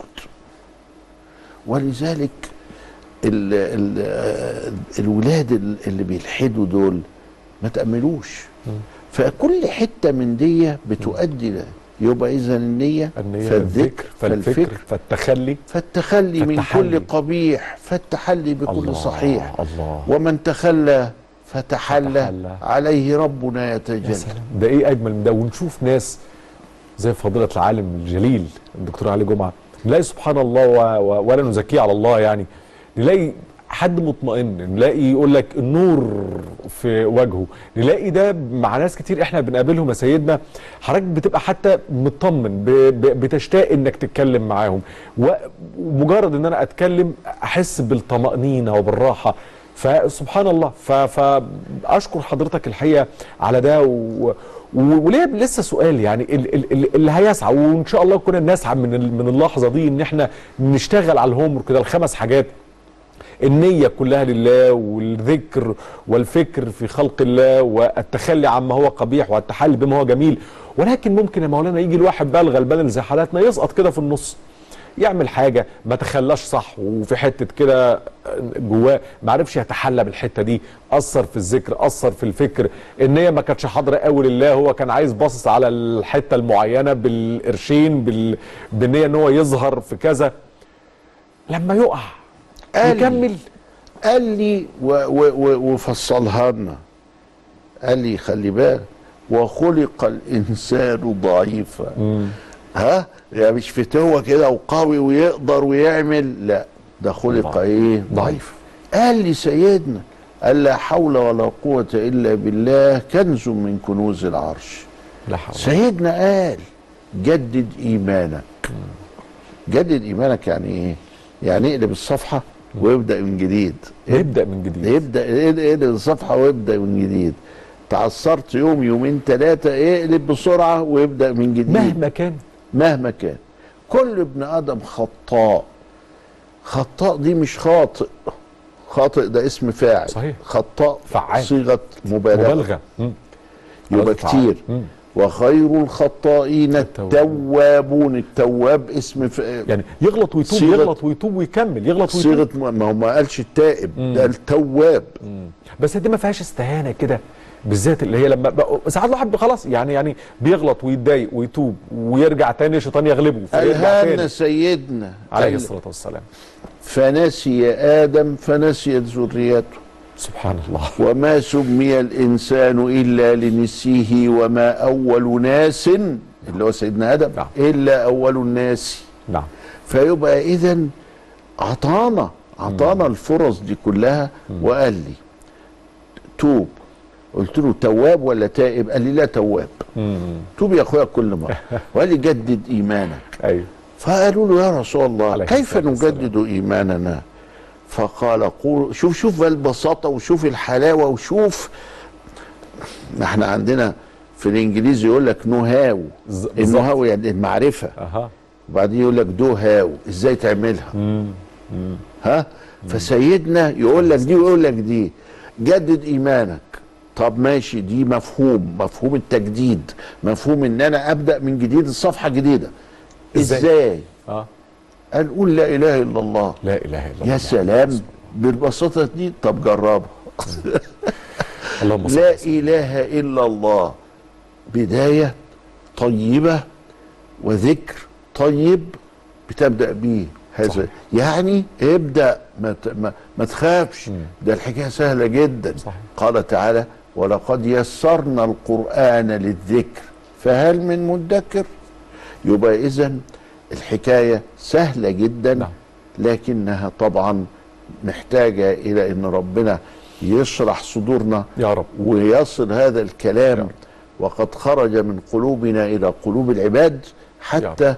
ولذلك ال ال الولاد ال- اللي بيلحدوا دول ما تأملوش فكل حتة من دي بتؤدي ل- يبقى إذا النية, النية فالذكر فالفكر فالتخلي فالتخلي من فالتحلي. كل قبيح فالتحلي بكل الله، صحيح الله ومن تخلى فتحلى عليه ربنا يتجلى ده ايه اجمل من ده ونشوف ناس زي فضيله العالم الجليل الدكتور علي جمعه نلاقي سبحان الله و... و... ولا نزكيه على الله يعني نلاقي حد مطمئن نلاقي يقول لك النور في وجهه نلاقي ده مع ناس كتير احنا بنقابلهم يا سيدنا حضرتك بتبقى حتى مطمن ب... ب... بتشتاق انك تتكلم معاهم و- ومجرد ان انا اتكلم احس بالطمانينه وبالراحه فسبحان الله ف... فاشكر حضرتك الحقيقه على ده و... و- وليه لسه سؤال يعني ال- ال- ال- اللي هيسعى وان شاء الله كنا نسعى من ال- من اللحظه دي ان احنا نشتغل على الهوم كده الخمس حاجات النية كلها لله والذكر والفكر في خلق الله والتخلي عما هو قبيح والتحلي بما هو جميل ولكن ممكن يا مولانا يجي الواحد بقى الغلبان اللي زي حالاتنا يسقط كده في النص يعمل حاجة ما تخلاش صح وفي حتة كده جواه ما عرفش يتحلى بالحتة دي أثر في الذكر أثر في الفكر النية ما كانتش حاضرة قوي لله هو كان عايز باصص على الحتة المعينة بالقرشين بال... بالنية ان هو يظهر في كذا لما يقع قال لي- يكمل قال لي و- و- و- وفصلها لنا قال لي خلي بالك وخلق الانسان ضعيفا ها يعني مش فتوه كده وقوي ويقدر ويعمل لا ده خلق ايه ضعيف قال لي سيدنا قال لا حول ولا قوة إلا بالله كنز من كنوز العرش لا حول سيدنا قال جدد إيمانك جدد إيمانك يعني إيه؟ يعني اقلب الصفحة ويبدأ من جديد يبدأ من جديد يبدأ اقلب الصفحة ويبدأ من جديد تعثرت يوم يومين ثلاثة اقلب بسرعة ويبدأ من جديد مهما كان مهما كان كل ابن آدم خطاء خطاء دي مش خاطئ خاطئ ده اسم فاعل صحيح. خطاء فعال. صيغة مبالغة مبالغة مم. يبقى فعال. كتير مم. وخير الخطائين التوابون التواب اسم ف... يعني يغلط ويتوب صيغة- يغلط ويتوب ويكمل يغلط ويتوب صيغة م- ما هو ما قالش التائب مم. ده التواب بس دي ما فيهاش استهانه كده بالذات اللي هي لما بقى- ساعات الواحد خلاص يعني يعني بيغلط ويتضايق ويتوب ويرجع تاني الشيطان يغلبه فيرجع ألهمنا تاني سيدنا عليه قال الصلاه والسلام فنسي آدم فنسيت ذريته سبحان الله وما سمي الإنسان إلا لنسيه وما أول ناس اللي هو سيدنا آدم نعم. إلا أول الناس نعم فيبقى إذا أعطانا أعطانا الفرص دي كلها وقال لي توب قلت له تواب ولا تائب قال لي لا تواب مم. توب يا اخويا كل مره وقال لي جدد ايمانك ايوه فقالوا له يا رسول الله عليه كيف الصلاة والسلام. نجدد ايماننا فقال قول شوف شوف بقى البساطه وشوف الحلاوه وشوف ما احنا عندنا في الانجليزي يقول لك نو هاو بالظبط. النو هاو يعني المعرفه اها وبعدين يقول لك دو هاو ازاي تعملها ها فسيدنا يقول لك دي ويقول لك دي جدد ايمانك طب ماشي دي مفهوم مفهوم التجديد مفهوم ان انا ابدا من جديد الصفحه جديده إزاي؟ ازاي اه قال قول لا اله الا الله لا اله الا الله يا سلام بالبساطه دي طب جربها اللهم صل لا اله الا الله بدايه طيبه وذكر طيب بتبدا بيه هذا يعني ابدا ما ت- ما, ما تخافش ده الحكايه سهله جدا صحيح. قال تعالى ولقد يسرنا القران للذكر فهل من مدكر يبقى اذا الحكايه سهله جدا لكنها طبعا محتاجه الى ان ربنا يشرح صدورنا يا رب ويصل هذا الكلام وقد خرج من قلوبنا الى قلوب العباد حتى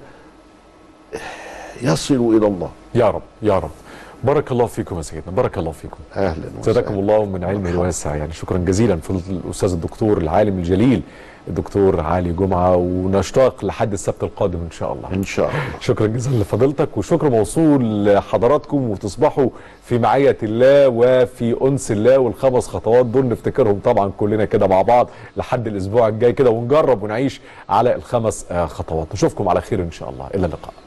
يصلوا الى الله يا رب يا رب بارك الله فيكم يا سيدنا بارك الله فيكم اهلا زادكم الله من علمه الواسع يعني شكرا جزيلا فضيله الاستاذ الدكتور العالم الجليل الدكتور علي جمعه ونشتاق لحد السبت القادم ان شاء الله ان شاء الله شكرا جزيلا لفضيلتك وشكر موصول لحضراتكم وتصبحوا في معيه الله وفي انس الله والخمس خطوات دول نفتكرهم طبعا كلنا كده مع بعض لحد الاسبوع الجاي كده ونجرب ونعيش على الخمس آه، خطوات نشوفكم على خير ان شاء الله الى اللقاء